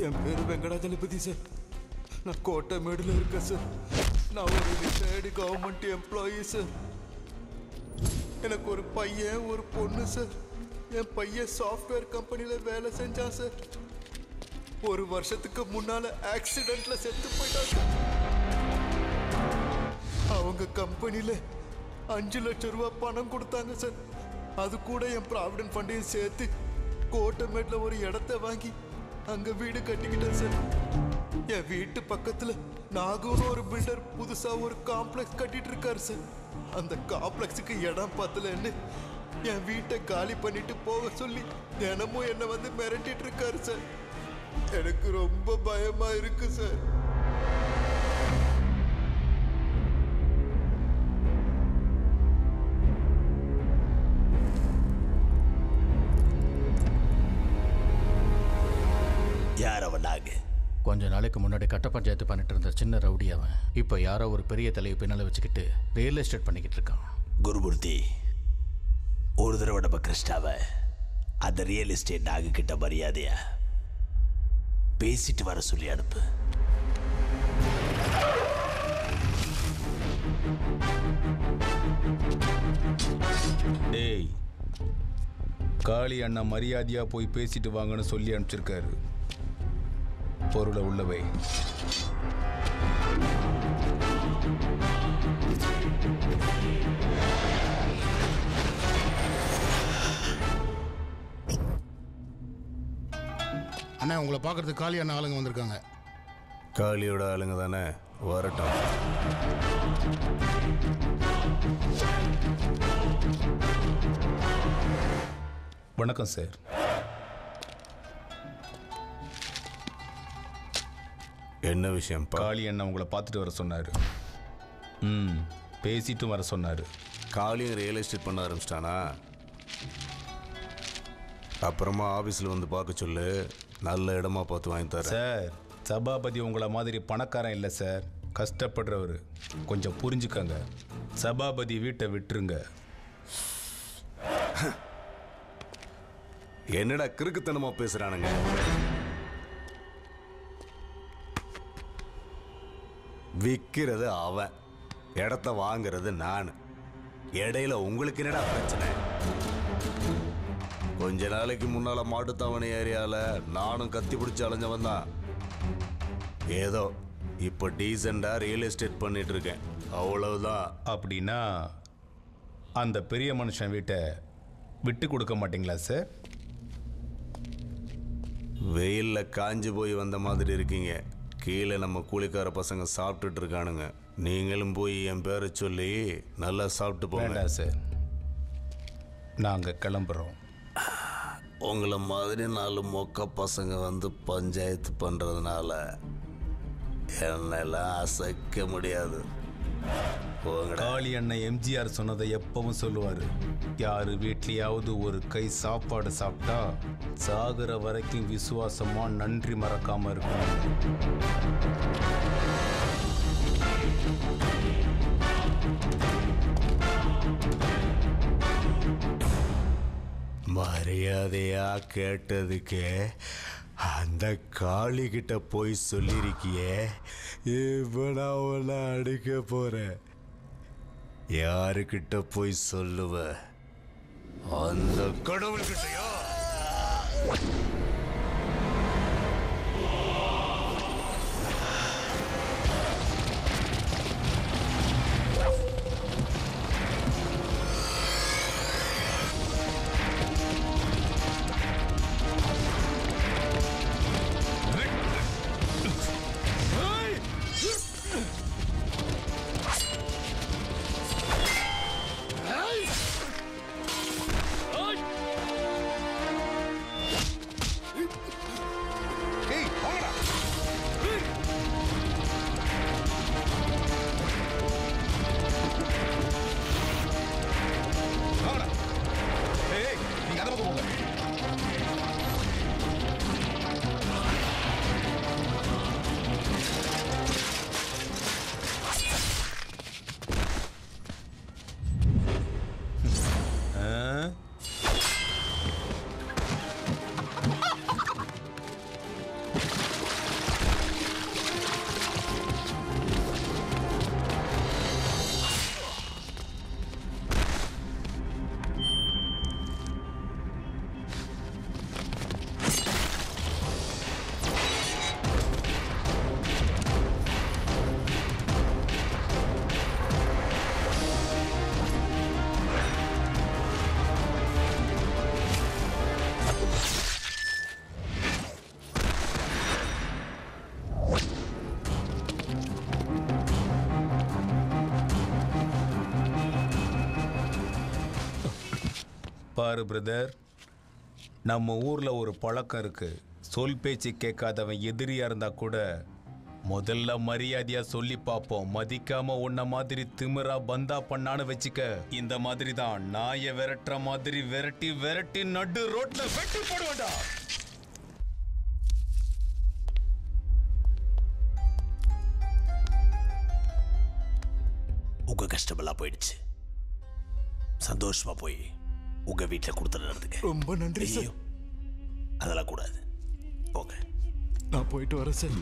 என் பேரு வெங்கடாஜலபதி சார் நான் கோட்டைமேடுல இருக்கேன் சார் நான் ஒரு ரிட்டையர்டு கவர்மெண்ட் எம்ப்ளாயி சார் எனக்கு ஒரு பையன் ஒரு பொண்ணு சார் என் பையன் சாஃப்ட்வேர் கம்பெனில வேலை செஞ்சான் சார் ஒரு வருஷத்துக்கு முன்னால ஆக்சிடென்ட்ல செத்து போயிட்டான் சார் அவங்க கம்பெனில அஞ்சு லட்சம் ரூபாய் பணம் கொடுத்தாங்க சார் அது கூட என் ப்ராவிடன்ட் ஃபண்டையும் சேர்த்து கோட்டமேட்ல ஒரு இடத்த வாங்கி அங்க வீடு கட்டிக்கிட்டேன் சார் என் வீட்டு பக்கத்துல நாகூர்னு ஒரு பில்டர் புதுசா ஒரு காம்ப்ளெக்ஸ் கட்டிட்டு இருக்காரு சார் அந்த காம்ப்ளெக்ஸுக்கு இடம் பத்தலன்னு என் வீட்டை காலி பண்ணிட்டு போக சொல்லி தினமும் என்னை வந்து மிரட்டிட்டு இருக்காரு சார் எனக்கு ரொம்ப பயமா இருக்கு சார் யார் அவன் நாங்க கொஞ்ச நாளைக்கு முன்னாடி கட்ட பஞ்சாயத்து பண்ணிட்டு இருந்த சின்ன ரவுடி அவன் இப்போ யாரோ ஒரு பெரிய தலையை பின்னால வச்சுக்கிட்டு ரியல் எஸ்டேட் பண்ணிக்கிட்டு இருக்கான் குருமூர்த்தி ஒரு தடவை நம்ம கிருஷ்ணாவை அந்த ரியல் எஸ்டேட் நாங்க கிட்ட மரியாதையா பேசிட்டு வர சொல்லி அனுப்பு டேய் காளி அண்ணா மரியாதையா போய் பேசிட்டு வாங்கன்னு சொல்லி அனுப்பிச்சிருக்காரு பொருளை உள்ளவை அண்ணா உங்களை பார்க்கறதுக்கு காலி அண்ணா ஆளுங்க வந்திருக்காங்க காளியோட ஆளுங்க தானே வரட்டும் வணக்கம் சார் என்ன விஷயம் காளி அண்ணா உங்களை பார்த்துட்டு வர சொன்னாரு ம் பேசிட்டும் வர சொன்னாரு காளியும் ரியல் எஸ்டேட் பண்ண ஆரம்பிச்சிட்டானா அப்புறமா ஆபீஸ்ல வந்து பார்க்க சொல்லு நல்ல இடமா பார்த்து வாங்கி தரேன் சார் சபாபதி உங்களை மாதிரி பணக்காரன் இல்லை சார் கஷ்டப்படுறவர் கொஞ்சம் புரிஞ்சுக்கங்க சபாபதி வீட்டை விட்டுருங்க என்னடா கிறுக்குத்தனமா பேசுறானுங்க விற்கிறது அவன் இடத்த வாங்குறது நான் இடையில உங்களுக்கு என்னடா பிரச்சனை கொஞ்ச நாளைக்கு முன்னால மாட்டுத்தாவணி ஏரியால நானும் கத்தி பிடிச்சி அலைஞ்சவன் தான் ஏதோ இப்போ டீசெண்டா ரியல் எஸ்டேட் பண்ணிட்டு இருக்கேன் அவ்வளவுதான் அப்படின்னா அந்த பெரிய மனுஷன் வீட்டை விட்டு கொடுக்க மாட்டீங்களா சார் வெயில்ல காஞ்சு போய் வந்த மாதிரி இருக்கீங்க கீழே நம்ம கூலிக்கார பசங்க சாப்பிட்டுட்டு இருக்கானுங்க நீங்களும் போய் என் பேரை சொல்லி நல்லா சாப்பிட்டு போங்க வேண்டாம் சார் நாங்கள் கிளம்புறோம் உங்களை மாதிரி நாலு மொக்க பசங்க வந்து பஞ்சாயத்து பண்றதுனால என்னெல்லாம் அசைக்க முடியாது போங்கடா காளி அண்ணன் எம்ஜிஆர் சொன்னதை எப்பவும் சொல்லுவார் யார் வீட்லயாவது ஒரு கை சாப்பாடு சாப்பிட்டா சாகுற வரைக்கும் விசுவாசமா நன்றி மறக்காம இருக்கணும் மரியாதையா கேட்டதுக்கு அந்த காளி கிட்ட போய் சொல்லிருக்கியே இப்ப நான் உன்னை அடிக்க போறேன் யாருக்கிட்ட போய் சொல்லுவ அந்த கடவுள்கிட்டயா பாரு பிரதர் நம்ம ஊர்ல ஒரு பழக்கம் இருக்கு சொல் பேச்சு கேட்காதவன் எதிரியா இருந்தா கூட முதல்ல மரியாதையா சொல்லி பார்ப்போம் மதிக்காம உன்ன மாதிரி திமிரா பந்தா பண்ணான்னு வச்சுக்க இந்த மாதிரி தான் நாயை விரட்டுற மாதிரி விரட்டி விரட்டி நடு ரோட்ல வெட்டி போடுவேன்டா உங்க கஷ்டமெல்லாம் போயிடுச்சு சந்தோஷமா போய் உங்க வீட்டில் கொடுத்துட்டு நடந்துங்க ரொம்ப நன்றி சார் ஐயோ அதெல்லாம் கூடாது போங்க நான் போயிட்டு வரேன் சார்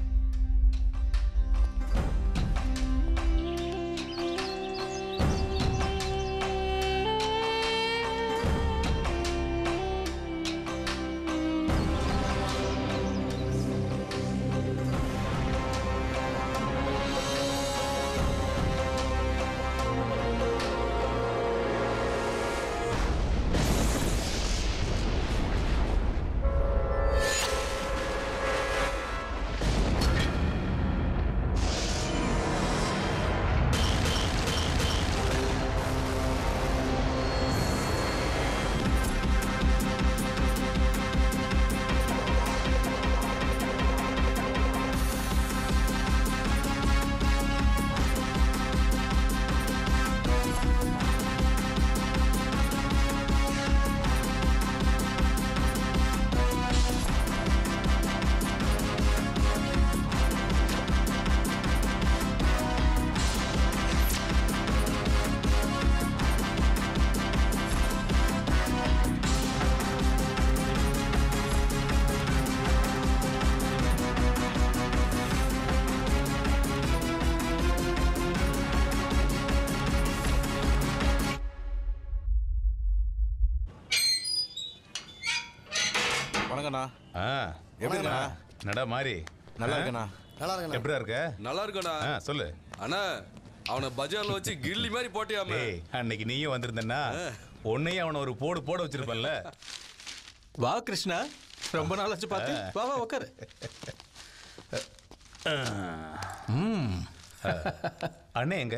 வணக்கண்ணா ஆ எப்படிண்ணா நடா மாறி நல்லா இருக்கண்ணா நல்லா இருக்கண்ணா எப்படியா இருக்க நல்லா இருக்கடா ஆ சொல்லு அண்ணா அவனை பஜார்ல வச்சு கில்லி மாதிரி போட்டியாம டேய் அன்னைக்கு நீயும் வந்திருந்தன்னா உன்னையும் அவனை ஒரு போடு போட வச்சிருப்பல்ல வா கிருஷ்ணா ரொம்ப நாள் ஆச்சு பார்த்து வா வா உட்காரு அண்ணே எங்க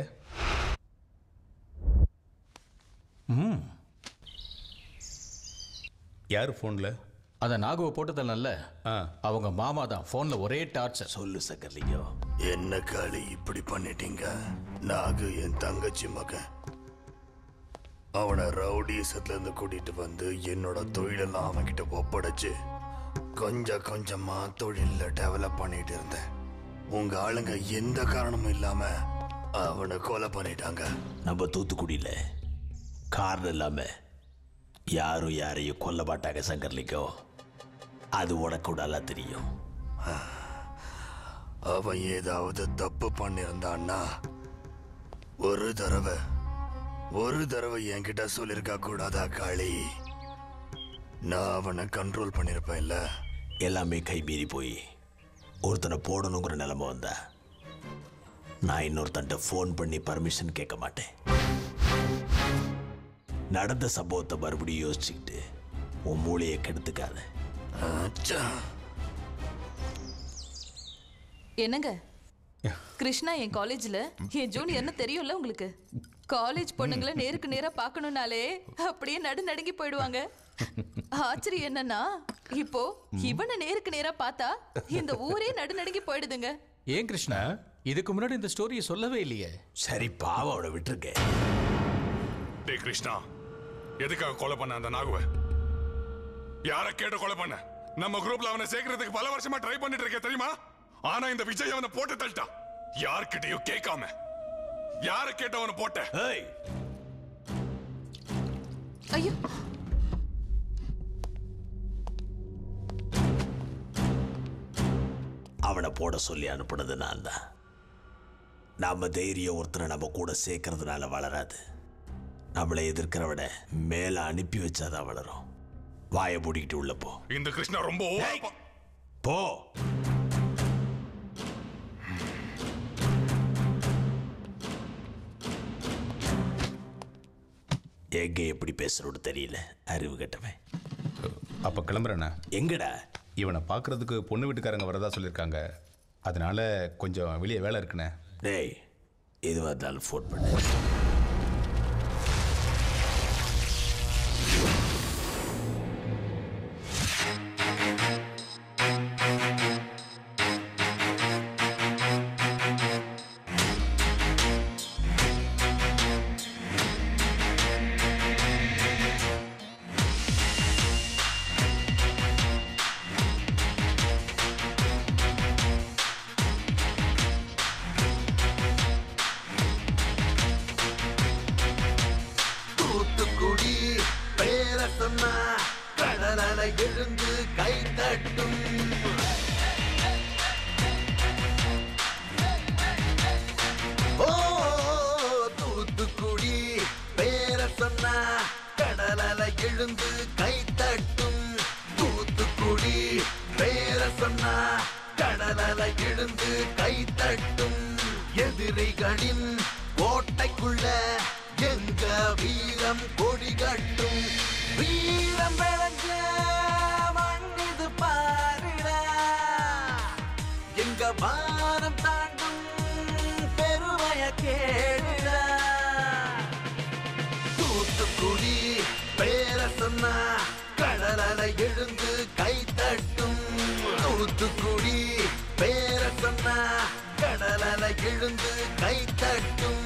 யார் ஃபோன்ல அந்த நாகுவை போட்டதில்ல ஆ அவங்க மாமா தான் ஃபோன்ல ஒரே டார்ச்சர் சொல்லு சக்கர்லிங்கம் என்ன காளி இப்படி பண்ணிட்டீங்க நாகு என் தங்கச்சி மகன் அவனை ரவுடிசத்துல இருந்து கூட்டிட்டு வந்து என்னோட தொழிலெல்லாம் அவன்கிட்ட ஒப்படைச்சு கொஞ்சம் கொஞ்சமா தொழில டெவலப் பண்ணிட்டு இருந்தேன் உங்க ஆளுங்க எந்த காரணமும் இல்லாம அவனை கொலை பண்ணிட்டாங்க நம்ம தூத்துக்குடியில காரணம் இல்லாம யாரும் யாரையும் கொல்ல மாட்டாங்க சங்கர்லிங்கம் அது உனக்கு நல்லா தெரியும் அவன் ஏதாவது தப்பு பண்ணியிருந்தான்னா ஒரு தடவை ஒரு தடவை என்கிட்ட சொல்லியிருக்க கூடாதா காளி நான் அவனை கண்ட்ரோல் பண்ணியிருப்பேன்ல எல்லாமே கைமீறி போய் ஒருத்தனை போடணுங்கிற நிலைமை வந்தா நான் இன்னொருத்தன்ட்ட ஃபோன் பண்ணி பர்மிஷன் கேட்க மாட்டேன் நடந்த சம்பவத்தை மறுபடியும் யோசிச்சுக்கிட்டு உன் மூளையை கெடுத்துக்காத அச்சா என்னங்க கிருஷ்ணா என் காலேஜ்ல என் ஜூனியர்னு தெரியும்ல உங்களுக்கு காலேஜ் பொண்ணுங்களை நேருக்கு நேரா பார்க்கணும்னாலே அப்படியே நடு நடுங்கி போயிடுவாங்க ஆச்சரியம் என்னன்னா இப்போ இவனை நேருக்கு நேரா பார்த்தா இந்த ஊரே நடு நடுங்கி போயிடுதுங்க ஏன் கிருஷ்ணா இதுக்கு முன்னாடி இந்த ஸ்டோரியை சொல்லவே இல்லையே சரி பாவம் அவனை விட்டுருக்கேன் டேய் கிருஷ்ணா எதுக்காக கொலை பண்ண அந்த நாகுவை யார கேட்டு கொலை பண்ண நம்ம குரூப்ல அவனை சேர்க்கறதுக்கு பல வருஷமா ட்ரை பண்ணிட்டு இருக்கேன் தெரியுமா ஆனா இந்த விஜய் அவனை போட்டு தள்ளிட்டான் யார்கிட்டயும் கேட்காம யார கேட்டு அவனை போட்ட ஏய் ஐயோ அவனை போட சொல்லி அனுப்புனது நான் தான் நாம தைரியம் ஒருத்தனை நம்ம கூட சேர்க்கறதுனால வளராது நம்மளை எதிர்க்கிறவனை மேல அனுப்பி வச்சாதான் வளரும் வாயை மூடிக்கிட்டு உள்ள போ இந்த கிருஷ்ணா ரொம்ப over ப- போ எங்க எப்படி பேசுறோன்னு தெரியல அறிவு கட்டவன் அப்ப கிளம்புறேண்ணா எங்கடா இவனை பார்க்கறதுக்கு பொண்ணு வீட்டுக்காரங்க வரதா சொல்லியிருக்காங்க அதனால கொஞ்சம் வெளியே வேலை இருக்குண்ணே டேய் எதுவாக இருந்தாலும் ஃபோன் பண்ணு சொன்னா கடல் அலை எழுந்து கை தட்டும் ஓ தூத்துக்குடி பேர சொன்னா கடல் அலை எழுந்து கை தட்டும் தூத்துக்குடி பேர சொன்னா கடல் அலை எழுந்து கை தட்டும் எதிரிகளின் கோட்டைக்குள்ள எங்க வீரம் கொடி கட்டும் வீரம் விளைஞ்ச மண்ணிது பாருடா எங்க வானம் தாண்டும் பெருமைய கேடுடா தூத்துக்குடி பேர சொன்னா கடல் அலை எழுந்து கை தட்டும் தூத்துக்குடி பேர சொன்னா கடல் அலை எழுந்து கை தட்டும்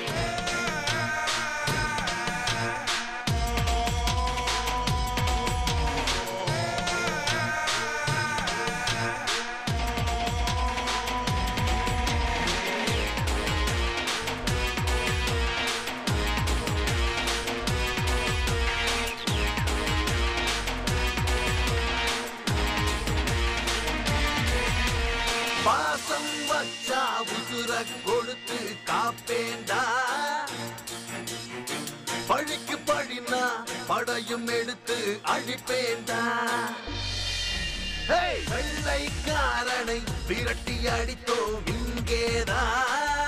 பாசம் வச்சா உசுர கொடுத்து காப்பேண்டா பழிக்கு பழினா படையும் எடுத்து அழிப்பேண்டா ஹேய், வெள்ளைக்காரனை விரட்டி அடித்தோம் இங்கேதான்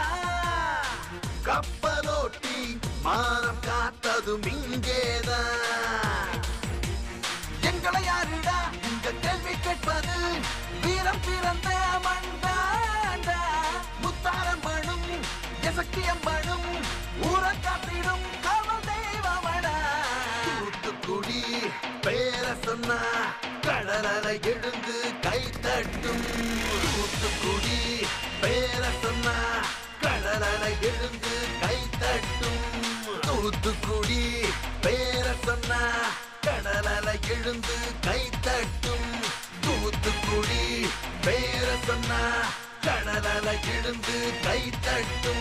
கப்பலோட்டி மானம் காத்ததும் இங்கேதான் எங்களை யாருடா இந்த கேள்வி கேட்பது வீரம் பிறந்த மண்டாண்டா முத்தாரம் மணும் எசக்கியம் மணும் ஊர காத்திடும் காவல் தெய்வமடா தூத்துக்குடி பேர சொன்னா கடல் அலை எழுந்து கை தட்டும் தூத்துக்குடி பேர சொன்னா கடல் அலை எழுந்து கை தட்டும் தூத்துக்குடி பேர சொன்னா கடல் அலை எழுந்து கை தட்டும் தூத்துக்குடி பேர சொன்னா கடல் அலை எழுந்து கை தட்டும்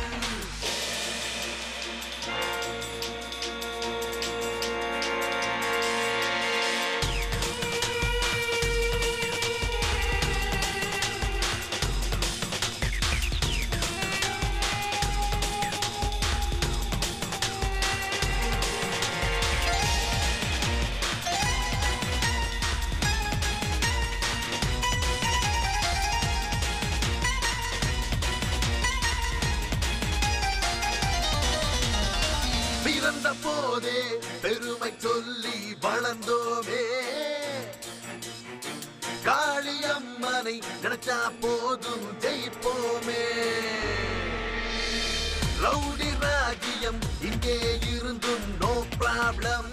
பிறந்த போதே பெருமை சொல்லி வளர்ந்தோமே காளியம்மனை நினைச்சா போதும் ஜெயிப்போமே ரவுடி ராஜ்யம் இங்கே இருந்தும் நோ ப்ராப்ளம்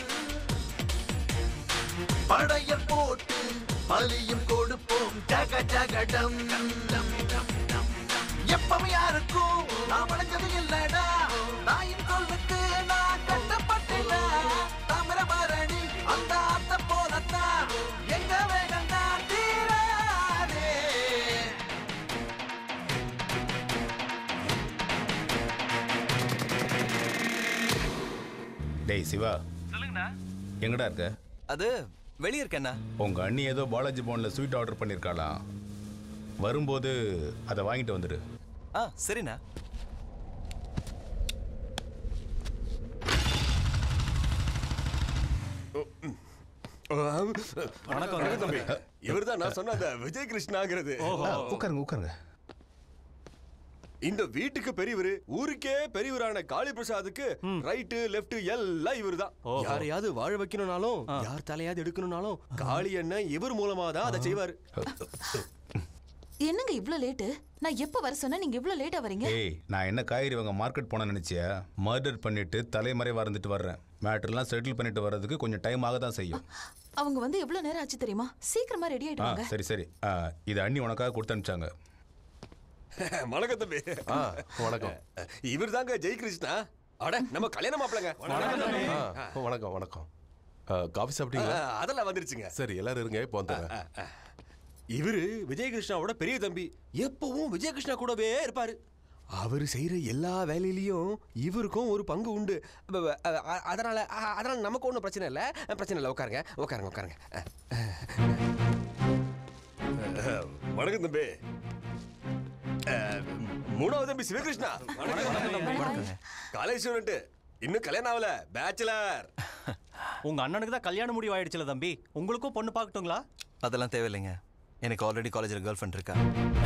படையல் போட்டு பலியும் கொடுப்போம் ஜக ஜகடம் எப்பவும் யாருக்கும் நான் வளைஞ்சது இல்லடா நாயின் சொல்லுக்கு நான் கட்டப்பட்டேடா தாமிரபரணி அந்த ஆத்த போலத்தான் எங்க வேகம் நான் தீராதே டேய் சிவா சொல்லுங்கண்ணா எங்கடா இருக்க அது வெளியே இருக்கேண்ணா உங்க அண்ணி ஏதோ பாலாஜி போன்ல ஸ்வீட் ஆர்டர் பண்ணிருக்காளாம் வரும்போது அதை வாங்கிட்டு வந்துடு ஆ சரிண்ணா வணக்கம் வணக்கம் தம்பி இவர்தான் நான் சொன்ன அந்த விஜய் கிருஷ்ணாங்கிறது உட்காருங்க உட்காருங்க இந்த வீட்டுக்கு பெரியவர் ஊருக்கே பெரியவரான காளி பிரசாத்துக்கு ரைட்டு லெஃப்ட் எல்லாம் இவர்தான் யாரையாவது வாழ வைக்கணும்னாலும் யார் தலையாவது எடுக்கணும்னாலும் காளி அண்ணன் இவர் மூலமா தான் அதை செய்வாரு என்னங்க இவ்ளோ லேட்டு நான் எப்ப வர சொன்னா நீங்க இவ்ளோ லேட்டா வரீங்க ஏய் நான் என்ன காய்கறி வாங்க மார்க்கெட் போன நினைச்சியா மர்டர் பண்ணிட்டு தலைமறைவா இருந்துட்டு வர்றேன் மேட்டர்லாம் செட்டில் பண்ணிட்டு வர்றதுக்கு கொஞ்சம் டைம் ஆக தான் செய்யும் அவங்க வந்து எவ்வளவு நேரம் ஆச்சு தெரியுமா சீக்கிரமா ரெடி ஆ ஆயிடுவாங்க சரி சரி ஆ, இது அண்ணி உனக்காக கொடுத்து அனுப்பிச்சாங்க வணக்கம் தம்பி வணக்கம் இவர் தாங்க ஜெய் கிருஷ்ணா அட நம்ம கல்யாண மாப்பிளங்க ஆ, வணக்கம் வணக்கம் ஆ, காஃபி சாப்பிட்டீங்களா ஆ, அதெல்லாம் வந்துருச்சுங்க சரி எல்லாரும் இருங்க இப்போ வந்துடுறேன் இவரு விஜயகிருஷ்ணாவோட பெரிய தம்பி எப்பவும் விஜயகிருஷ்ணா கூடவே இருப்பாரு அவர் செய்யற எல்லா வேலையிலயும் இவருக்கும் ஒரு பங்கு உண்டு ப- ப- அ- அ- அதனால அ- அதனால நமக்கு ஒன்றும் பிரச்சனை இல்லை பிரச்சனை இல்லை உட்காருங்க உட்காருங்க உட்காருங்க வணக்கம் தம்பி அஹ், மூணாவது தம்பி சிவகிருஷ்ணா காலேஜ் ஸ்டூடெண்ட் இன்னும் கல்யாணம் ஆகல பேச்சுலர் உங்க அண்ணனுக்கு தான் கல்யாணம் முடிவு ஆயிடுச்சுல தம்பி உங்களுக்கும் பொண்ணு பார்க்கட்டுங்களா அதெல்லாம் தேவையில்லைங்க எனக்கு ஆல்ரெடி காலேஜில் கேர்ள் ஃப்ரெண்ட் இருக்கா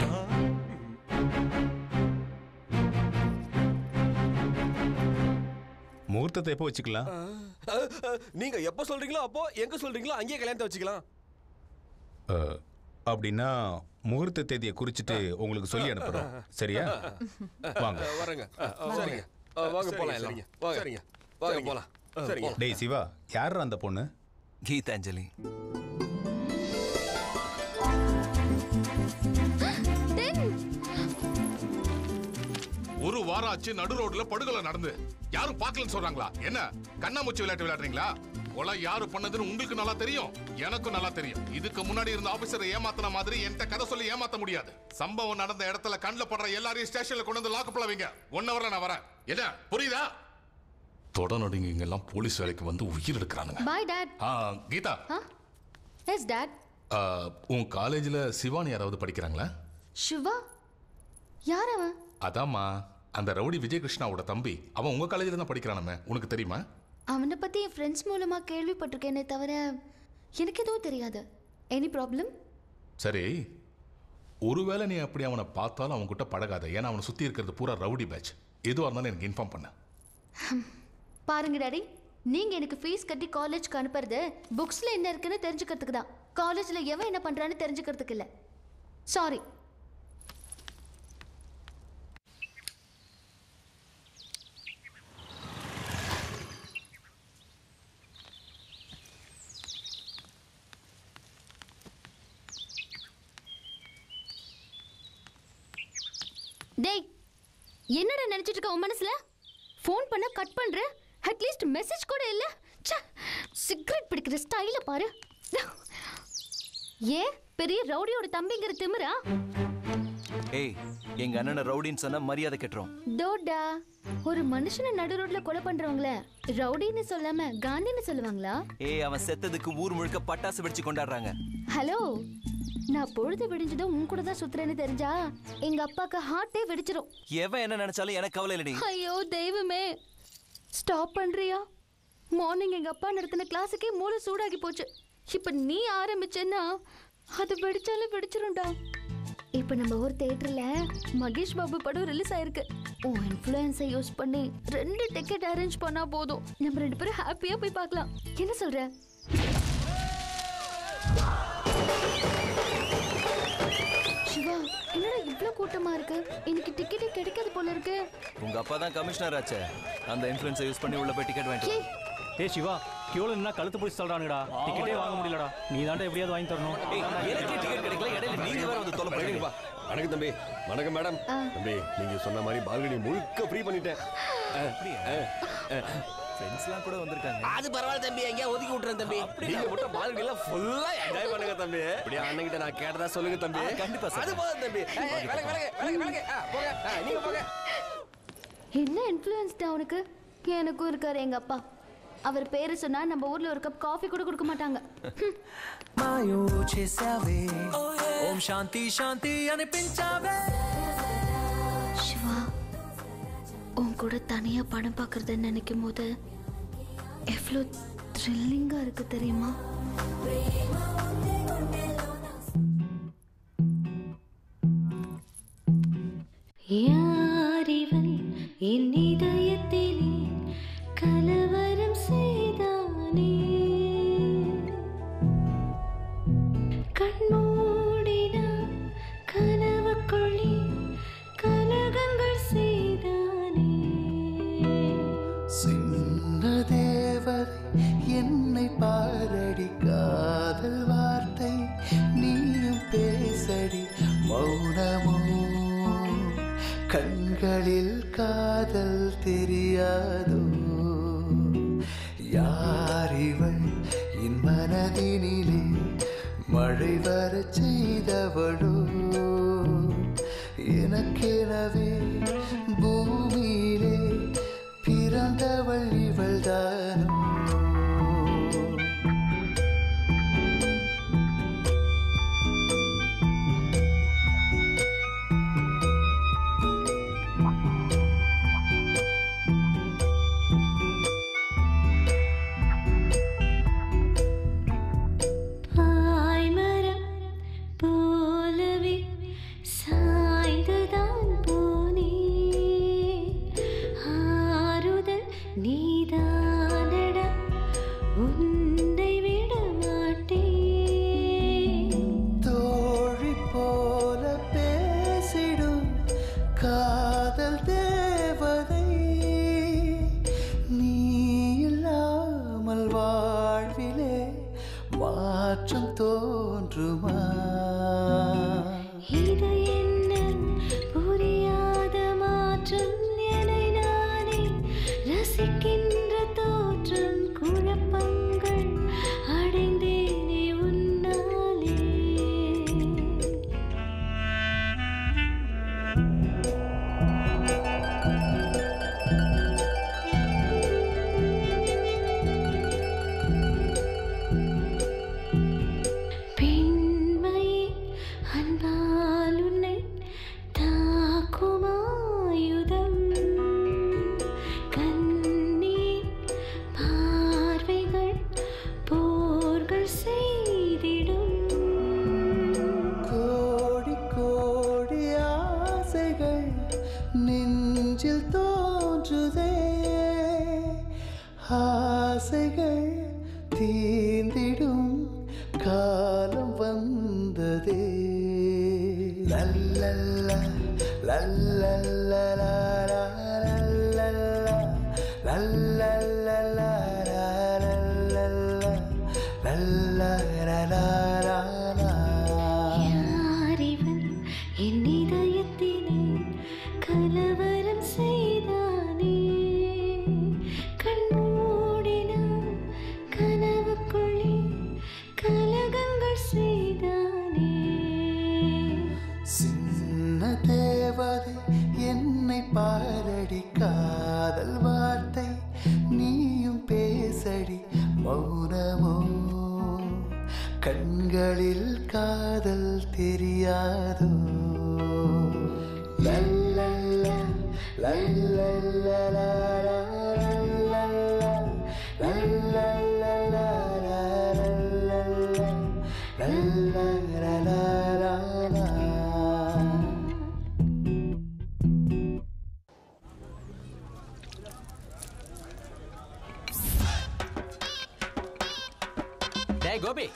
முகூர்த்தத்தை எப்போ வச்சுக்கலாம் அஹ், அஹ், நீங்க எப்ப சொல்றீங்களோ அப்போ எங்க சொல்றீங்களோ அங்கேயே கல்யாணத்தை வச்சுக்கலாம் அஹ், அப்படின்னா முகூர்த்த தேதியை குறிச்சிட்டு உங்களுக்கு சொல்லி அனுப்புறோம் சரியா வாங்க அஹ், வரேங்க அஹ், அஹ், சரிங்க அஹ், வாங்க போலாம் எல்லாம் வாங்க சரிங்க வாங்க போலாம் சரிங்க டேய் சிவா யார் அந்த பொண்ணு கீதாஞ்சலி ஒரு வாரம் ஆச்சு நடு ரோட்ல படுகொலை நடந்து யாரும் பார்க்கலன்னு சொல்றாங்களா என்ன கண்ணாமூச்சி விளையாட்டு விளையாடுறீங்களா கொலை யாரு பண்ணதுன்னு உங்களுக்கு நல்லா தெரியும் எனக்கும் நல்லா தெரியும் இதுக்கு முன்னாடி இருந்த ஆபீசரை ஏமாத்தின மாதிரி என்கிட்ட கதை சொல்லி ஏமாத்த முடியாது சம்பவம் நடந்த இடத்துல கண்ணில் படுற எல்லாரையும் ஸ்டேஷன்ல கொண்டு வந்து லாக்கப்ல வைங்க ஒன் ஹவர்ல நான் வரேன் என்ன புரியுதா தொடநடுங்க இங்கெல்லாம் போலீஸ் வேலைக்கு வந்து உயிர் எடுக்கிறானுங்க பாய் டாட் ஆ, கீதா எஸ் டாட் ஆ, உன் காலேஜ்ல சிவானி யாராவது படிக்கிறாங்களா சிவா யார் அவன் அதாம்மா அந்த ரவுடி விஜயகிருஷ்ணாவோட தம்பி அவன் உங்க காலேஜ்ல தான் படிக்கிறானமே உனக்கு தெரியுமா அவனை பத்தி என் ஃப்ரெண்ட்ஸ் மூலமா கேள்விப்பட்டிருக்கேனே தவிர எனக்கு எதுவும் தெரியாது எனி ப்ராப்ளம் சரி ஒருவேளை நீ அப்படி அவனை பார்த்தாலும் அவன் கிட்ட பழகாத ஏன்னா அவனை சுத்தி இருக்கிறது பூரா ரவுடி பேட்ச் எதுவாக இருந்தாலும் எனக்கு இன்ஃபார்ம் பண்ண பாருங்க டாடி நீங்க எனக்கு ஃபீஸ் கட்டி காலேஜ்க்கு அனுப்புறது புக்ஸ்ல என்ன இருக்குன்னு தெரிஞ்சுக்கிறதுக்கு தான் காலேஜ்ல எவன் என்ன பண்றான்னு தெரிஞ்சுக்கிறதுக்கு இல்ல சாரி டேய் என்னடா நினைச்சிட்டு இருக்க உன் மனசுல ஃபோன் பண்ண கட் பண்ற அட்லீஸ்ட் மெசேஜ் கூட இல்ல ச்சே சிகரெட் பிடிக்கிற ஸ்டைல பாரு ஏன் பெரிய ரவுடியோட தம்பிங்கிற திமிரா ஏய் எங்க அண்ணனை ரவுடின்னு சொன்னா மரியாதை கெட்டுரும் டோடா ஒரு மனுஷனை நடு ரோட்ல கொலை பண்றவங்கள ரவுடின்னு சொல்லாம காந்தின்னு சொல்லுவாங்களா ஏய் அவன் செத்ததுக்கு ஊர் முழுக்க பட்டாசு வெடிச்சு கொண்டாடுறாங்க ஹலோ நான் பொழுது விடிஞ்சதும் உன் கூட தான் சுத்துறேன்னு தெரிஞ்சா எங்க அப்பாக்கு ஹார்ட்டே வெடிச்சிரும் எவன் என்ன நினைச்சாலும் எனக்கு கவலை இல்லடி ஐயோ தெய்வமே ஸ்டாப் பண்றியா மார்னிங் எங்க அப்பா நடத்தின கிளாஸுக்கே மூளை சூடாகி போச்சு இப்ப நீ ஆரம்பிச்சேன்னா அது வெடிச்சாலும் வெடிச்சிரும்டா இப்ப நம்ம ஊர் தியேட்டர்ல மகேஷ் பாபு படம் ரிலீஸ் ஆயிருக்கு உன் இன்ஃப்ளூயன்ஸை யூஸ் பண்ணி ரெண்டு டிக்கெட் அரேஞ்ச் பண்ணா போதும் நம்ம ரெண்டு பேரும் ஹாப்பியா போய் பார்க்கலாம் என்ன சொல்ற சிவா என்னடா இவ்ளோ கூட்டமா இருக்கு இன்னைக்கு டிக்கெட்டே கிடைக்காது போல இருக்கு உங்க அப்பா தான் கமிஷனர் ஆச்சே அந்த இன்ஃப்ளூயன்ஸை யூஸ் பண்ணி உள்ள போய் டிக்கெட் வாங்கிட்டு வா. ஏய் சிவா கியூல நின்னா கழுத்து பிடிச்சி சொல்றானுடா டிக்கெட்டே வாங்க முடியலடா நீ தாண்டா எப்படியாவது வாங்கி தரணும் எனக்கே டிக்கெட் கிடைக்கல இடையில நீங்க வேற வந்து தொலை வணக்கம்ப்பா. வணக்கம் தம்பி வணக்கம் மேடம் தம்பி நீங்க சொன்ன மாதிரி பால்கனி முழுக்க ஃப்ரீ பண்ணிட்டேன் ஃப்ரெண்ட்ஸ்லாம் கூட வந்திருக்காங்க அது பரவாயில்ல தம்பி எங்கேயா ஒதுக்கி விட்டுறேன் தம்பி நீங்க மட்டும் பால்கனி எல்லாம் ஃபுல்லா என்ஜாய் பண்ணுங்க தம்பி அப்படியே அண்ணன்கிட்ட நான் கேட்டதா சொல்லுங்க தம்பி கண்டிப்பா அது போதும் தம்பி ஏய், ஏய், விலகு, விலகு, விலகு, விலகு. ஆ, போங்க ஆ, நீங்க போங்க என்ன இன்ஃப்ளூயன்ஸ்டா அவனுக்கு எனக்கும் இருக்காரு எங்க அப்பா அவர் பேரு சொன்னா நம்ம ஊர்ல ஒரு கப் காஃபி கூட கொடுக்க மாட்டாங்க మాయో చేసావే ఓం శాంతి శాంతి అనిపించావే சிவா உன் கூட தனியா படம் பார்க்கறத நினைக்கும் போது எவ்வளோ த்ரில்லிங்கா இருக்கு தெரியுமா யாரிவன் என் இதயத்திலே கலவரம் செய்தானே கண்மூடினா கனவுக்குள்ளே கலகங்கள் செய்தானே சின்ன தேவதை என்னை பாரடி காதல் வார்த்தை நீயும் பேசடி மௌனமோ கண்களில் காதல் தெரியாதோ யார் இவள் என் மனதினிலே மழை வரச் செய்தவளோ எனக்கெனவே ஆசைகள் தீந்திடும் காலம் வந்ததே லல்லல்லா லல்லல்லா லல்லல்லா லல்லல்லா யாரிவன் என் இதயத்திலே கலவரம் செய்தானே கண்மூடினான் கனவுக்குள்ளே கலகங்கள் செய்தானே சின்ன தேவதை என்னை பாரடி காதல் வார்த்தை நீயும் பேசடி மௌனமோ கண்களில் காதல் தெரியாதோ லல்லல்லா, லல்லல்லா, லல்லல்லா, லல்லல்லா, லல்லல்லா, லல்லல்லா. டேய் கோபி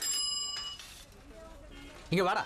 இங்க வாடா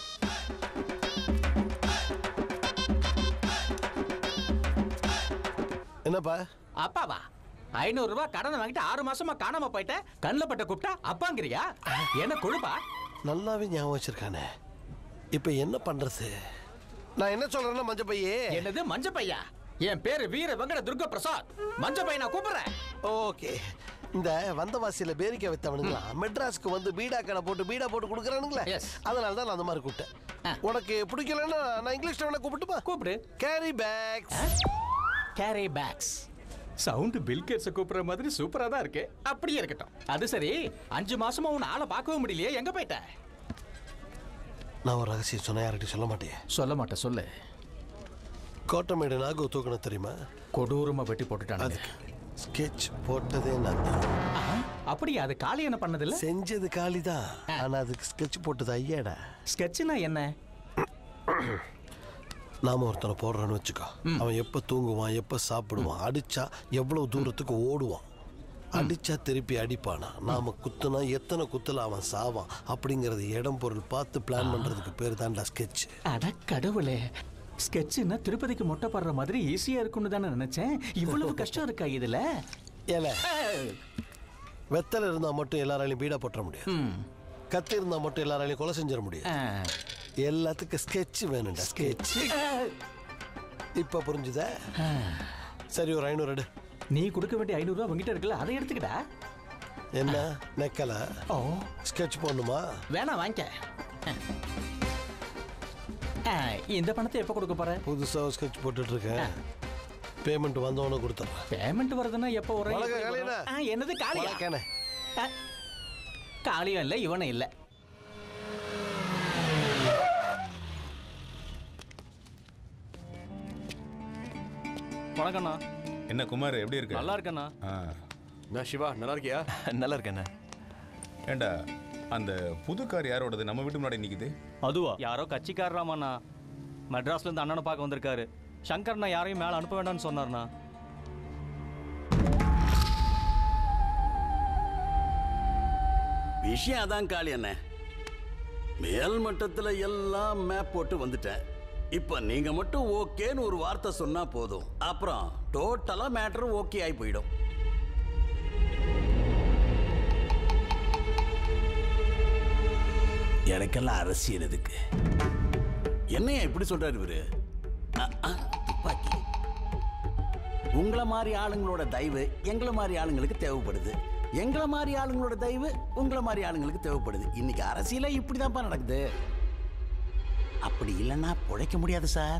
என்னப்பா அப்பாவா ஐநூறு ரூபாய் கடனை வாங்கிட்டு ஆறு மாசமா காணாம போயிட்டேன் கண்ணில் பட்ட கூப்பிட்டா அப்பாங்கிறியா என்ன கொழுப்பா நல்லாவே ஞாபகம் வச்சிருக்கானே இப்போ என்ன பண்றது நான் என்ன சொல்றேன்னா மஞ்ச பையே என்னது மஞ்ச பையா என் பேரு வீர வெங்கட துர்க பிரசாத் மஞ்ச பையன் நான் கூப்பிடுறேன் ஓகே இந்த வந்தவாசியில பேரிக்கை வைத்தவனுங்களா மெட்ராஸ்க்கு வந்து பீடா கடை போட்டு பீடா போட்டு கொடுக்குறானுங்களே அதனால தான் நான் அந்த மாதிரி கூப்பிட்டேன் உனக்கு பிடிக்கலன்னா நான் இங்கிலீஷ்ல வேணா கூப்பிட்டுமா கூப்பிடு carry bags carry bags sound பில்கேட்ஸை கூப்பிடுற மாதிரி சூப்பரா தான் இருக்கு அப்படியே இருக்கட்டும் அது சரி அஞ்சு மாசமா உன் ஆளை பார்க்கவும் முடியலையே எங்க போயிட்ட நான் ஒரு ரகசியம் சொன்ன யார்கிட்ட சொல்ல மாட்டேன் சொல்ல மாட்டேன் சொல்லு கோட்டமேடு நாகு தூக்கணும் தெரியுமா கொடூரமா வெட்டி போட்டுட்டானுங்க ஸ்கெட்ச் போட்டதே நான் தான் அப்படியா அது காளி என்ன பண்ணதில்ல செஞ்சது காளி தான் ஆனா அதுக்கு ஸ்கெட்ச் போட்டது ஐயாடா ஸ்கெட்ச்னா என்ன நாம ஒருத்தனை போடுறோன்னு வச்சுக்கோ அவன் எப்ப தூங்குவான் எப்ப சாப்பிடுவான் அடிச்சா எவ்வளவு தூரத்துக்கு ஓடுவான் அடிச்சா திருப்பி அடிப்பானா நாம குத்துனா எத்தனை குத்துல அவன் சாவான் அப்படிங்கறது இடம் பொருள் பார்த்து பிளான் பண்றதுக்கு பேர் தான்டா ஸ்கெட்ச் அட கடவுளே ஸ்கெட்ச்னா திருப்பதிக்கு மொட்டை போடுற மாதிரி ஈஸியா இருக்கும்னு தானே நினைச்சேன் இவ்வளவு கஷ்டம் இருக்கா இதுல ஏல வெத்தலை இருந்தா மட்டும் எல்லாராலையும் பீடா போட்டுற முடியாது கத்தி இருந்தா மட்டும் எல்லாராலையும் கொலை செஞ்சிட முடியாது எல்லாத்துக்கும் ஸ்கெட்ச் வேணும்டா ஸ்கெட்ச் இப்ப புரிஞ்சுதா சரி ஒரு ஐநூறு எடு நீ கொடுக்க வேண்டிய ஐநூறு ரூபாய் உங்ககிட்ட இருக்குல்ல அதை எடுத்துக்கிடா என்ன நெக்கல ஓ ஸ்கெட்ச் போடணுமா வேணாம் வாங்கிக்க ஆ, இந்த பணத்தை எப்போ கொடுக்க போற புதுசா ஸ்கெட்ச் போட்டுட்டு இருக்கேன் பேமெண்ட் வந்தவொடனே கொடுத்துட்றேன் பேமெண்ட் வருதுன்னா எப்போ வரும் வணக்கம், எப்படி வரும்? காளியண்ணா. ஆ, என்னது காளியா வணக்கண்ணே. ஆ, காளியும் இல்லை இவனும் இல்லை வணக்கண்ணா என்ன குமார் எப்படி இருக்க நல்லா இருக்கேண்ணா நான் சிவா நல்லா இருக்கியா நல்லா இருக்கேண்ணே ஏண்டா அந்த புது கார் யாரோடது நம்ம வீட்டு முன்னாடி நிக்குது அதுவா யாரோ கட்சிக்காரராமாண்ணா மெட்ராஸ்ல இருந்து அண்ணனை பார்க்க வந்திருக்காரு சங்கர்ண்ணா யாரையும் மேலே அனுப்ப வேண்டாம்னு சொன்னார்ண்ணா விஷயம் அதான் காளி அண்ணே மேல் மட்டத்துல எல்லாம் மேப் போட்டு வந்துட்டேன் இப்ப நீங்க மட்டும் ஓகேன்னு ஒரு வார்த்தை சொன்னா போதும் அப்புறம் டோட்டலா மேட்டர் ஓகே ஆகி போயிடும் எனக்கெல்லாம் அரசியல் எதுக்கு என்னையா இப்படி சொல்றாரு இவரு அ, அ, துப்பாக்கி உங்களை மாதிரி ஆளுங்களோட தயவு எங்களை மாதிரி ஆளுங்களுக்கு தேவைப்படுது எங்களை மாதிரி ஆளுங்களோட தயவு உங்களை மாதிரி ஆளுங்களுக்கு தேவைப்படுது இன்னைக்கு அரசியல இப்படிதான்ப்பா நடக்குது அப்படி இல்லைன்னா பிழைக்க முடியாது சார்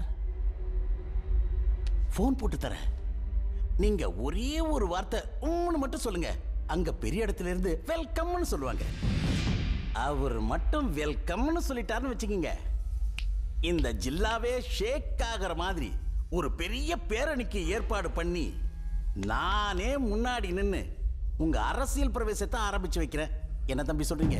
ஃபோன் போட்டு தரேன் நீங்க ஒரே ஒரு வார்த்தை உம்னு மட்டும் சொல்லுங்க அங்க பெரிய இடத்துல இருந்து வெல்கம்னு சொல்லுவாங்க அவர் மட்டும் வெல்கம்னு சொல்லிட்டாருன்னு வச்சுக்கோங்க இந்த ஜில்லாவே ஷேக் ஆகிற மாதிரி ஒரு பெரிய பேரணிக்கு ஏற்பாடு பண்ணி நானே முன்னாடி நின்னு உங்க அரசியல் பிரவேசத்தை ஆரம்பிச்சு வைக்கிறேன் என்ன தம்பி சொல்றீங்க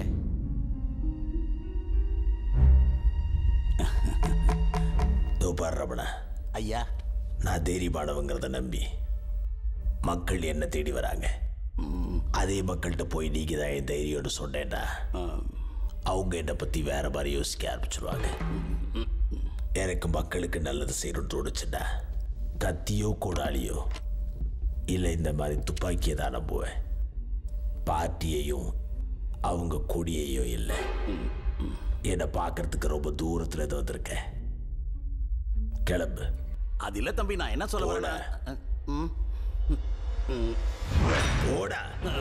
ரபட ஐயா நான் தைரியமானவங்கிறத நம்பி மக்கள் என்ன தேடி வராங்க ம், அதே மக்கள்கிட்ட போய் நீங்க தான் என் தைரியம்னு சொன்னேன்னா அவங்க என்னை பத்தி வேற மாதிரி யோசிக்க ஆரம்பிச்சிருவாங்க எனக்கு மக்களுக்கு நல்லது செய்யணும்னு தோணுச்சுன்னா கத்தியோ கோடாலியோ இல்லை இந்த மாதிரி துப்பாக்கியை தான் நம்புவேன் பார்ட்டியையும் அவங்க கொடியையோ இல்லை என்னை பார்க்கறதுக்கு ரொம்ப தூரத்துல இருந்து வந்திருக்கேன் கிளம்பு அது இல்ல தம்பி நான் என்ன சொல்ல வரேன் ம் ம் போடா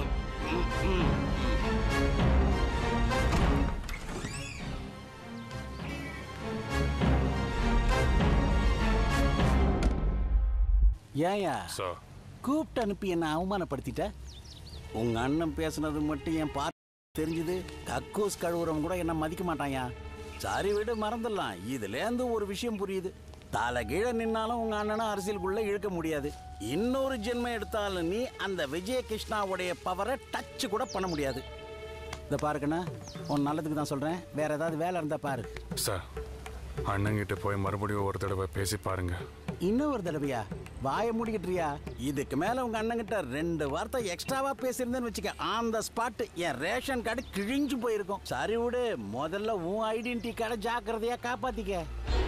ஏயா கூப்பிட்டு அனுப்பி என்ன அவமானப்படுத்திட்ட உங்க அண்ணன் பேசுனது மட்டும் என் பார்த்து தெரிஞ்சது கக்கூஸ் கழுவுறவன் கூட என்ன மதிக்க மாட்டாயா சாரி விடு மறந்துடலாம் இதுலேருந்து ஒரு விஷயம் புரியுது தலை கீழே நின்னாலும் உங்க அண்ணனை அரசியலுக்குள்ள இழுக்க முடியாது இன்னொரு ஜென்மம் எடுத்தாலும் நீ அந்த விஜய கிருஷ்ணாவுடைய பவரை டச் கூட பண்ண முடியாது இதை பாருக்கண்ணா உன் நல்லதுக்கு தான் சொல்றேன் வேற ஏதாவது வேலை இருந்தா பாரு சார் அண்ணங்கிட்ட போய் மறுபடியும் ஒரு தடவை பேசி பாருங்க இன்னும் ஒரு தடவையா வாயை மூடிக்கிட்டுறியா இதுக்கு மேல உங்க அண்ணங்கிட்ட ரெண்டு வார்த்தை எக்ஸ்ட்ராவா பேசியிருந்தேன்னு வச்சுக்க ஆன் த ஸ்பாட் என் ரேஷன் கார்டு கிழிஞ்சு போயிருக்கும் சரி விடு முதல்ல உன் ஐடென்டி கார்டை ஜாக்கிரதையா காப்பாத்திக்க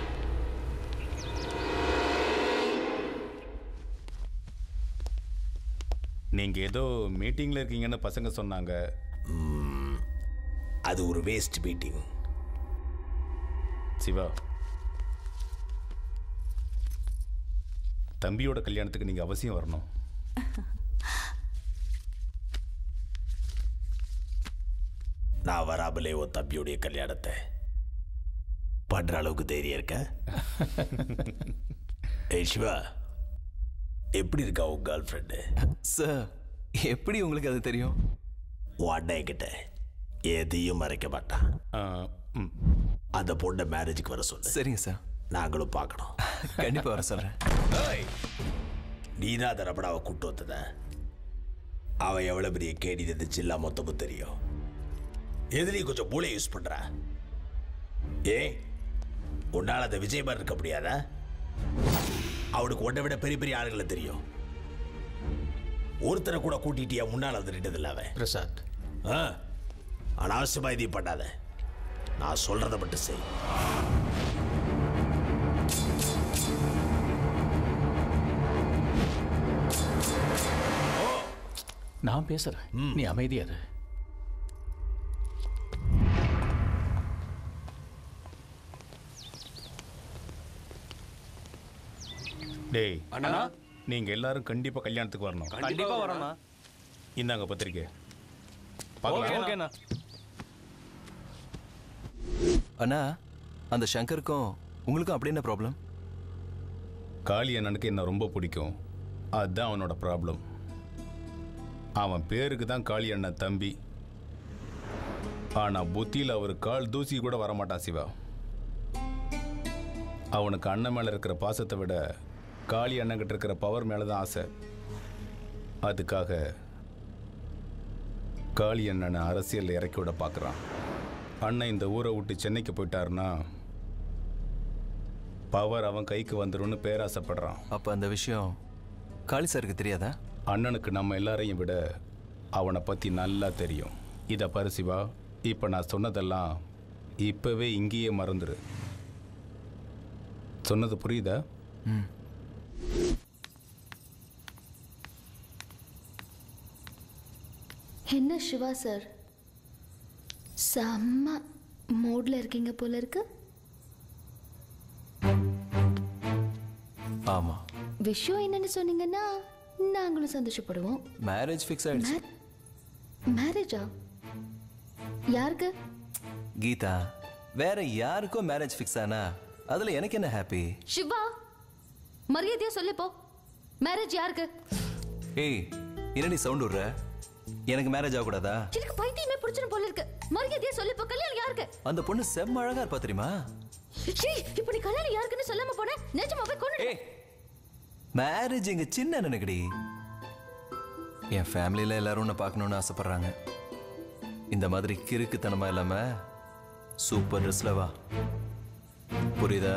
நீங்க ஏதோ மீட்டிங்ல இருக்கீங்கன்னு பசங்க சொன்னாங்க அது ஒரு வேஸ்ட் மீட்டிங் சிவா தம்பியோட கல்யாணத்துக்கு நீங்க அவசியம் வரணும் நான் வராமலே உன் தம்பியுடைய கல்யாணத்தை பண்ற அளவுக்கு தைரியம் இருக்க ஏய் சிவா எப்படி இருக்கா உன் கேர்ள் ஃப்ரெண்டு சார் எப்படி உங்களுக்கு அது தெரியும் உன் அண்ணன் கிட்ட எதையும் மறைக்க மாட்டான் அந்த பொண்ணை மேரேஜுக்கு வர சொல்லு சரிங்க சார் நாங்களும் பார்க்கணும் கண்டிப்பா வர சொல்றேன் நீ தான் அந்த ரமணாவை கூட்டு வந்தத அவன் எவ்வளவு பெரிய கேடி இருந்துச்சு இல்லாம மொத்தமும் தெரியும் எதுலையும் கொஞ்சம் மூளை யூஸ் பண்ற ஏ உன்னால அந்த விஜய் மாதிரி இருக்க முடியாதா அவனுக்கு உன்னை விட பெரிய பெரிய ஆளுகளை தெரியும் ஒருத்தரை கூட கூட்டிட்டியா முன்னால் வந்து நின்றதில்ல அவன் பிரசாத் ஆ அனாவசியமா இதையும் பண்ணாத நான் சொல்றத மட்டும் செய் நான் பேசுறேன் நீ அமைதியா இரு டேய் அண்ணா. நீங்க எல்லாரும் கண்டிப்பா கல்யாணத்துக்கு வரணும் கண்டிப்பா வரோண்ணா இந்தாங்க பத்திரிக்கை ஓகே ஓகேண்ணா அண்ணா அந்த சங்கருக்கும் உங்களுக்கும் அப்படி என்ன ப்ராப்ளம் காளி அண்ணனுக்கு என்ன ரொம்ப பிடிக்கும் அதுதான் அவனோட ப்ராப்ளம் அவன் பேருக்கு தான் காளி அண்ணன் தம்பி ஆனா புத்தியில் அவர் கால் தூசி கூட வரமாட்டான் சிவா அவனுக்கு அண்ணன் மேல இருக்கிற பாசத்தை விட காளி அண்ணன்கிட்ட இருக்கிற பவர் மேல தான் ஆசை அதுக்காக காளி அண்ணனை அரசியலில் இறக்கி விட பார்க்குறான் அண்ணன் இந்த ஊரை விட்டு சென்னைக்கு போயிட்டாருன்னா பவர் அவன் கைக்கு வந்துரும்னு பேராசைப்படுறான் அப்போ அந்த விஷயம் காளி சாருக்கு தெரியாதா அண்ணனுக்கு நம்ம எல்லாரையும் விட அவனை பற்றி நல்லா தெரியும் இதை பாரு சிவா இப்போ நான் சொன்னதெல்லாம் இப்போவே இங்கேயே மறந்துரு சொன்னது புரியுதா என்ன சிவா சார் செம்ம மூட்ல இருக்கீங்க போல இருக்கு ஆமா விஷயம் என்னன்னு சொன்னீங்கன்னா நாங்களும் சந்தோஷப்படுவோம் மேரேஜ் ஃபிக்ஸ் ஆயிடுச்சு மேரேஜா யாருக்கு கீதா வேற யாருக்கும் மேரேஜ் ஃபிக்ஸ் ஆனா அதுல எனக்கு என்ன ஹாப்பி சிவா மரியாதையா சொல்லு போ மேரேஜ் யாருக்கு ஏய் என்னடி சவுண்ட் விடுற எனக்கு மேரேஜ் ஆகக்கூடாதா எனக்கு பைத்தியமே பிடிச்சிடும் போல இருக்கு மரியாதையா சொல்லு போ கல்யாணம் யாருக்கு அந்த பொண்ணு செம்ம அழகா இருப்பா தெரியுமா சீ, இப்ப நீ கல்யாணம் யாருக்குன்னு சொல்லாம போன நிஜமாவே கொண்டு மேரேஜ் எங்க சின்ன நினைக்கடி என் ஃபேமிலியில எல்லாரும் உன்னை பார்க்கணும்னு ஆசைப்படுறாங்க இந்த மாதிரி கிறுக்குத்தனமா இல்லாம சூப்பர் ட்ரெஸ்ல வா புரியுதா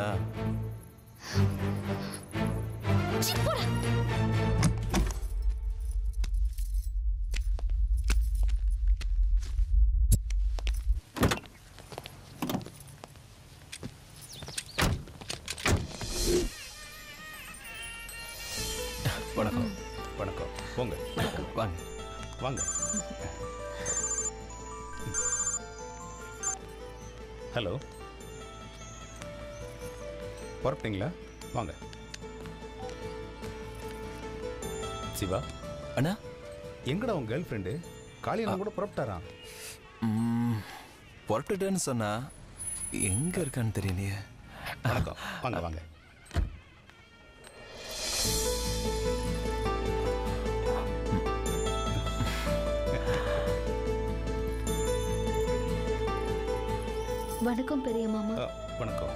போங்க வாங்க வாங்க ஹலோ புறப்பட்டீங்களா வாங்க சிவா அண்ணா எங்கடா உன் கேர்ள் ஃப்ரெண்டு காளியண்ணன் கூட புறப்பட்டாராம் ம், புறப்பட்டுட்டேன்னு சொன்னா எங்க இருக்கான்னு தெரியலையே வணக்கம் வாங்க வாங்க வணக்கம் பெரிய மாமா அ, வணக்கம்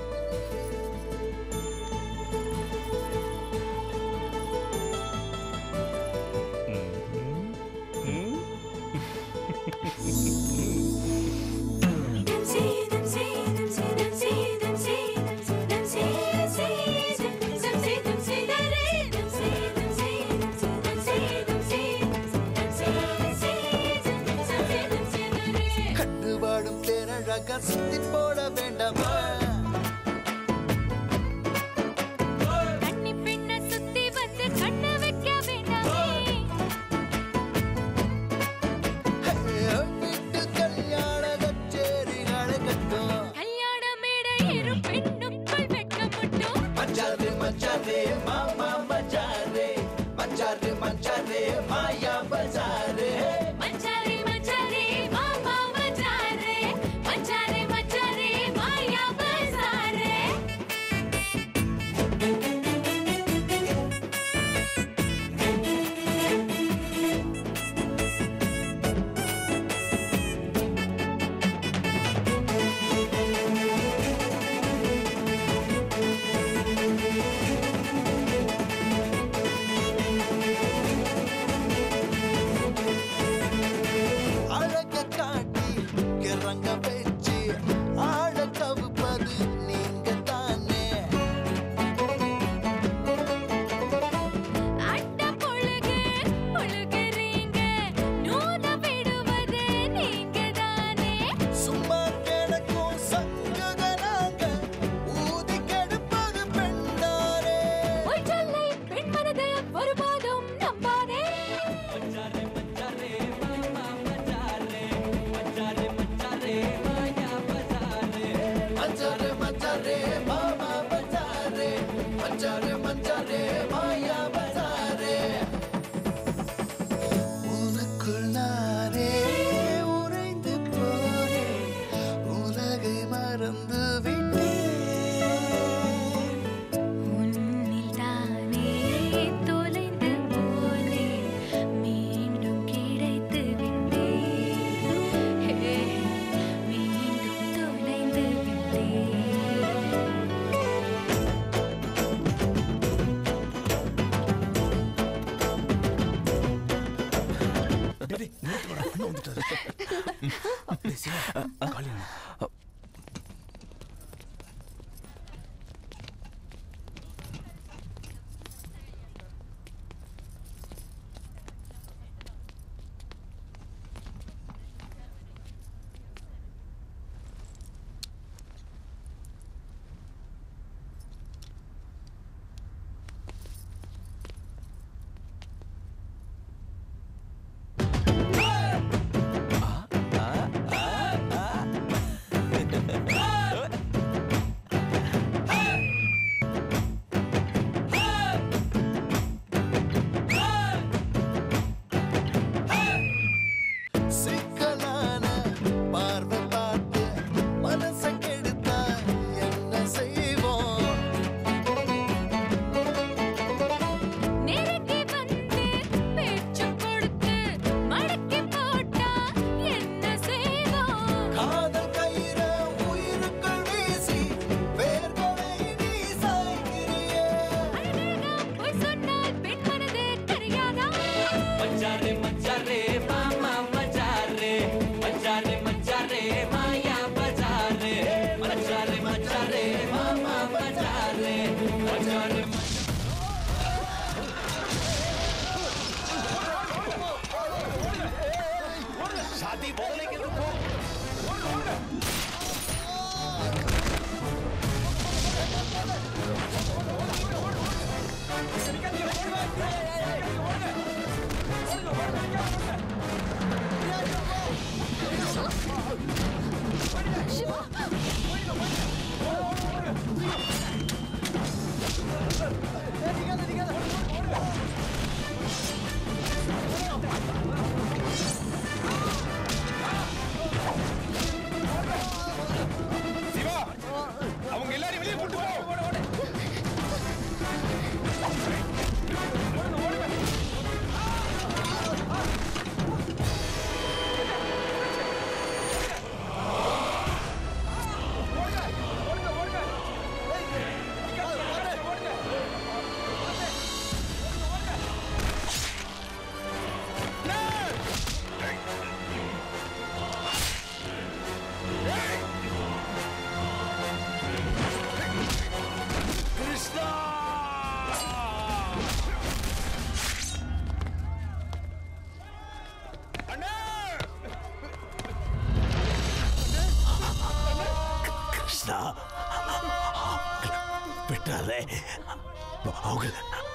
கண்டு வாழும் பேரழக சுத்தி போட வேண்டாமா கன்னி பெண்ண சுத்தி வந்து கண்ணு வைக்க வேண்டாமே வீட்டு கல்யாண கச்சேரி நடக்கட்டும் கல்யாண மேடை இரு பெண்ணுக்குள் வெட்க மட்டும் மச்சாரு மச்சாரே மாமா மச்சாரே மச்சாரு மச்சாரே மாயா பஜாரே மச்சாரே மச்சாரே மாமா மச்சாரே மச்சாரே மச்சாரே மாயா பஜாரே அழக காட்டி கிறங்க வச்சு ஆழ கவுப்பது நீங்க தானே அட்ட பொழுகு பொழுகிறீங்க நூத விடுவது நீங்க தானே சும்மா கிடக்கும் சங்குகனாங்க ஊதி கெடுப்பது பெண்டாரே பொய் சொல்லை பெண் மனது ஒருபோதும் நம்பாதே மச்சாரே மச்சாரே மாமா பஜாரே மச்சாரே மச்சாரே மாயா பஜாரே உனக்குள் நானே உறைந்து போனேன் உலகை மறந்து விட்டேன் உன்னில் தானே தொலைந்து போனேன் மீண்டும் கிடைத்து விட்டேன் ஹே, மீண்டும் தொலைந்து விட்டேன் சிக்கலான பார்வை பார்த்து மனசை கெடுத்தா என்ன செய்வோம் நெருங்கி வந்து பேச்சு கொடுத்து மடக்கி போட்டா என்ன செய்வோம் காதல் கயிற உயிருக்குள் வீசி வேர்களை நீ சாய்கிறியே பொய் சொன்னால் பெண் மனது கரையாதா மச்சாரே மச்சாரே மாமா மச்சாரே மச்சாரே மச்சாரே மாயா பஜாரே மச்சாரே மச்சாரே மாமா மச்சாரே மச்சாரே शादी बदले के रुको சிவா அவங்க எல்லாரையும் வெளியே கூட்டு போ கிருஷ்ணா கிருஷ்ணா விட்டாரே அவங்க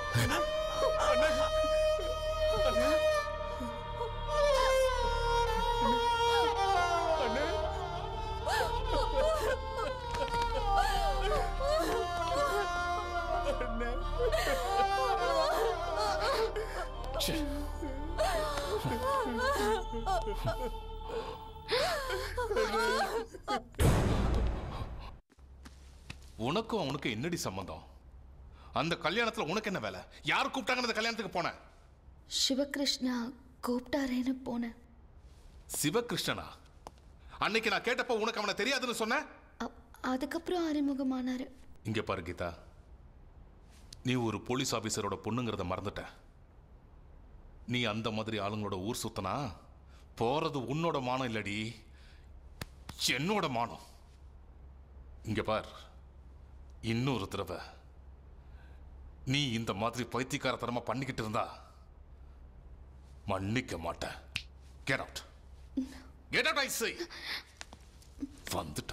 உனக்கும் அவனுக்கு என்னடி சம்பந்தம் அந்த கல்யாணத்துல உனக்கு என்ன வேலை யார் கூப்பிட்டாங்க அந்த கல்யாணத்துக்கு போன சிவகிருஷ்ணா கூப்பிட்டாரேன்னு போனேன் சிவகிருஷ்ணனா அன்னைக்கு நான் கேட்டப்ப உனக்கு அவனை தெரியாதுன்னு சொன்ன அதுக்கப்புறம் அறிமுகமானாரு இங்க பாரு கீதா நீ ஒரு போலீஸ் ஆபீசரோட பொண்ணுங்கிறத மறந்துட்ட நீ அந்த மாதிரி ஆளுங்களோட ஊர் சுத்தனா போறது உன்னோட மானம் இல்லடி என்னோட மானம் இங்க பார் இன்னொரு தடவை நீ இந்த மாதிரி பைத்தியக்காரத்தனமா பண்ணிக்கிட்டு இருந்தா மன்னிக்க மாட்டேன் get out get out I say வந்துட்டா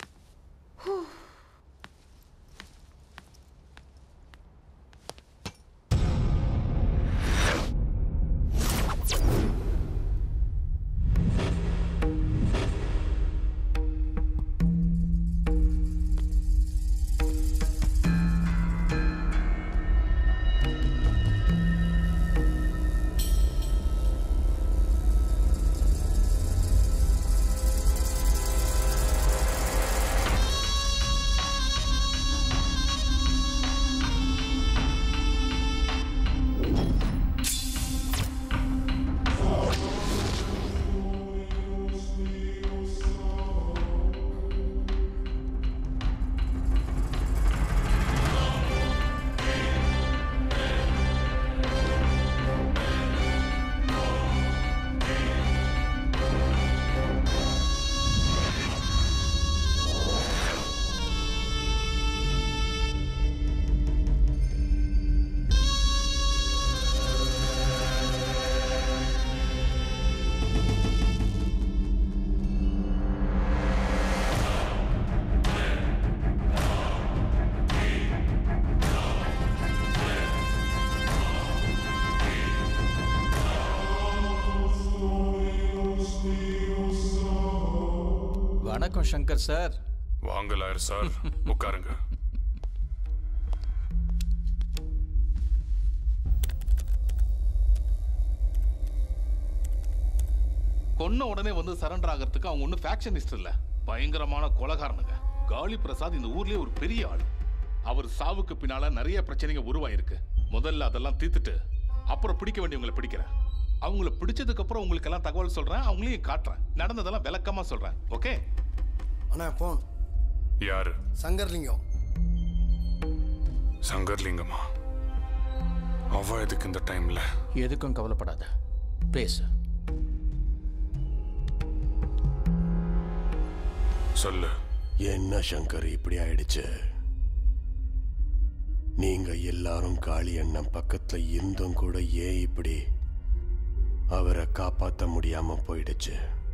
வணக்கம் சங்கர் சார் வாங்க லாயர் சார் உட்காருங்க கொன்ன உடனே வந்து சரண்டர் ஆகிறதுக்கு அவங்க ஒன்றும் ஃபேக்ஷனிஸ்ட் இல்ல பயங்கரமான கொலகாரனுங்க காளி பிரசாத் இந்த ஊர்லயே ஒரு பெரிய ஆள் அவர் சாவுக்கு பின்னால நிறைய பிரச்சனைங்க உருவாயிருக்கு முதல்ல அதெல்லாம் தீர்த்துட்டு அப்புறம் பிடிக்க வேண்டியவங்களை பிடிக்கிறேன் அவங்கள பிடிச்சதுக்கு அப்புறம் உங்களுக்கு எல்லாம் தகவல் சொல்றேன் அவங்களையும் காட்டுறேன் நடந்ததெல்லாம் விளக்கமா சொல்றேன் ஓகே அண்ணா போன் யாரு சங்கர்லிங்கம் சங்கர்லிங்கமா அவ எதுக்கு இந்த டைம்ல எதுக்கும் கவலைப்படாத பேசு சொல்லு என்ன சங்கர் இப்படி ஆயிடுச்சு நீங்க எல்லாரும் காளி அண்ணன் பக்கத்துல இருந்தும் கூட ஏன் இப்படி அவரை காப்பாத்த முடியாம போயிடுச்சு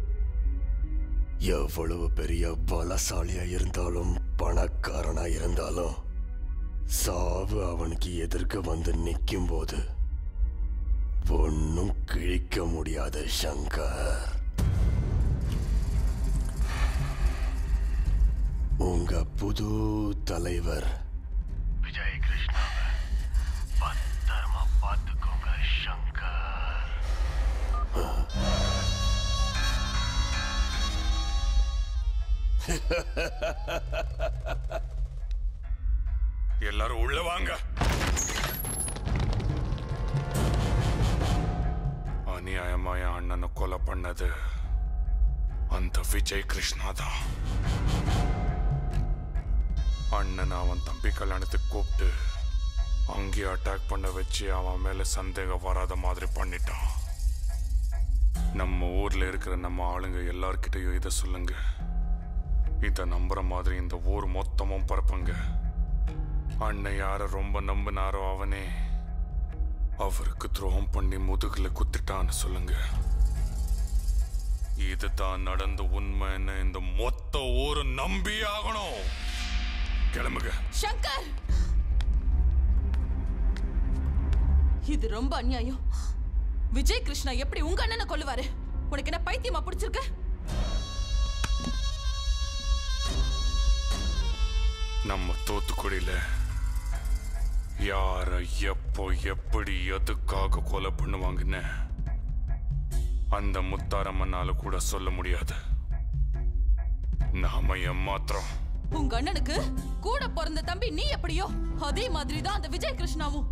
எவ்வளவு பெரிய பலசாலியா இருந்தாலும் பணக்காரனா இருந்தாலும் சாவு அவனுக்கு எதிர்க்க வந்து நிற்கும் போது ஒன்னும் கிழிக்க முடியாத சங்கர் உங்க புது தலைவர் விஜய் கிருஷ்ணாவை பத்திரமா பார்த்துக்கோங்க சங்கர் எல்லாரும் உள்ள வாங்க அநியாயமா என் அண்ணனை கொலை பண்ணது அந்த விஜய் கிருஷ்ணா தான் அண்ணனை அவன் தம்பி கல்யாணத்துக்கு கூப்பிட்டு அங்கேயே அட்டாக் பண்ண வச்சு அவன் மேல சந்தேகம் வராத மாதிரி பண்ணிட்டான் நம்ம ஊர்ல இருக்கிற நம்ம ஆளுங்க எல்லார்கிட்டயும் இதை சொல்லுங்க இதை நம்புற மாதிரி இந்த ஊர் மொத்தமும் பரப்புங்க அண்ணன் யார ரொம்ப நம்பினாரோ அவனே அவருக்கு துரோகம் பண்ணி முதுகுல குத்திட்டான்னு சொல்லுங்க இதுதான் நடந்த உண்மைன்னு இந்த மொத்த ஊரு நம்பி ஆகணும் கிளம்புங்க சங்கர் இது ரொம்ப அநியாயம் விஜய் கிருஷ்ணா எப்படி உங்க அண்ணனை கொல்லுவாரு உனக்கு என்ன பைத்தியமா பிடிச்சிருக்கு நம்ம தூத்துக்குடியில யார எப்போ எப்படி எதுக்காக கொலை பண்ணுவாங்கன்னு அந்த முத்தாரம்மனால கூட சொல்ல முடியாது நாம ஏமாத்திரம் உங்க அண்ணனுக்கு கூட பிறந்த தம்பி நீ எப்படியோ அதே மாதிரி தான் அந்த விஜய் கிருஷ்ணாவும்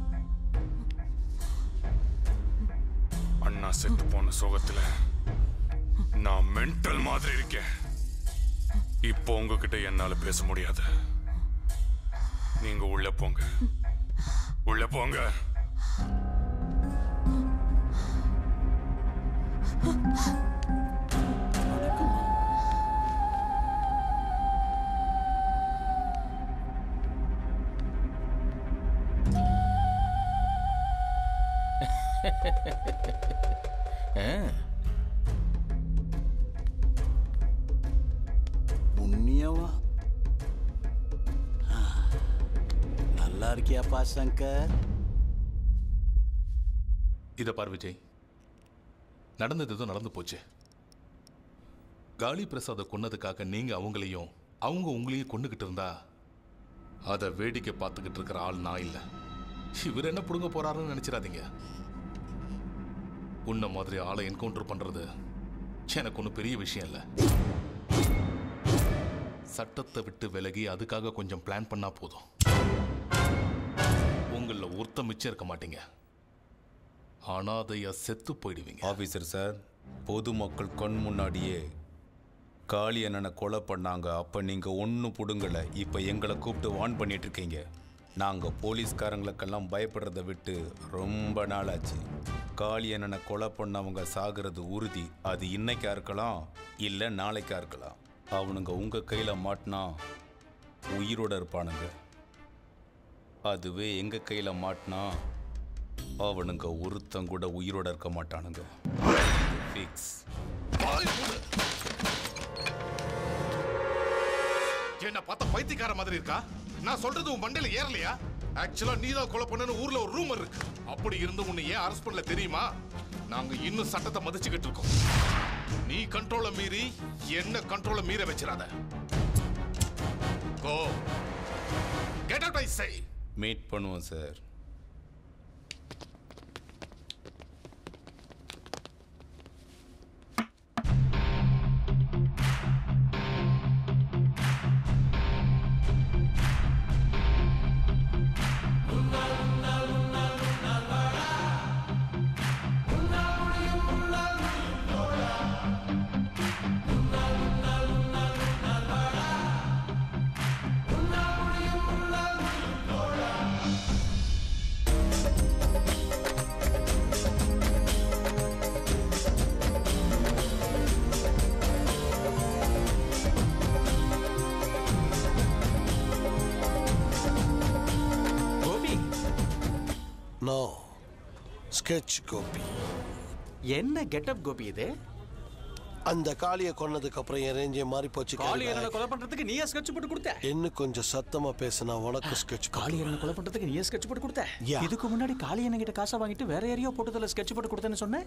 அண்ணா செத்து போன சோகத்துல நான் மென்டல் மாதிரி இருக்கேன் இப்போ உங்ககிட்ட என்னால பேச முடியாது நீங்க உள்ள போங்க உள்ள போங்க புண்ணியவா ஆ, நல்லா இருக்கியாப்பா சங்கர் இதை பார் விஜய் நடந்தது ஏதோ நடந்து போச்சு காளி பிரசாத கொன்னதுக்காக நீங்க அவங்களையும் அவங்க உங்களையும் கொண்டுகிட்டு இருந்தா அதை வேடிக்கை பார்த்துக்கிட்டு இருக்கிற ஆள் நான் இல்லை இவர் என்ன புடுங்க போறாருன்னு நினைச்சிடாதீங்க உன்ன மாதிரி ஆளை என்கவுண்டர் பண்றது எனக்கு ஒன்றும் பெரிய விஷயம் இல்லை சட்டத்தை விட்டு விலகி அதுக்காக கொஞ்சம் பிளான் பண்ணா போதும் உங்களில் ஒருத்த மிச்சம் இருக்க மாட்டீங்க அனாதையா செத்து போயிடுவீங்க ஆஃபீஸர் சார் பொதுமக்கள் கண் முன்னாடியே காளி அண்ணனை கொலை பண்ணாங்க அப்போ நீங்கள் ஒன்றும் புடுங்கலை இப்போ எங்களை கூப்பிட்டு வான் பண்ணிட்டு இருக்கீங்க நாங்கள் போலீஸ்காரங்களுக்கெல்லாம் பயப்படுறதை விட்டு ரொம்ப நாளாச்சு காளி அண்ணனை கொலை பண்ணவங்க சாகிறது உறுதி அது இன்னைக்கா இருக்கலாம் இல்லை நாளைக்கா இருக்கலாம் அவனுங்க உங்கள் கையில் மாட்டினா உயிரோட இருப்பானுங்க அதுவே எங்கள் கையில் மாட்டினா அவனுங்க ஒருத்தன் கூட உயிரோட இருக்க மாட்டானுங்க ஃபிக்ஸ் என்ன பார்த்தா பைத்தியக்கார மாதிரி இருக்கா நான் சொல்றது உன் மண்டையில ஏறலையா ஆக்சுவலா நீ தான் கொலை பண்ணனு ஊர்ல ஒரு ரூமர் இருக்கு அப்படி இருந்து உன்னை ஏன் அரெஸ்ட் பண்ணல தெரியுமா நாங்க இன்னும் சட்டத்தை மதிச்சுக்கிட்டு இருக்கோம் நீ கண்ட்ரோலை மீறி என்ன கண்ட்ரோலை மீற வச்சிடாத go get out I say meet பண்ணுவோம் sir Gopi no sketch Gopi என்ன கெட்டப் கோபி இது அந்த காளியை கொன்னதுக்கு அப்புறம் என் ரேஞ்சே மாறி போச்சு காளி என்ன கொலை பண்றதுக்கு நீயே ஸ்கெட்ச் போட்டு கொடுத்த இன்னும் கொஞ்சம் சத்தமா பேசுனா உனக்கு ஸ்கெட்ச் காளி என்ன கொலை பண்றதுக்கு நீயே ஸ்கெட்ச் போட்டு கொடுத்த Yeah. இதுக்கு முன்னாடி காளி என்ன கிட்ட காசை வாங்கிட்டு வேற யாரையோ போட்டதுல ஸ்கெட்ச் போட்டு கொடுத்தேன்னு சொன்னேன்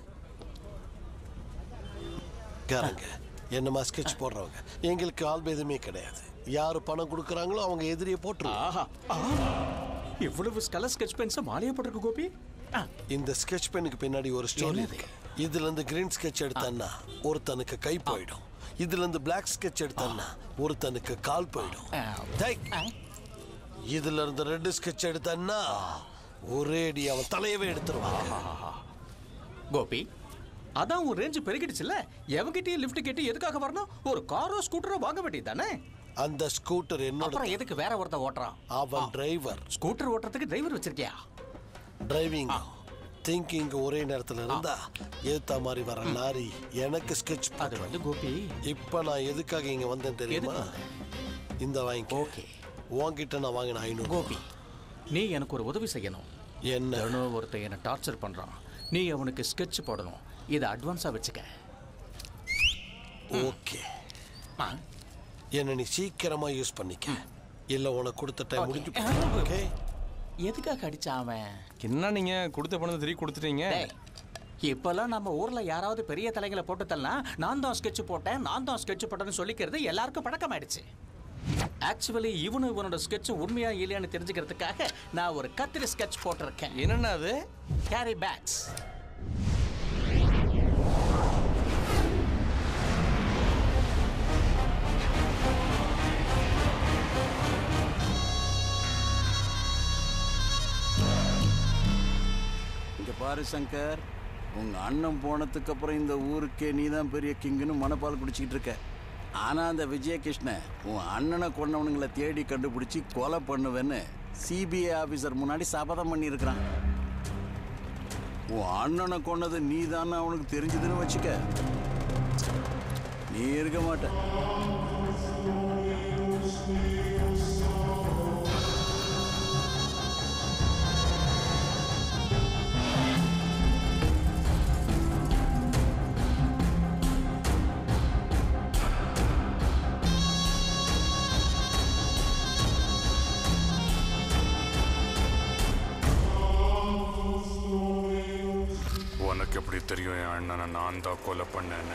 காரங்க என்னமா ஸ்கெட்ச் போடுறவங்க எங்களுக்கு ஆள் எதுவுமே கிடையாது யாரு பணம் கொடுக்குறாங்களோ அவங்க எதிரியை போட்டுருவோம் ஆஹா ஆ. இவ்வளவு கலர் ஸ்கெட்ச் பென்ஸை மாலையா போட்டிருக்கு கோபி இந்த ஸ்கெட்ச் பென்னுக்கு பின்னாடி ஒரு ஸ்டோரி இருக்கு இதுல இருந்து கிரீன் ஸ்கெட்ச் எடுத்தேன்னா ஒருத்தனுக்கு கை போயிடும் இதுல இருந்து பிளாக் ஸ்கெட்ச் எடுத்தேன்னா ஒருத்தனுக்கு கால் போயிடும் டேய், இதுல இருந்து ரெட் ஸ்கெட்ச் எடுத்தேன்னா ஒரே அடி அவன் தலையவே எடுத்துருவாங்க கோபி அதான் உன் ரேஞ்சு பெருகிடுச்சுல்ல எவங்கிட்டயும் லிஃப்ட் கேட்டு எதுக்காக வரணும் ஒரு காரோ ஸ்கூட்டரோ வாங்க வேண்டியது தானே அந்த ஸ்கூட்டர் என்னோட அப்புறம் எதுக்கு வேற ஒருத்தன் ஓட்டுறான் அவன் டிரைவர் ஸ்கூட்டர் ஓட்டுறதுக்கு டிரைவர் வச்சிருக்கியா டிரைவிங் திங்கிங் ஒரே நேரத்துல இருந்தா ஏத்த மாதிரி வர லாரி எனக்கு ஸ்கெட்ச் அது வந்து கோபி இப்ப நான் எதுக்காக இங்க வந்தேன் தெரியுமா இந்த வாங்கி ஓகே உன்கிட்ட நான் வாங்கின ஐநூறு கோபி நீ எனக்கு ஒரு உதவி செய்யணும் என்ன தினம் ஒருத்தன் என்னை டார்ச்சர் பண்றான் நீ அவனுக்கு ஸ்கெட்ச் போடணும் இதை அட்வான்ஸா வச்சுக்க ஓகே என்ன நீ சீக்கிரமா யூஸ் பண்ணிக்க இல்ல உனக்கு கொடுத்த டைம் முடிஞ்சு ஓகே எதுக்காக அடிச்சான் அவன் என்ன நீங்க கொடுத்த பணத்தை திருப்பி கொடுத்துட்டீங்க டேய், இப்பெல்லாம் நம்ம ஊர்ல யாராவது பெரிய தலைகளை போட்டு தரலாம் நான் தான் ஸ்கெட்ச் போட்டேன் நான் தான் ஸ்கெட்ச் போட்டேன்னு சொல்லிக்கிறது எல்லாருக்கும் பழக்கமாயிடுச்சு ஆக்சுவலி இவனு இவனோட ஸ்கெட்ச் உண்மையா இல்லையான்னு தெரிஞ்சுக்கிறதுக்காக நான் ஒரு கத்திரி ஸ்கெட்ச் போட்டிருக்கேன் என்னன்னா அது கேரி பேக்ஸ் இங்க பாரு சங்கர் உங்க அண்ணன் போனதுக்கு அப்புறம் இந்த ஊருக்கே நீதான் பெரிய கிங்குன்னு மனப்பால் குடிச்சிக்கிட்டு இருக்க ஆனா அந்த விஜயகிருஷ்ணன் உன் அண்ணனை கொன்னவனுங்களை தேடி கண்டுபிடிச்சி கொலை பண்ணுவேன்னு சிபிஐ ஆபீசர் முன்னாடி சபதம் பண்ணியிருக்கிறான் உன் அண்ணனை கொன்னது நீதான்னு அவனுக்கு தெரிஞ்சதுன்னு வச்சுக்க நீ இருக்க மாட்ட உனக்கு எப்படி தெரியும் என் அண்ணனை நான் தான் கொலை பண்ணேன்னு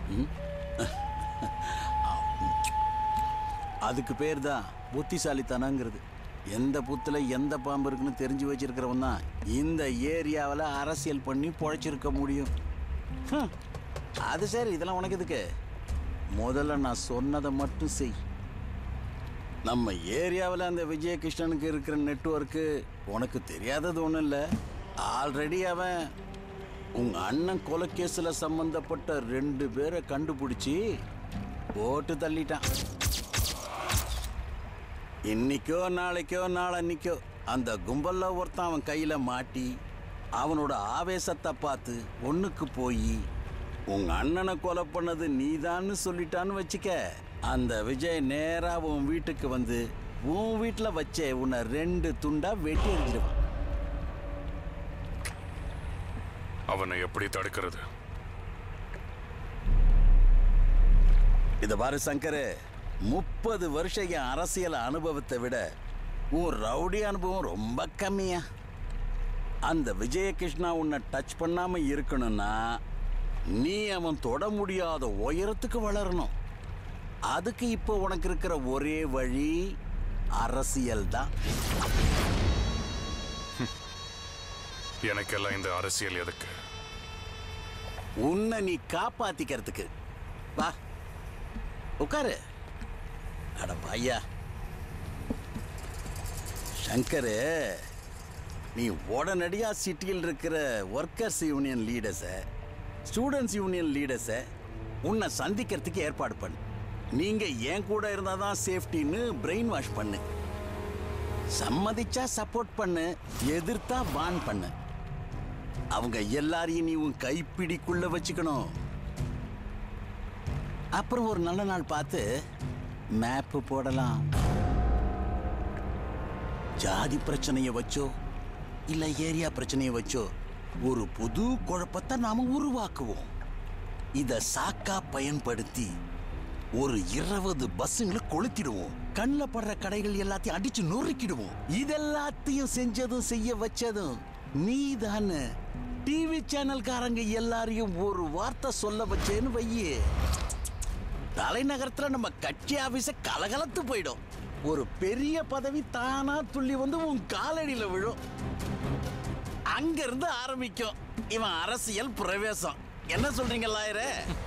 அதுக்கு பேர் தான் புத்திசாலித்தனங்கிறது எந்த புத்துல எந்த பாம்பு இருக்குன்னு தெரிஞ்சு வச்சிருக்கிறவன் தான் இந்த ஏரியாவில் அரசியல் பண்ணி பொழைச்சிருக்க முடியும் ஹம். அது சரி இதெல்லாம் உனக்கு எதுக்கு முதல்ல நான் சொன்னதை மட்டும் செய் நம்ம ஏரியாவில் அந்த விஜயகிருஷ்ணனுக்கு இருக்கிற நெட்வொர்க்கு உனக்கு தெரியாதது ஒன்றும் இல்லை ஆல்ரெடி அவன் உங்க அண்ணன் கொலைக்கேஸில் சம்பந்தப்பட்ட ரெண்டு பேரை கண்டுபிடிச்சி போட்டு தள்ளிட்டான் இன்னைக்கோ நாளைக்கோ நாளன்னைக்கோ அந்த கும்பல்ல ஒருத்தன் அவன் கையில மாட்டி அவனோட ஆவேசத்தை பார்த்து ஒண்ணுக்கு போய் உங்க அண்ணனை கொலை பண்ணது நீதான்னு சொல்லிட்டான்னு வச்சுக்க அந்த விஜய் நேரா உன் வீட்டுக்கு வந்து உன் வீட்டில் வச்சே உன்னை ரெண்டு துண்டா வெட்டி எறிஞ்சிடுவான் அவனை எப்படி தடுக்கிறது இத பாரு சங்கரு முப்பது வருஷம் என் அரசியல் அனுபவத்தை விட உன் ரவுடி அனுபவம் ரொம்ப கம்மியா அந்த விஜயகிருஷ்ணா உன்னை டச் பண்ணாம இருக்கணும்னா நீ அவன் தொட முடியாத உயரத்துக்கு வளரணும் அதுக்கு இப்போ உனக்கு இருக்கிற ஒரே வழி அரசியல் தான் எனக்கெல்லாம் இந்த அரசியல் எதுக்கு உன்னை நீ காப்பாத்திக்கிறதுக்கு வா உட்காரு அட பையா சங்கரு நீ உடனடியா சிட்டியில் இருக்கிற ஒர்க்கர்ஸ் யூனியன் லீடர்ஸை ஸ்டூடெண்ட்ஸ் யூனியன் லீடர்ஸை உன்னை சந்திக்கிறதுக்கு ஏற்பாடு பண்ணு நீங்க என் கூட இருந்தாதான் தான் சேஃப்டின்னு பிரெயின் வாஷ் பண்ணு சம்மதிச்சா சப்போர்ட் பண்ணு எதிர்த்தா பான் பண்ணு அவங்க எல்லாரையும் நீ உன் கைப்பிடிக்குள்ள வச்சுக்கணும் அப்புறம் ஒரு நல்ல நாள் பார்த்து மேப்பு போடலாம் ஜாதி பிரச்சனையை வச்சோ இல்ல ஏரியா பிரச்சனையை வச்சோ ஒரு புது குழப்பத்தை நாம உருவாக்குவோம் இத சாக்கா பயன்படுத்தி ஒரு இருபது பஸ்ஸுங்களை கொளுத்திடுவோம் கண்ணில் படுற கடைகள் எல்லாத்தையும் அடிச்சு நொறுக்கிடுவோம் இதெல்லாத்தையும் செஞ்சதும் செய்ய வச்சதும் நீதானே டிவி சேனல்காரங்க எல்லாரையும் ஒரு வார்த்தை சொல்ல வச்சேன்னு வையே தலைநகரத்துல நம்ம கட்சி ஆபீஸ கலகலத்து போயிடும் ஒரு பெரிய பதவி தானா துள்ளி வந்து உன் காலடியில விழும் அங்க இருந்து ஆரம்பிக்கும் இவன் அரசியல் பிரவேசம் என்ன சொல்றீங்க லாயரே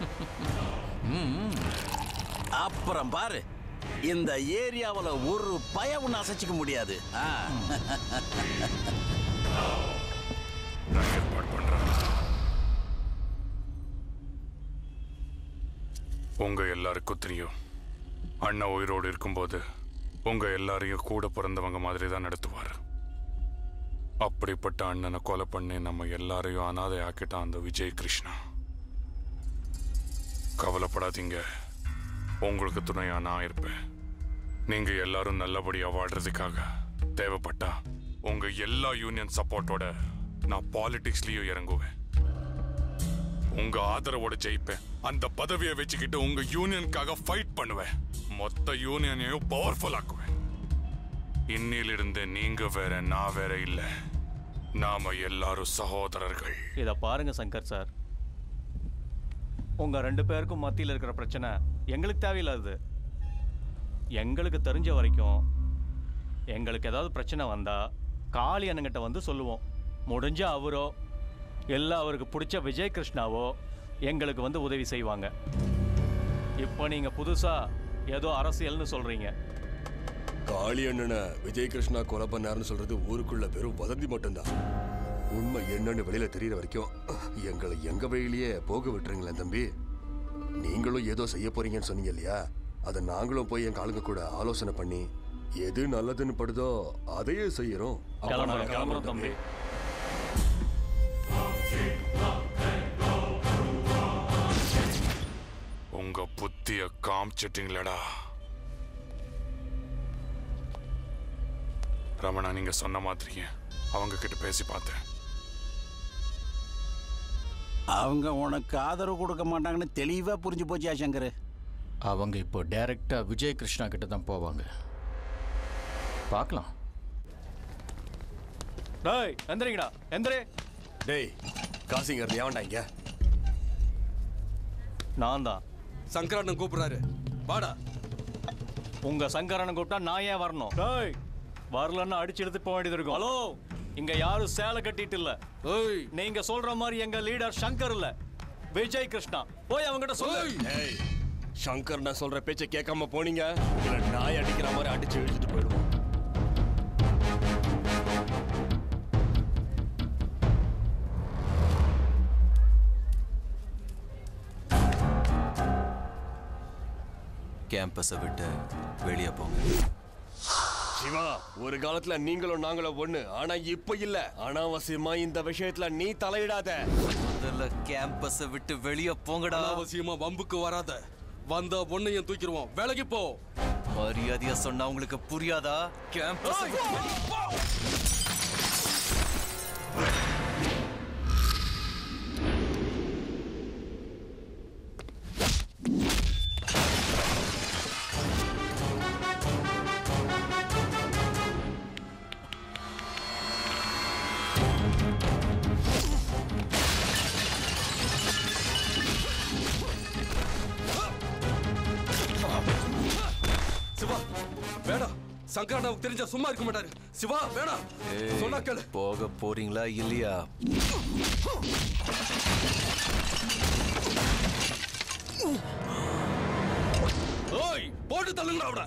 அப்புறம் பாரு இந்த ஏரியாவுல ஒரு பய ஒண்ணு அசைச்சிக்க முடியாது ஆ. உங்க எல்லாருக்கும் தெரியும் அண்ணா உயிரோடு இருக்கும்போது உங்க எல்லாரையும் கூட பிறந்தவங்க மாதிரி தான் நடத்துவார் அப்படிப்பட்ட அண்ணனை கொலை பண்ணி நம்ம எல்லாரையும் அனாதை ஆக்கிட்டான் அந்த விஜய் கிருஷ்ணா கவலைப்படாதீங்க உங்களுக்கு துணையா நான் இருப்பேன் நீங்க எல்லாரும் நல்லபடியா வாழ்றதுக்காக தேவைப்பட்டா உங்க எல்லா யூனியன் சப்போர்ட்டோட நான் பாலிடிக்ஸ்லயும் இறங்குவேன் உங்க ஆதரவோட ஜெயிப்பேன் அந்த பதவியை வச்சுக்கிட்டு உங்க யூனியனுக்காக ஃபைட் பண்ணுவேன் மொத்த யூனியனையும் பவர்ஃபுல் ஆக்குவேன் இன்னிலிருந்து நீங்க வேற நான் வேற இல்ல நாம எல்லாரும் சகோதரர்கள் இதை பாருங்க சங்கர் சார் உங்க ரெண்டு பேருக்கும் மத்தியில் இருக்கிற பிரச்சனை எங்களுக்கு தேவையில்லாது எங்களுக்கு தெரிஞ்ச வரைக்கும் எங்களுக்கு ஏதாவது பிரச்சனை வந்தா காளி அண்ணங்கிட்ட வந்து சொல்லுவோம் முடிஞ்ச அவரோ இல்லை அவருக்கு பிடிச்ச விஜய் கிருஷ்ணாவோ எங்களுக்கு வந்து உதவி செய்வாங்க இப்போ நீங்க புதுசா ஏதோ அரசியல்னு சொல்றீங்க காளி அண்ணனை விஜய் கிருஷ்ணா கொலை பண்ணாருன்னு சொல்றது ஊருக்குள்ள வெறும் வதந்தி மட்டும்தான் உண்மை என்னன்னு வெளியில தெரியற வரைக்கும் எங்களை எங்க வழியிலேயே போக விட்டுருங்களேன் தம்பி நீங்களும் ஏதோ செய்ய போறீங்கன்னு சொன்னீங்க இல்லையா அதை நாங்களும் போய் எங்க ஆளுங்க கூட ஆலோசனை பண்ணி எது நல்லதுன்னு படுதோ அதையே செய்யறோம் அப்ப கிளம்புறோம் நாங்க கிளம்புறோம் தம்பி உங்க புத்திய காமிச்சிட்டீங்களடா ரமணா நீங்க சொன்ன மாதிரியே அவங்க கிட்ட பேசி பார்த்தேன் அவங்க உனக்கு ஆதரவு கொடுக்க மாட்டாங்கன்னு தெளிவா புரிஞ்சு போச்சியா சங்கர் அவங்க இப்போ டைரக்டா விஜய் கிருஷ்ணா கிட்ட தான் போவாங்க பார்க்கலாம் டேய் எந்திரிங்கடா எந்திரி டேய் காசிங்கிறது ஏவன்டா இங்க நான் தான் சங்கராண்ணன் கூப்பிடுறாரு வாடா உங்க சங்கரனை கூப்பிட்டா நான் ஏன் வரணும் டேய் வரலன்னா அடிச்சு எடுத்து போக வேண்டியது இருக்கும் ஹலோ இங்க யாரும் சேலை கட்டிட்டு இல்ல நீங்க சொல்ற மாதிரி எங்க லீடர் சங்கர் இல்ல விஜய் கிருஷ்ணா போய் அவங்ககிட்ட சொல்லு ஏய் சங்கர் நான் சொல்ற பேச்சை கேட்காம போனீங்க இல்ல நாய் அடிக்கிற மாதிரி அடிச்சு இழுத்துட்டு போயிடுவோம் கேம்பஸை விட்டு வெளியே போங்க சிவா ஒரு காலத்துல நீங்களும் நாங்களும் ஒண்ணு ஆனா இப்ப இல்ல அனாவசியமா இந்த விஷயத்துல நீ தலையிடாத முதல்ல கேம்பஸை விட்டு வெளியே போங்கடா அனாவசியமா வம்புக்கு வராத வந்தா பொண்ணையும் தூக்கிடுவோம் வேலைக்கு போ மரியாதையா சொன்னா உங்களுக்கு புரியாதா கேம்பஸ் சிவா வேணாம் சங்கராண்ணாவுக்கு தெரிஞ்சா சும்மா இருக்க மாட்டாரு சிவா வேணாம் சொன்னா கேளு போக போறீங்களா இல்லையா ஓய் போட்டு தள்ளுங்கடா அவட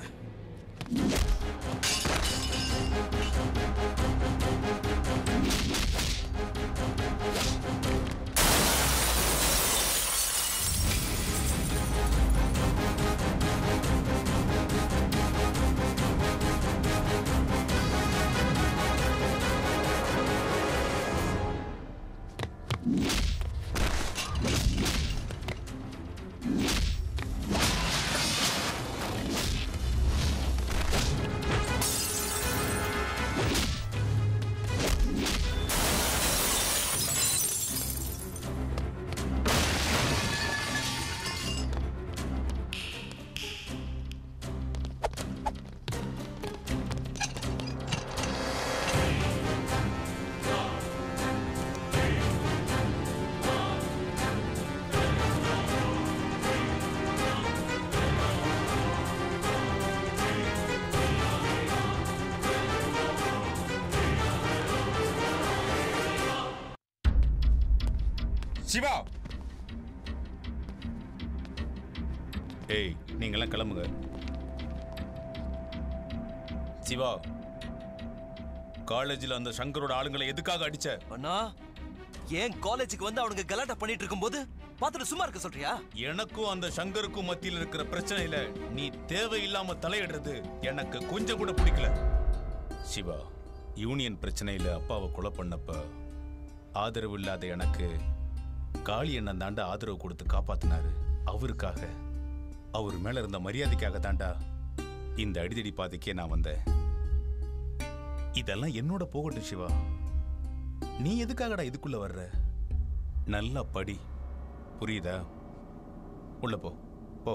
சிவா ஏய் நீங்களாம் கிளம்புங்க சிவா காலேஜில் அந்த சங்கரோட ஆளுங்களை எதுக்காக அடிச்ச அண்ணா ஏன் காலேஜுக்கு வந்து அவனுங்க கலாட்டா பண்ணிட்டு இருக்கும்போது பார்த்துட்டு சும்மா இருக்க சொல்றியா எனக்கும் அந்த சங்கருக்கும் மத்தியில் இருக்கிற பிரச்சனையில நீ தேவையில்லாம தலையிடுறது எனக்கு கொஞ்சம் கூட பிடிக்கல சிவா யூனியன் பிரச்சனையில அப்பாவை கொலை பண்ணப்ப ஆதரவு இல்லாத எனக்கு காளி அண்ணன் தாண்டா ஆதரவு கொடுத்து காப்பாத்தினாரு அவருக்காக அவர் மேல இருந்த மரியாதைக்காக தாண்டா இந்த அடிதடி பாதைக்கே நான் வந்தேன் இதெல்லாம் என்னோட போகட்டும் சிவா நீ எதுக்காகடா இதுக்குள்ள வர்ற நல்லா படி புரியுதா உள்ள போ போ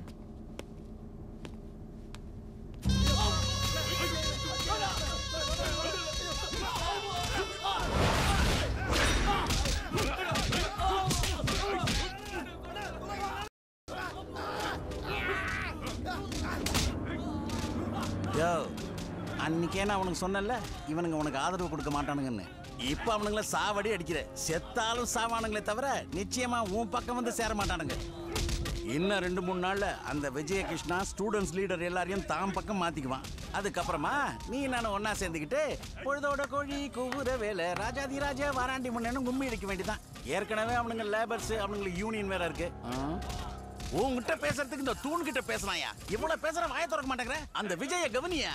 யோ அன்னைக்கே நான் அவனுக்கு சொன்னேன்ல இவனுங்க உனக்கு ஆதரவு கொடுக்க மாட்டானுங்கன்னு இப்போ அவனுங்கள சாவடி அடிக்கிற செத்தாலும் சாவானுங்களே தவிர நிச்சயமா உன் பக்கம் வந்து சேர மாட்டானுங்க இன்னும் ரெண்டு மூணு நாள்ல அந்த விஜயகிருஷ்ணா ஸ்டூடெண்ட்ஸ் லீடர் எல்லாரையும் தாம் பக்கம் மாத்திக்குவான் அதுக்கப்புறமா நீ நானும் ஒண்ணா சேர்ந்துக்கிட்டு பொழுதோட கோழி கூவுற வேலை ராஜாதி ராஜா வாராண்டி முன்னேன்னு கும்மி அடிக்க வேண்டியதான் ஏற்கனவே அவனுங்க லேபர்ஸ் அவனுங்களுக்கு யூனியன் வேற இருக்கு ஆ? உன்கிட்ட பேசுறதுக்கு இந்த தூண் கிட்ட பேசுனாயா இவ்வளவு பேசுற வாய திறக்க மாட்டேங்கிற அந்த விஜய கவனியா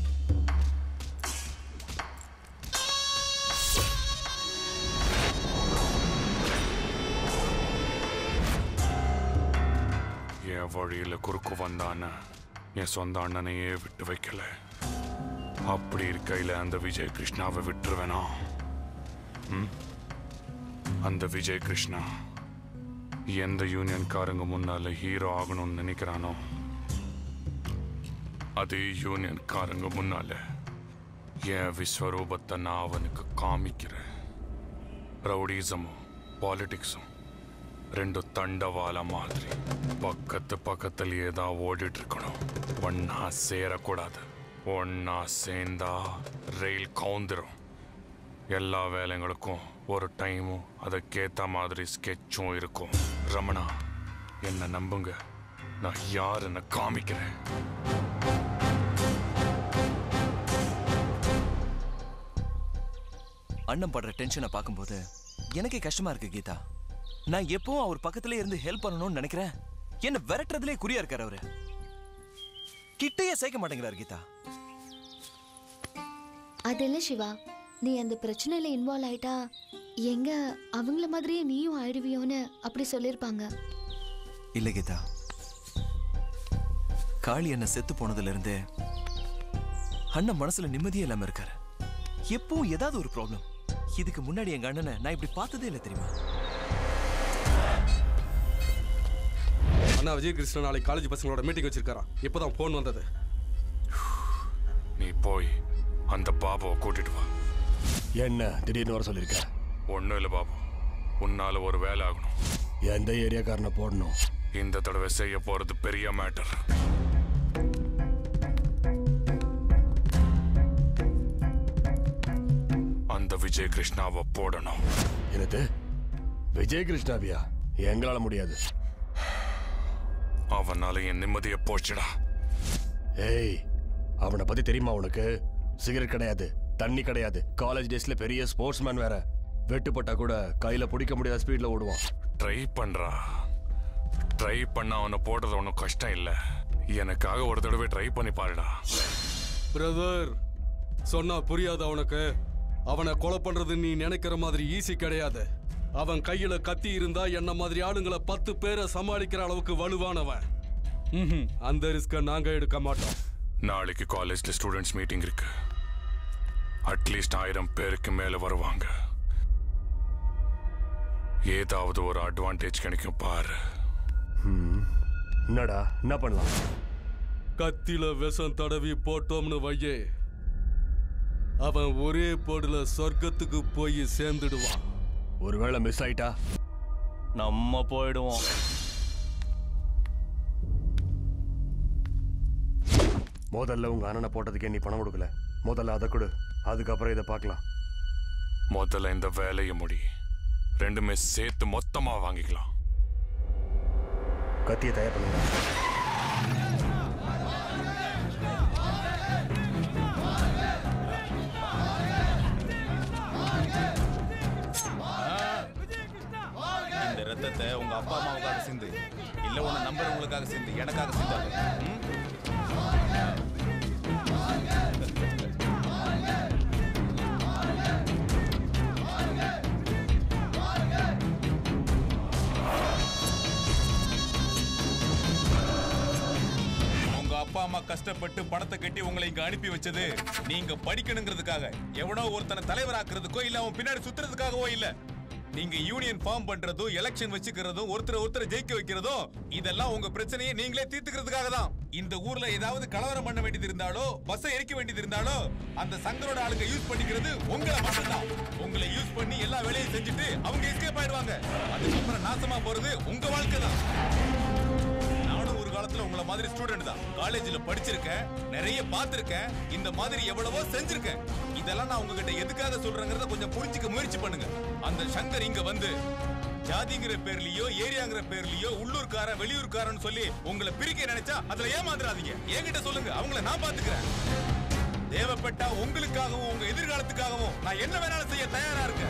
என் வழியில குறுக்கு வந்தான்னு என் சொந்த அண்ணனையே விட்டு வைக்கல அப்படி இருக்கையில அந்த விஜய் கிருஷ்ணாவை விட்டுருவேனா ம்? அந்த விஜய் கிருஷ்ணா எந்த யூனியன்காரங்க முன்னால ஹீரோ ஆகணும்னு நினைக்கிறானோ அதே யூனியன்காரங்க முன்னால என் விஸ்வரூபத்தை நான் அவனுக்கு காமிக்கிறேன் ரவுடிசமும் பாலிடிக்ஸும் ரெண்டு தண்டவாள மாதிரி பக்கத்து பக்கத்துலயே தான் ஓடிட்டு இருக்கணும் ஒன்னா சேரக்கூடாது ஒன்னா சேர்ந்தா ரயில் கவுந்துரும் எல்லா வேலைங்களுக்கும் ஒரு டைமும் அதுக்கேத்த மாதிரி ஸ்கெட்சும் இருக்கும் ரமணா என்ன நம்புங்க நான் யாருன்னு காமிக்கிறேன் அண்ணன் படுற டென்ஷனை பார்க்கும்போது எனக்கே கஷ்டமா இருக்கு கீதா நான் எப்பவும் அவர் பக்கத்துல இருந்து ஹெல்ப் பண்ணணும்னு நினைக்கிறேன் என்ன விரட்டுறதுலே குறியா இருக்காரு அவரு கிட்டையே சேர்க்க மாட்டேங்கிறாரு கீதா அது இல்லை சிவா நீ அந்த பிரச்சனையில இன்வால்வ் ஆயிட்டா எங்க அவங்கள மாதிரியே நீயும் ஆயிடுவியோன்னு அப்படி சொல்லியிருப்பாங்க இல்ல கீதா காளி அண்ணன் செத்து போனதுல இருந்தே அண்ணன் மனசுல நிம்மதியே இல்லாம இருக்காரு எப்பவும் ஏதாவது ஒரு ப்ராப்ளம் இதுக்கு முன்னாடி எங்க அண்ணனை நான் இப்படி பார்த்ததே இல்லை தெரியுமா அண்ணா விஜய் கிருஷ்ணன் நாளைக்கு காலேஜ் பசங்களோட மீட்டிங் வச்சிருக்காராம் இப்போதான் ஃபோன் வந்தது நீ போய் அந்த பாபாவை கூட்டிட்டு வா என்ன திடீர்னு வர சொல்லியிருக்க ஒன்றும் இல்லை பாபு உன்னால ஒரு வேலை ஆகணும் எந்த ஏரியாக்காரனை போடணும் இந்த தடவை செய்ய போறது பெரிய மேட்டர் அந்த விஜய் கிருஷ்ணாவை போடணும் என்னது விஜய் கிருஷ்ணாவியா எங்களால முடியாது அவனால என் நிம்மதியை போச்சுடா ஏய் அவனை பத்தி தெரியுமா உனக்கு சிகரெட் கிடையாது தண்ணி கிடையாது காலேஜ் டேஸ்ல பெரிய ஸ்போர்ட்ஸ் மேன் வேற வெட்டுப்பட்டா கூட கையில பிடிக்க முடியாத ஸ்பீட்ல ஓடுவான் ட்ரை பண்றா ட்ரை பண்ண அவனை போடுறது ஒன்றும் கஷ்டம் இல்லை எனக்காக ஒரு தடவை ட்ரை பண்ணி பாருடா பிரதர் சொன்னா புரியாது அவனுக்கு அவனை கொலை பண்றது நீ நினைக்கிற மாதிரி ஈஸி கிடையாது அவன் கையில கத்தி இருந்தா என்ன மாதிரி ஆளுங்களை பத்து பேரை சமாளிக்கிற அளவுக்கு வலுவானவன் ம்ஹும். அந்த ரிஸ்க நாங்க எடுக்க மாட்டோம் நாளைக்கு காலேஜ்ல ஸ்டூடெண்ட்ஸ் மீட்டிங் இருக்கு அட்லீஸ்ட் ஆயிரம் பேருக்கு மேல வருவாங்க ஏதாவது ஒரு அட்வான்டேஜ் கிடைக்கும் பாரு என்னடா என்ன பண்ணலாம் கத்தில விஷம் தடவி போட்டோம்னு வையே அவன் ஒரே போடுல சொர்க்கத்துக்கு போய் சேர்ந்துடுவான் ஒருவேளை மிஸ் ஆயிட்டா நம்ம போயிடுவோம் முதல்ல உங்க அண்ணனை போட்டதுக்கே நீ பணம் கொடுக்கல முதல்ல அதை கொடு அதுக்கப்புறம் இதை பார்க்கலாம் முதல்ல இந்த வேலையை முடி ரெண்டுமே சேர்த்து மொத்தமா வாங்கிக்கலாம் கத்தியை தயார் பண்ணுங்க இந்த ரத்தத்தை உங்க அப்பா அம்மாவுக்காக சிந்து இல்ல உன்னை நம்புறவங்களுக்காக சிந்து எனக்காக சிந்தாது ம்? உங்க அப்பா அம்மா கஷ்டப்பட்டு பணத்தை கட்டி உங்களை இங்க அனுப்பி வச்சது நீங்க படிக்கணுங்கிறதுக்காக எவனோ ஒருத்தனை தலைவராக்குறதுக்கோ இல்ல அவன் பின்னாடி சுத்துறதுக்காகவோ இல்ல நீங்க யூனியன் ஃபார்ம் பண்றதும் எலெக்ஷன் வச்சுக்கிறதும் ஒருத்தர் ஒருத்தர் ஜெயிக்க வைக்கிறதும் இதெல்லாம் உங்க பிரச்சனையை நீங்களே தீர்த்துக்கிறதுக்காக தான் இந்த ஊர்ல ஏதாவது கலவரம் பண்ண வேண்டியது இருந்தாலோ பஸ்ஸை எரிக்க வேண்டியது இருந்தாலோ அந்த சங்கரோட ஆளுங்க யூஸ் பண்ணிக்கிறது உங்களை மட்டும்தான் உங்களை யூஸ் பண்ணி எல்லா வேலையும் செஞ்சுட்டு அவங்க எஸ்கேப் ஆயிடுவாங்க அதுக்கப்புறம் நாசமா போறது உங்க வாழ்க்கை தான் நானும் ஒரு காலத்துல உங்கள மாதிரி ஸ்டூடெண்ட் தான் காலேஜ்ல படிச்சிருக்கேன் நிறைய பார்த்திருக்கேன் இந்த மாதிரி எவ்வளவோ செஞ்சிருக்கேன் இதெல்லாம் நான் உங்ககிட்ட எதுக்காக சொல்றேங்கிறத கொஞ்சம் புரிஞ்சுக்க முயற்சி பண்ணுங்க அந்த சங்கர் இங்க வந்து ஜாதிங்கிற பேர்லயோ ஏரியாங்கிற பேர்லயோ உள்ளூர்காரன் வெளியூர்காரன் சொல்லி உங்களை பிரிக்க நினைச்சா அதுல ஏமாந்துடாதீங்க என்கிட்ட சொல்லுங்க அவங்கள நான் பாத்துக்கிறேன் தேவைப்பட்டா உங்களுக்காகவும் உங்க எதிர்காலத்துக்காகவும் நான் என்ன வேணாலும் செய்ய தயாரா இருக்கேன்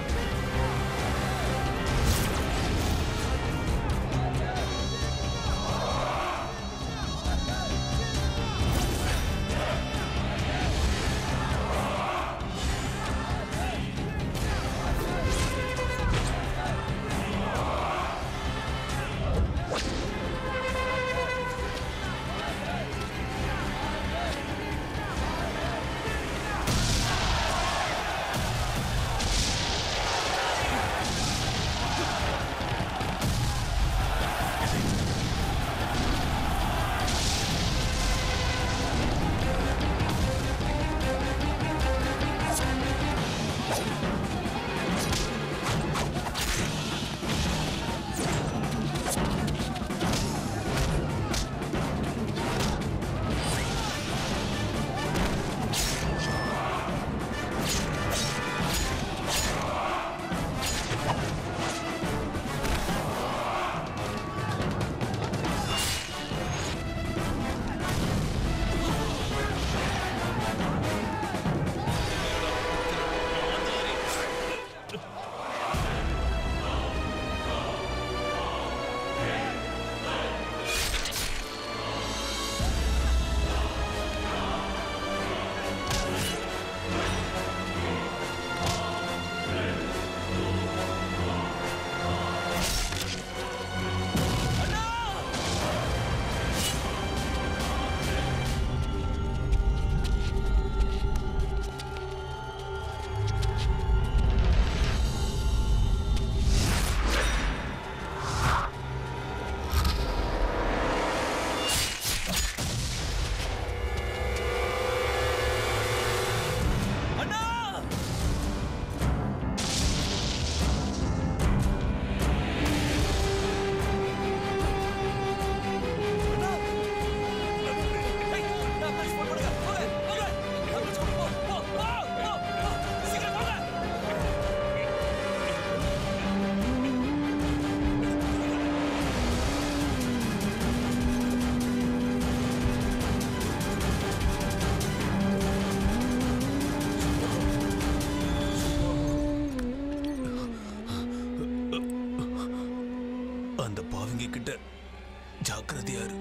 அந்த பாவிங்க கிட்ட ஜாக்கிரதையா இரு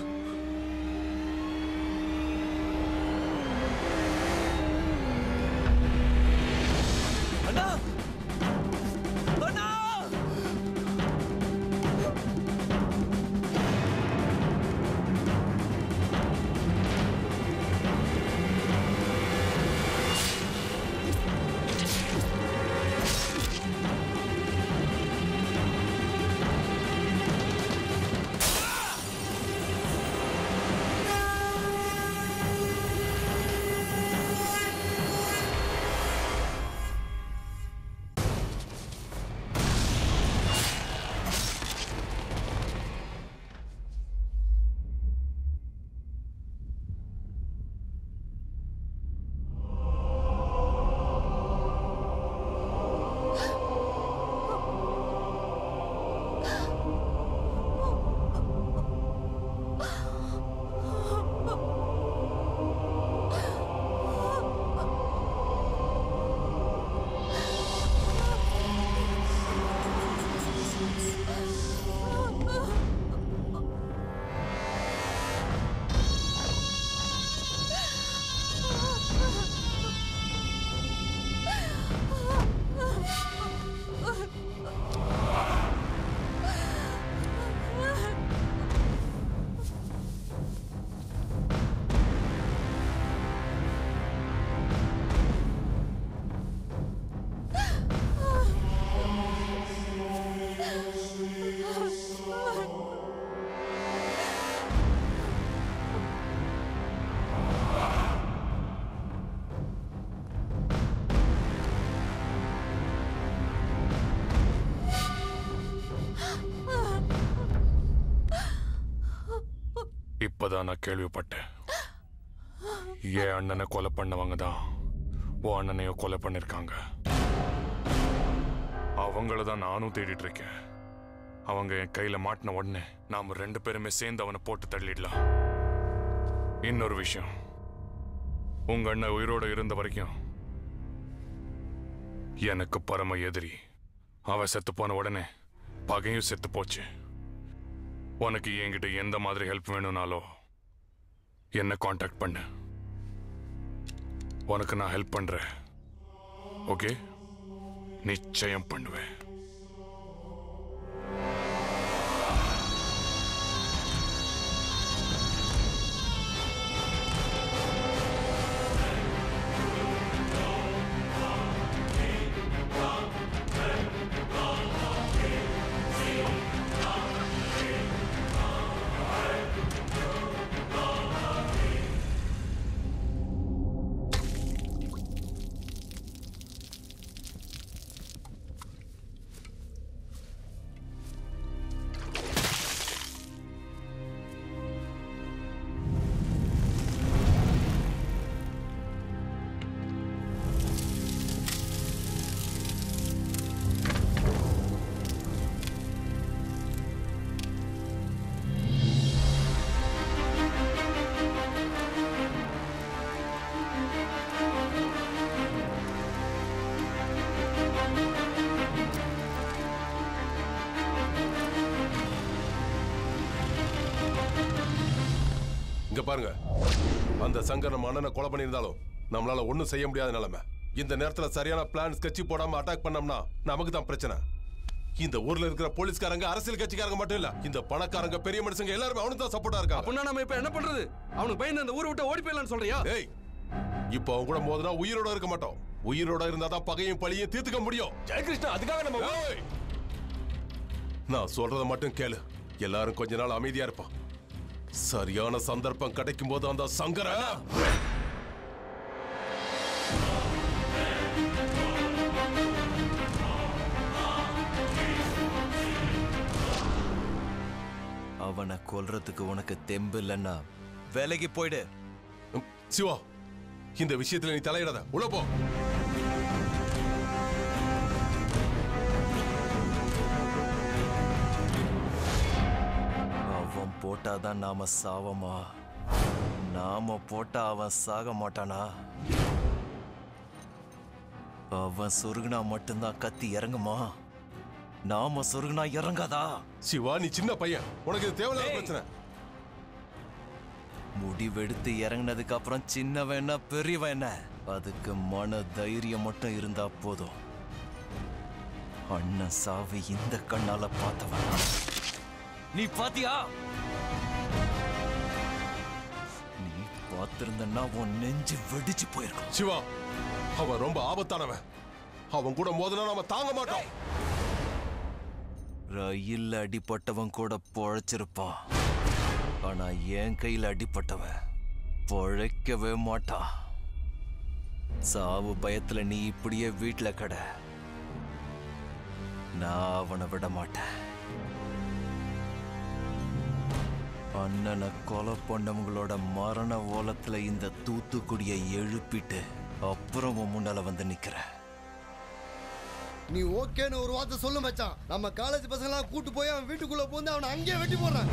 அண்ணா அண்ணா ஆ இப்பதான் நான் கேள்விப்பட்டேன் என் அண்ணனை கொலை பண்ணவங்க தான் உன் அண்ணனையும் கொலை பண்ணிருக்காங்க அவங்கள தான் நானும் தேடிட்டு இருக்கேன் அவங்க என் கையில மாட்டின உடனே நாம ரெண்டு பேருமே சேர்ந்து அவனை போட்டு தள்ளிடலாம் இன்னொரு விஷயம் உங்க அண்ணன் உயிரோட இருந்த வரைக்கும் எனக்கு பரம எதிரி அவன் செத்து போன உடனே பகையும் செத்து போச்சு உனக்கு என்கிட்ட எந்த மாதிரி ஹெல்ப் வேணும்னாலோ என்ன காண்டாக்ட் பண்ணு உனக்கு நான் ஹெல்ப் பண்றேன் ஓகே நிச்சயம் பண்ணுவேன் இங்க பாருங்க அந்த சங்கர் நம்ம அண்ணனை கொலை பண்ணியிருந்தாலும் நம்மளால ஒண்ணும் செய்ய முடியாத நிலைமை இந்த நேரத்துல சரியான பிளான் ஸ்கெட்ச் போடாம அட்டாக் பண்ணோம்னா நமக்கு தான் பிரச்சனை இந்த ஊர்ல இருக்கிற போலீஸ்காரங்க அரசியல் கட்சிக்காரங்க மட்டும் இல்ல இந்த பணக்காரங்க பெரிய மனுஷங்க எல்லாருமே அவனுக்கு தான் சப்போர்ட்டா இருக்காங்க அப்படின்னா நம்ம இப்ப என்ன பண்றது அவனுக்கு பயந்து அந்த ஊரை விட்டு ஓடி போயிடலாம்னு சொல்றியா ஏய் இப்போ அவன் கூட மோதினா உயிரோட இருக்க மாட்டோம் உயிரோட இருந்தா தான் பகையும் பழியும் தீர்த்துக்க முடியும் ஜெயகிருஷ்ணா அதுக்காக நம்ம ஏய்! நான் சொல்றத மட்டும் கேளு எல்லாரும் கொஞ்ச நாள் அமைதியா இருப்பான் சரியான சந்தர்ப்பம் கிடைக்கும் போது அந்த சங்கர அவனை கொல்றதுக்கு உனக்கு தெம்பு இல்லைன்னா விலகி போயிடு சிவா இந்த விஷயத்துல நீ தலையிடாத உள்ள போ அவன் போட்டாதான் நாம சாவமா நாம போட்டா அவன் சாக மாட்டானா அவன் சொருகுனா மட்டும்தான் கத்தி இறங்குமா நாம சொருகுனா இறங்காதா சிவா நீ சின்ன பையன் உனக்கு இது தேவையில்லாத பிரச்சனை முடிவெடுத்து இறங்குனதுக்கு அப்புறம் சின்னவன் என்ன பெரியவன் என்ன அதுக்கு மன தைரியம் மட்டும் இருந்தா போதும் அண்ணன் சாவு இந்த கண்ணால பார்த்தவன் நான். நீ பாத்தியா நீ பார்த்திருந்தன்னா உன் நெஞ்சு வெடிச்சு போயிருக்கும் சிவா அவன் ரொம்ப ஆபத்தானவன் அவன் கூட மோதினா நாம தாங்க மாட்டோம் ரயில் அடிப்பட்டவன் கூட பொழைச்சிருப்பான் ஆனா என் கையில அடிப்பட்டவன் பொழைக்கவே மாட்டான் சாவு பயத்துல நீ இப்படியே வீட்டுல கடை நான் அவனை விட மாட்டேன் அண்ணனை கொலை பண்ணவங்களோட மரண ஓலத்துல இந்த தூத்துக்குடியை எழுப்பிட்டு அப்புறம் உன் முன்னால வந்து நிக்கிறேன் நீ ஓகேன்னு ஒரு வார்த்தை சொல்லு மச்சான் நம்ம காலேஜ் பசங்களாம் கூட்டு போய் அவன் வீட்டுக்குள்ள போந்து அவனை அங்கேயே வெட்டி போடுறான்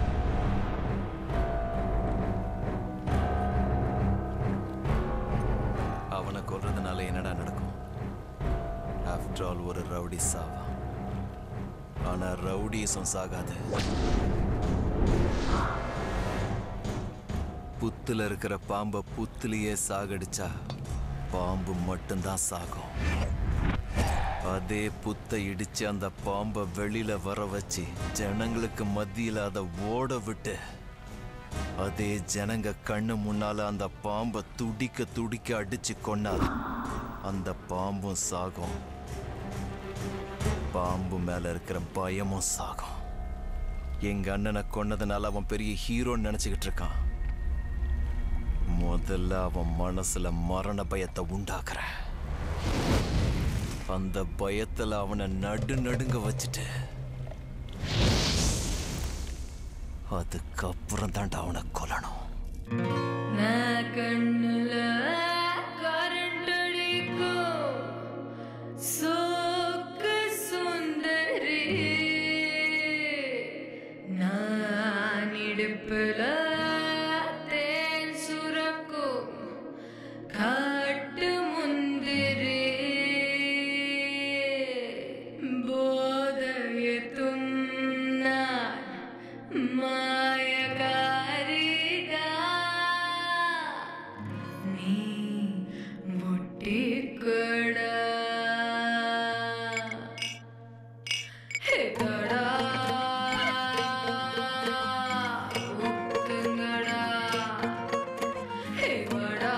அவனை கொல்றதுனால என்னடா நடக்கும் ஆஃப்டர் ஆல் ஒரு ரவுடி சாவா ஆனா ரவுடிசம் சாகாது புத்துல இருக்கிற பாம்பை புத்துலயே சாகடிச்சா பாம்பு மட்டும்தான் சாகும் அதே புத்தை இடிச்சு அந்த பாம்பை வெளியில வர வச்சு ஜனங்களுக்கு மத்தியில அதை ஓட விட்டு அதே ஜனங்க கண்ணு முன்னால அந்த பாம்பை துடிக்க துடிக்க அடிச்சு கொன்னா அந்த பாம்பும் சாகும் பாம்பு மேல இருக்கிற பயமும் சாகும் எங்க அண்ணனை கொன்னதுனால அவன் பெரிய ஹீரோன்னு நினைச்சுக்கிட்டு இருக்கான் முதல்ல அவன் மனசுல மரண பயத்தை உண்டாக்குறேன் அந்த பயத்துல அவனை நடு நடுங்க வச்சுட்டு அதுக்கப்புறம் தான்டா அவனை கொல்லணும் நான் கண்ணுல கரண்ட் அடிக்கும் சோக்கு சுந்தரி நான் இடுப்புல தேன் சுரக்கும் காட்டு முந்திரி போதையத்தும் நான் மாயகாரிதா நீ முட்டிக்கடா ஹெகடா ஒத்துங்கடா ஹெகடா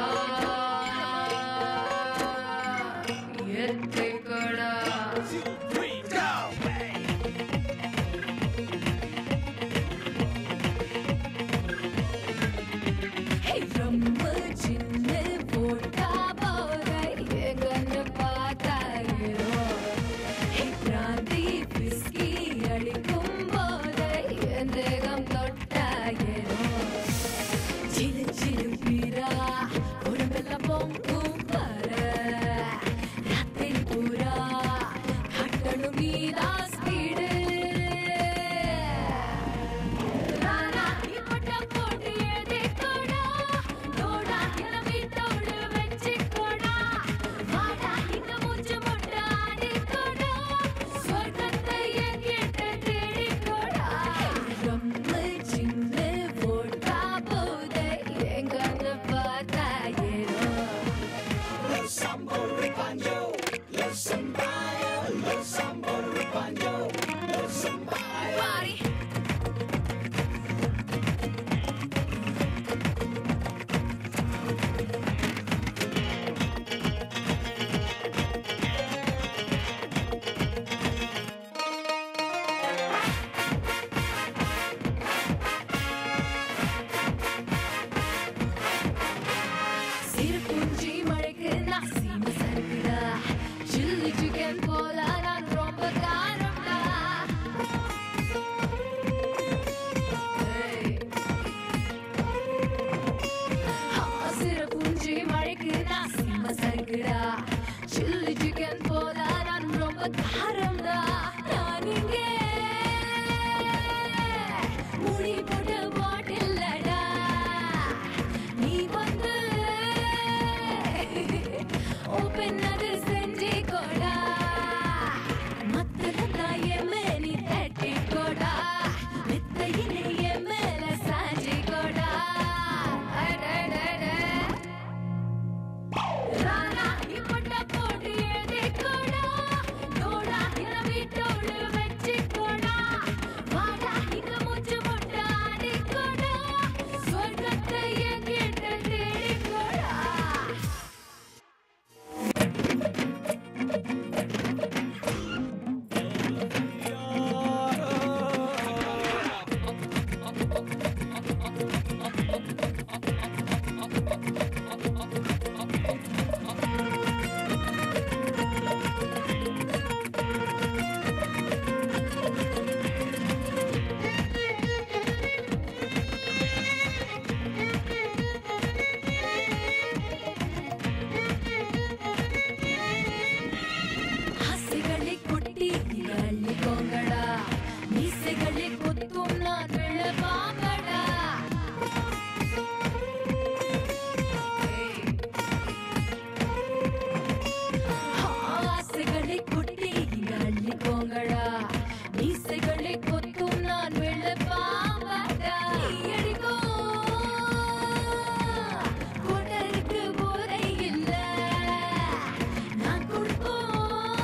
எத்திக்கடா Hey, ரொம்ப சின்ன போட்டா போதை எங்கன்னு பார்த்தாயிரோ Hey, பிராந்தி பிஸ்கி அடிக்கும் போதை என் தேகம் தொட்டாயிரோ சிலு சிலு பீரா உடம்பெல்லாம் பொங்கும் பார ராத்திரி பூரா கட்டணும் மீதா ஸ்பீடு ராரா இப்பட்ட போட்டு எழுதிக்கோடா தோடா என்ன வீட்டோடு வச்சுக்கோடா வாடா இங்க மூச்சு முட்டை ஆடிக்கோடா சொர்க்கத்தை என்கிட்ட தேடிக்கோடா ரொம்ப சின்ன போட்டா போதே எங்கன்னு பார்த்தாயிரோ Sambo ripanjo, lo sambayo, lo sambo ripanjo, lo sambayo. Body. சிறுபூஞ்சி மழைக்கு நான் சீமை சறுக்குடா சில்லி சிக்கன் போல நான் ரொம்ப காரம்டா Hey. ஆ, சிறுபூஞ்சி மழைக்கு நான் சீமை சறுக்குடா சில்லி சிக்கன் போல நான் ரொம்ப காரம்டா நான் இங்கே முடி போட்டு பாட்டில்லடா நீ வந்து ஓப்பன் அது செஞ்சு கொடா மத்ததெல்லாம் என் மேனி தட்டி கொடா மெத்தையினை என் மேல சாஞ்சி கொடா அடடட. ராரா இப்பட்ட போட்டு எழுதிக்கோடா தோடா என்ன வீட்டோடு வச்சுக்கோடா வாடா இங்க மூச்சு முட்டை ஆடிக்கோடா சொர்க்கத்தை என்கிட்ட தேடிக்கோடா ஆசைகளை கொட்டி அள்ளிக்கோங்கடா மீசைகளை கொத்தும் நான் விழவாங்கடா ஆசைகளை கொட்டி அள்ளிக்கோங்கடா மீசைகளை கொத்தும் நான் விழவாங்கடா அடிக்கும் கொடருக்கு போதை இல்லை நான் கொடுப்போம்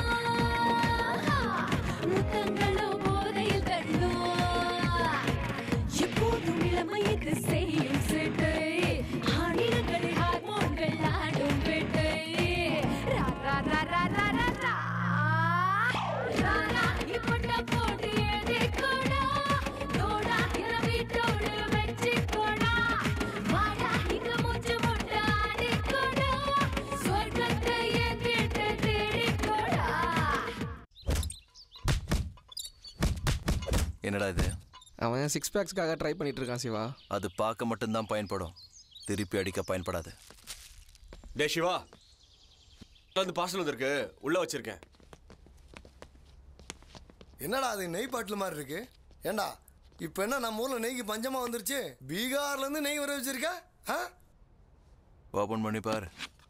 முத்தங்களோ போதையில் தள்ளும் எப்போதும் இளமையது செய்யும் சேட்டை ஆணினங்களில் ஹார்மோன்கள் ஆடும் வேட்டை ரா, ரா, ரா, ரா, ரா, ரா, ரா. ரா, ரா, இப்பட்ட போட்டு எழுதிக்கோடா. தோடா, என்ன வீட்டோடு வச்சுக்கோடா. வாடா, இங்க மூச்சு முட்டை ஆடிக்கோடா. சொர்க்கத்தை என்கிட்ட தேடிக்கோடா. என்னடா இது அவன் சிக்ஸ் பேக்ஸ்க்காக ட்ரை பண்ணிட்டு இருக்கான் சிவா அது பார்க்க மட்டும்தான் பயன்படும் திருப்பி அடிக்க பயன்படாது டே சிவா வந்து பார்சல் வந்திருக்கு உள்ள வச்சிருக்கேன் என்னடா அது நெய் பாட்டில் மாதிரி இருக்கு ஏண்டா இப்போ என்ன நம்ம ஊர்ல நெய்க்கு பஞ்சமா வந்துருச்சு பீகார்ல இருந்து நெய் வர வச்சிருக்க ஆ ஓபன் பண்ணி பாரு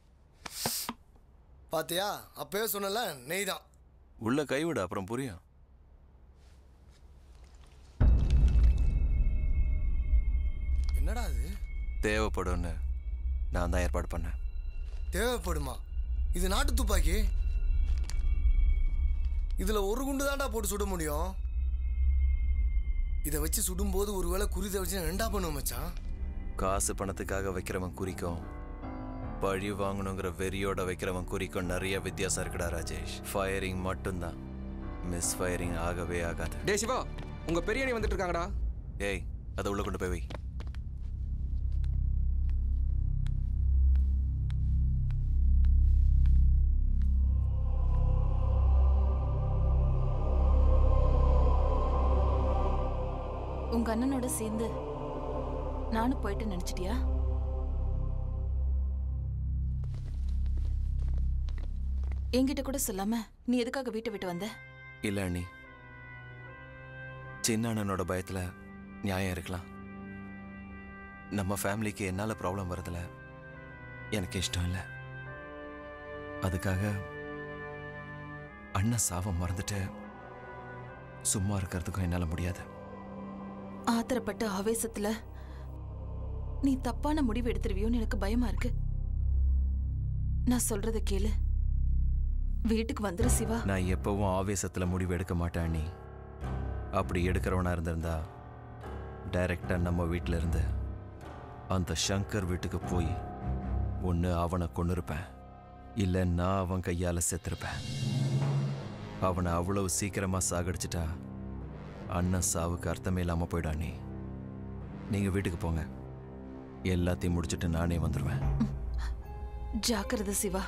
பாத்தியா அப்பவே சொன்னல நெய் தான் உள்ள கைவிடு அப்புறம் புரியும் என்னடா அது தேவைப்படும்னு நான் தான் ஏற்பாடு பண்ணேன் தேவைப்படுமா இது நாட்டு துப்பாக்கி இதுல ஒரு குண்டு தான்டா போட்டு சுட முடியும் இதை வச்சு சுடும்போது ஒருவேளை குறிதை வச்சு ரெண்டா பண்ணுவோம் மச்சான் காசு பணத்துக்காக வைக்கிறவன் குறிக்கும் பழி வாங்கணுங்கிற வெறியோட வைக்கிறவன் குறிக்கும் நிறைய வித்தியாசம் இருக்குடா ராஜேஷ் ஃபயரிங் மட்டும்தான் மிஸ் ஃபயரிங் ஆகவே ஆகாது டே சிவா உங்க பெரியணி வந்துட்டு இருக்காங்கடா ஏய் அதை உள்ள கொண்டு போய் வை உங்க அண்ணனோட சேர்ந்து நானும் போயிட்டு நினைச்சிட்டியா என்கிட்ட கூட சொல்லாம நீ எதுக்காக வீட்டை விட்டு வந்த இல்ல அண்ணி சின்ன அண்ணனோட பயத்துல நியாயம் இருக்கலாம் நம்ம ஃபேமிலிக்கு என்னால ப்ராப்ளம் வரதுல எனக்கு இஷ்டம் இல்லை அதுக்காக அண்ணன் சாவ மறந்துட்டு சும்மா இருக்கிறதுக்கும் என்னால முடியாது ஆத்திரப்பட்ட ஆவேசத்துல நீ தப்பான முடிவு எடுத்துருவியோன்னு எனக்கு பயமா இருக்கு நான் சொல்றத கேளு வீட்டுக்கு வந்துரு சிவா நான் எப்பவும் ஆவேசத்துல முடிவு எடுக்க மாட்டேன் அண்ணி அப்படி எடுக்கிறவனா இருந்திருந்தா டைரக்டா நம்ம வீட்டில இருந்து அந்த சங்கர் வீட்டுக்கு போய் ஒன்று அவனை கொண்டு இருப்பேன் இல்லை நான் அவன் கையால் செத்துருப்பேன் அவனை அவ்வளவு சீக்கிரமா சாகடிச்சிட்டா அண்ணன் சாவுக்கு அர்த்தமே இல்லாமல் போயிடும் அண்ணி நீங்கள் வீட்டுக்கு போங்க எல்லாத்தையும் முடிச்சிட்டு நானே வந்துடுவேன் ஜாக்கிரதை சிவா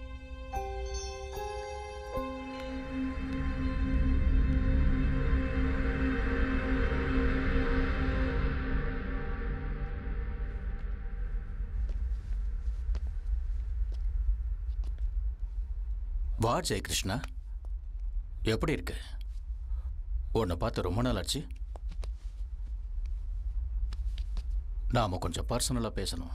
வா ஜெயகிருஷ்ணா எப்படி இருக்கு உன்னை பார்த்து ரொம்ப நாள் ஆச்சு நாம கொஞ்சம் பர்சனலாக பேசணும்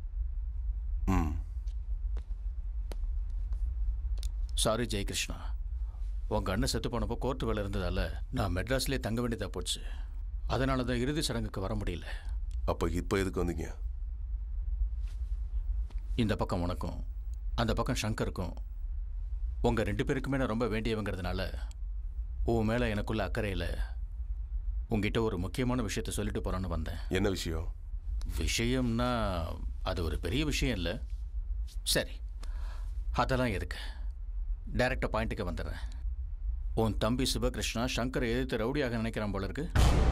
சாரி ஜெயகிருஷ்ணா உங்க அண்ணன் செத்து போனப்போ கோர்ட்டு வேலை இருந்ததால நான் மெட்ராஸ்லேயே தங்க வேண்டியதாக போச்சு அதனால தான் இறுதி சடங்குக்கு வர முடியல அப்போ இப்போ எதுக்கு வந்தீங்க இந்த பக்கம் உனக்கும் அந்த பக்கம் சங்கருக்கும் உங்க ரெண்டு பேருக்குமே நான் ரொம்ப வேண்டியவங்கிறதுனால உன் மேல எனக்குள்ள அக்கறையில் உங்ககிட்ட ஒரு முக்கியமான விஷயத்த சொல்லிட்டு போறான்னு வந்தேன் என்ன விஷயம் விஷயம்னா அது ஒரு பெரிய விஷயம் இல்லை சரி அதெல்லாம் இருக்கு டைரக்டாக பாயிண்ட்டுக்கு வந்துடுறேன் உன் தம்பி சிவகிருஷ்ணா சங்கரை எதிர்த்து ரவுடியாக நினைக்கிறான் போல இருக்கு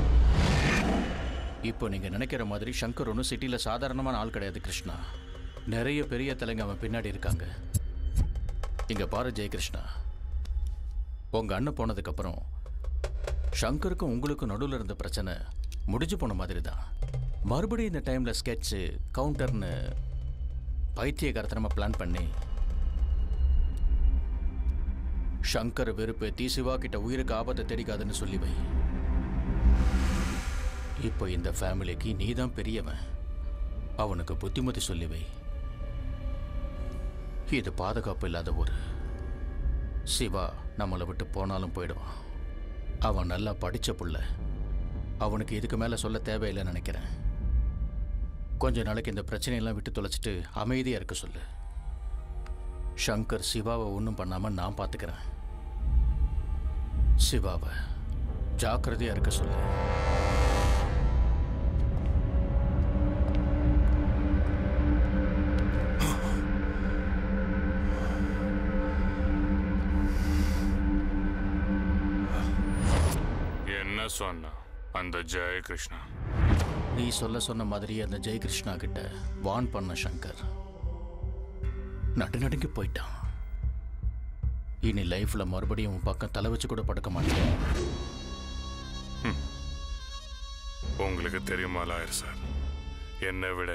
இப்போ நீங்க நினைக்கிற மாதிரி சங்கர் ஒன்றும் சிட்டியில் சாதாரணமான ஆள் கிடையாது கிருஷ்ணா நிறைய பெரிய தலைங்க அவன் பின்னாடி இருக்காங்க இங்க பாரு ஜெயகிருஷ்ணா உங்க அண்ணன் போனதுக்கப்புறம் சங்கருக்கும் உங்களுக்கும் நடுவில் இருந்த பிரச்சனை முடிஞ்சு போன மாதிரி தான் மறுபடியும் இந்த டைமில் ஸ்கெட்சு கவுண்டர்னு பைத்தியகாரத்தனமாக பிளான் பண்ணி சங்கர் வெறுப்பேத்தி சிவா கிட்ட உயிருக்கு ஆபத்தை தெரிக்காதுன்னு சொல்லி வை இப்போ இந்த ஃபேமிலிக்கு நீ தான் பெரியவன் அவனுக்கு புத்திமதி சொல்லி வை இது பாதுகாப்பு இல்லாத ஊர் சிவா நம்மளை விட்டு போனாலும் போயிடுவான் அவன் நல்லா படிச்ச புள்ள அவனுக்கு இதுக்கு மேலே சொல்ல தேவையில்லைன்னு நினைக்கிறேன் கொஞ்ச நாளைக்கு இந்த பிரச்சனையெல்லாம் விட்டு தொலைச்சிட்டு அமைதியாக இருக்க சொல்லு சங்கர் சிவாவை ஒன்றும் பண்ணாமல் நான் பார்த்துக்கிறேன் சிவாவை ஜாக்கிரதையாக இருக்க சொல்லு என்ன சொன்னா அந்த ஜெயகிருஷ்ணா நீ சொல்ல சொன்ன மாதிரியே அந்த ஜெயகிருஷ்ணா கிட்ட வான் பண்ண சங்கர் நடு நடுங்கி போயிட்டான் இனி லைஃப்ல மறுபடியும் உன் பக்கம் தலை வச்சு கூட படுக்க மாட்டேன் உங்களுக்கு தெரியுமா லாயர் சார் என்னை விட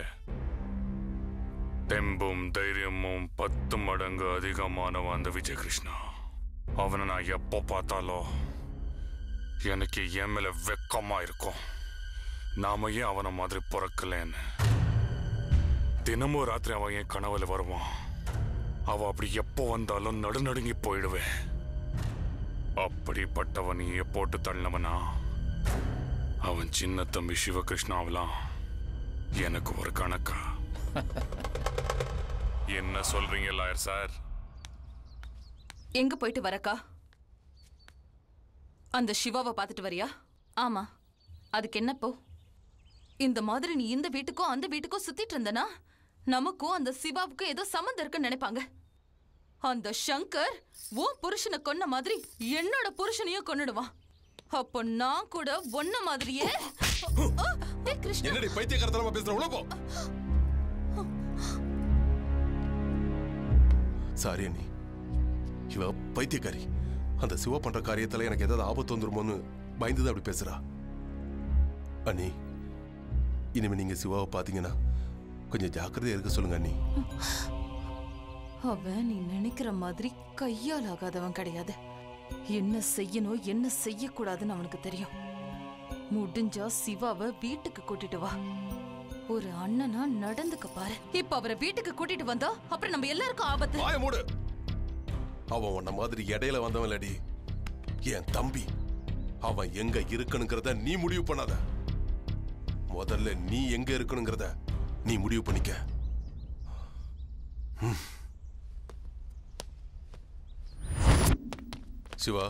தெம்பும் தைரியமும் பத்து மடங்கு அதிகமானவன் அந்த விஜய் கிருஷ்ணா அவனை நான் எப்போ பார்த்தாலும் எனக்கு என் மேல வெக்கமா இருக்கும் நாம ஏன் அவனை மாதிரி பிறக்கலன்னு தினமும் ராத்திரி அவன் என் கனவுல வருவான் அவ அப்படி எப்போ வந்தாலும் நடுநடுங்கி போயிடுவேன் அப்படிப்பட்டவனையே போட்டு தள்ளினவனா அவன் சின்ன தம்பி சிவகிருஷ்ணாவெல்லாம் எனக்கு ஒரு கணக்கா என்ன சொல்றீங்க லாயர் சார் எங்க போயிட்டு வரக்கா அந்த சிவாவை பார்த்துட்டு வரியா ஆமா அதுக்கு என்னப்போ இந்த மாதிரி நீ இந்த வீட்டுக்கும் அந்த வீட்டுக்கும் சுத்திட்டு இருந்தனா நமக்கும் அந்த சிவாவுக்கும் ஏதோ சம்மந்தம் இருக்குன்னு நினைப்பாங்க அந்த சங்கர் உன் புருஷனை கொன்ன மாதிரி என்னோட புருஷனையும் கொன்னுடுவான் அப்போ நான் கூட ஒன்ன மாதிரியே டேய் கிருஷ்ணா என்னடி பைத்தியக்காரத்தனமா பேசுற உள்ள போ சாரி அண்ணி இவ பைத்தியக்காரி அந்த சிவ பண்ற காரியத்துல எனக்கு ஏதாவது ஆபத்து வந்துருமோன்னு பயந்துதான் அப்படி பேசுறா அண்ணி இனிமே நீங்க சிவாவை பாத்தீங்கன்னா கொஞ்சம் ஜாக்கிரதையா இருக்க சொல்லுங்க அண்ணி அவன் நீ நினைக்கிற மாதிரி கையால் ஆகாதவன் கிடையாது என்ன செய்யணும் என்ன செய்யக்கூடாதுன்னு அவனுக்கு தெரியும் முடிஞ்சா சிவாவை வீட்டுக்கு கூட்டிட்டு வா ஒரு அண்ணனா நடந்துக்க பாரு இப்ப அவரை வீட்டுக்கு கூட்டிட்டு வந்தா அப்புறம் நம்ம எல்லாருக்கும் ஆபத்து வாய மூடு அவன் உன்ன மாதிரி இடையில வந்தவன் இல்லடி என் தம்பி அவன் எங்க இருக்கணுங்கிறத நீ முடிவு பண்ணாத முதல்ல நீ எங்க இருக்கணுங்கிறத நீ முடிவு பண்ணிக்க ம். சிவா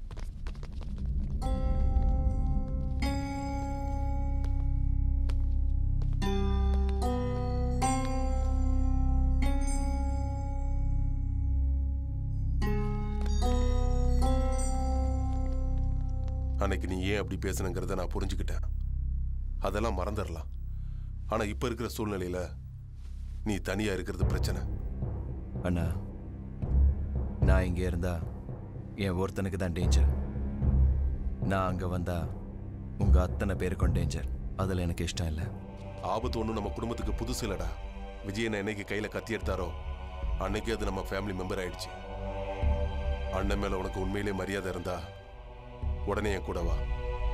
அன்னைக்கு நீ ஏன் அப்படி பேசுனங்கிறத நான் புரிஞ்சுக்கிட்டேன் அதெல்லாம் மறந்துடலாம் ஆனா இப்ப இருக்கிற சூழ்நிலையில நீ தனியா இருக்கிறது பிரச்சனை அண்ணா நான் இங்கே இருந்தா என் ஒருத்தனுக்கு தான் டேஞ்சர் நான் அங்கே வந்தா உங்க அத்தனை பேருக்கும் டேஞ்சர் அதில் எனக்கு இஷ்டம் இல்லை ஆபத்து ஒன்றும் நம்ம குடும்பத்துக்கு புதுசு இல்லடா விஜயனை என்னைக்கு கையில கத்தி எடுத்தாரோ அன்னைக்கு அது நம்ம ஃபேமிலி மெம்பர் ஆயிடுச்சு அண்ணன் மேல உனக்கு உண்மையிலே மரியாதை இருந்தா உடனே என் கூட வா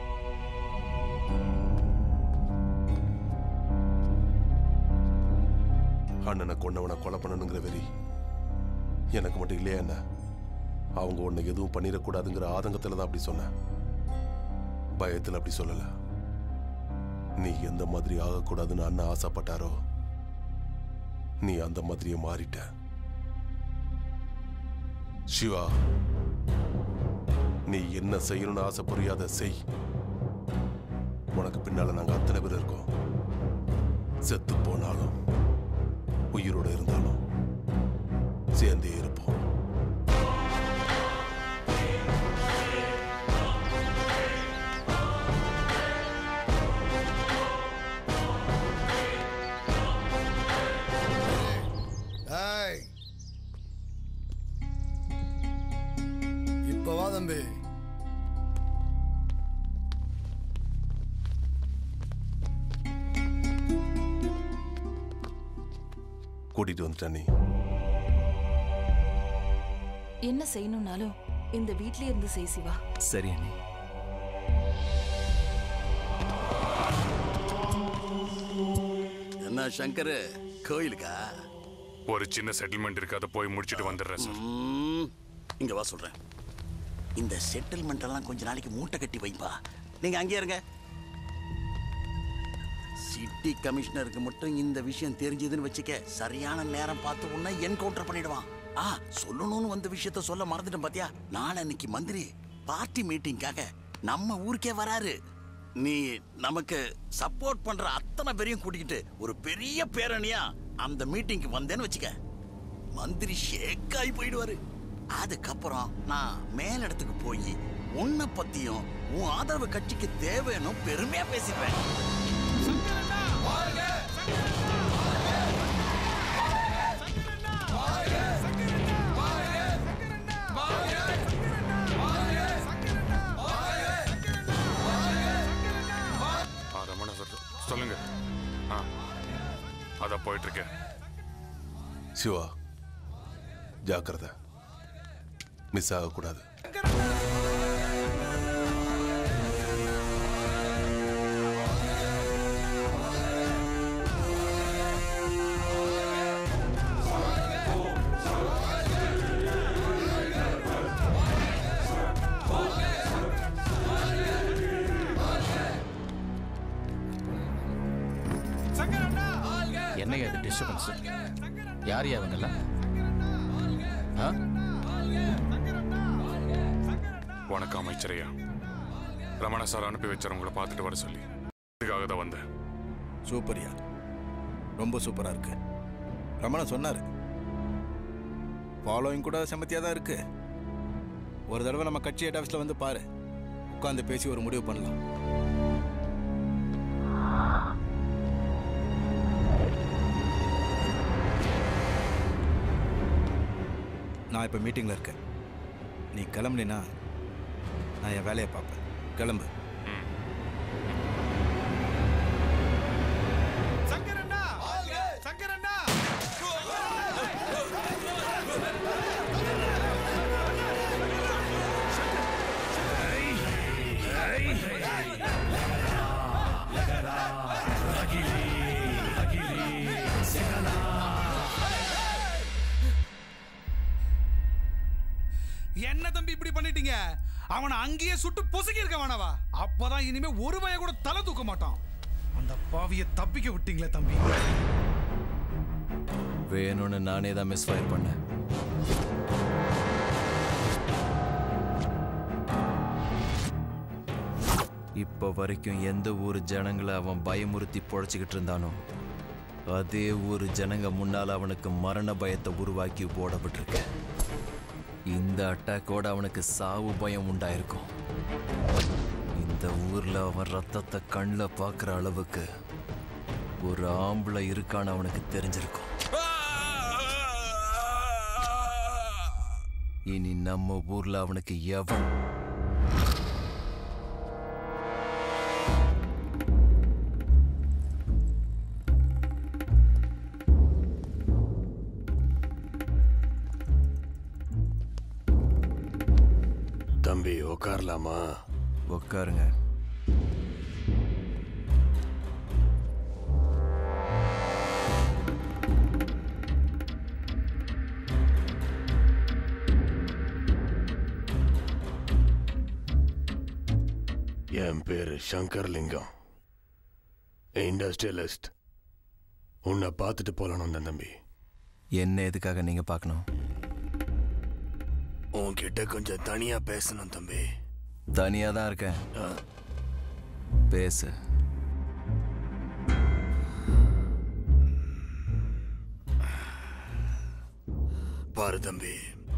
அண்ணனை கொன்னவனை கொலை பண்ணணுங்கிற வெறி எனக்கு மட்டும் இல்லையா என்ன அவங்க உன்னை எதுவும் பண்ணிடக்கூடாதுங்கிற ஆதங்கத்துல தான் அப்படி சொன்னேன் பயத்தில் அப்படி சொல்லல நீ எந்த மாதிரி ஆகக்கூடாதுன்னு அண்ணன் ஆசைப்பட்டாரோ நீ அந்த மாதிரியே மாறிட்ட சிவா நீ என்ன செய்யணும்னு ஆசைப்படுறியோ அதை செய் உனக்கு பின்னால நாங்க அத்தனை பேர் இருக்கோம் செத்து போனாலும் உயிரோட இருந்தாலும் சேர்ந்தே இருப்போம் ஏய் இப்ப வா தம்பி கூட்டிட்டு வந்துட்ட நீ என்ன செய்யணும்னாலும் இந்த வீட்லயே இருந்து செய் சிவா சரி அண்ணி என்ன சங்கர் கோயிலுக்கா ஒரு சின்ன செட்டில்மெண்ட் இருக்கு அதை போய் முடிச்சிட்டு வந்துடுறேன் சார் ம், இங்க வா சொல்றேன் இந்த செட்டில்மெண்ட் எல்லாம் கொஞ்ச நாளைக்கு மூட்டை கட்டி வைப்பா நீங்க அங்கே இருங்க சிட்டி கமிஷனருக்கு மட்டும் இந்த விஷயம் தெரிஞ்சதுன்னு வச்சுக்க சரியான நேரம் பார்த்து உன்னை என்கவுண்டர் பண்ணிடுவான் ஆ சொல்லணும்னு வந்த விஷயத்த சொல்ல மறந்துட்டேன் பாத்தியா நாளன்னைக்கு மந்திரி பார்ட்டி மீட்டிங்காக நம்ம ஊருக்கே வராரு நீ நமக்கு சப்போர்ட் பண்ற அத்தனை பேரையும் கூட்டிக்கிட்டு ஒரு பெரிய பேரணியா அந்த மீட்டிங்க்கு வந்தேன்னு வச்சுக்க மந்திரி ஷேக் ஆகி போயிடுவாரு அதுக்கப்புறம் நான் மேலிடத்துக்கு போய் உன்னை பத்தியும் உன் ஆதரவு கட்சிக்கு தேவைன்னு பெருமையா பேசிடுவேன் அரை மணி போயிட்டு இருக்க சிவா ஜாக்கிரதை மிஸ் ஆகக்கூடாது என்னையா இது டிஸ்டர்பன்ஸ் யார் அவங்கெல்லாம் ஆ வணக்கம் அமைச்சரையா ரமண சார் அனுப்பி வச்சார் உங்களை பார்த்துட்டு வர சொல்லி இதுக்காக தான் வந்தேன் சூப்பர்யா ரொம்ப சூப்பரா இருக்கு ரமணன் சொன்னாரு ஃபாலோயிங் கூட செமத்தியா தான் இருக்கு ஒரு தடவை நம்ம கட்சி ஹெட் ஆஃபீஸில் வந்து பாரு உட்காந்து பேசி ஒரு முடிவு பண்ணலாம் நான் இப்போ மீட்டிங்கில் இருக்கேன் நீ கிளம்புனா நான் என் வேலையை பார்ப்பேன் கிளம்பு என்ன தம்பி இப்படி பண்ணிட்டீங்க அவனை அங்கேயே சுட்டு பொசுக்கி இருக்க வேணாவா அப்பதான் இனிமே ஒரு பய கூட தலை தூக்க மாட்டான் அந்த பாவியை தப்பிக்க விட்டீங்களே தம்பி வேணும்னு நானே தான் மிஸ் ஃபயர் பண்ணேன் இப்போ வரைக்கும் எந்த ஊர் ஜனங்களை அவன் பயமுறுத்தி பொழைச்சிக்கிட்டு இருந்தானோ அதே ஊர் ஜனங்க முன்னால் அவனுக்கு மரண பயத்தை உருவாக்கி போடப்பட்டிருக்க இந்த அட்டாக்கோட அவனுக்கு சாவு பயம் உண்டாயிருக்கும் இந்த ஊர்ல அவன் ரத்தத்தை கண்ணில் பார்க்குற அளவுக்கு ஒரு ஆம்பளை இருக்கான்னு அவனுக்கு தெரிஞ்சிருக்கும் இனி நம்ம ஊர்ல அவனுக்கு எவன் தம்பி உட்காரலாமா உட்காருங்க என் பேரு சங்கர்லிங்கம் இண்டஸ்ட்ரியலிஸ்ட் உன்னை பார்த்துட்டு போலான்னு வந்தேன் தம்பி என்ன எதுக்காக நீங்க பார்க்கணும் உன்கிட்ட கொஞ்சம் தனியா பேசணும் தம்பி தனியா தான் இருக்கேன் பேசு பாரு தம்பி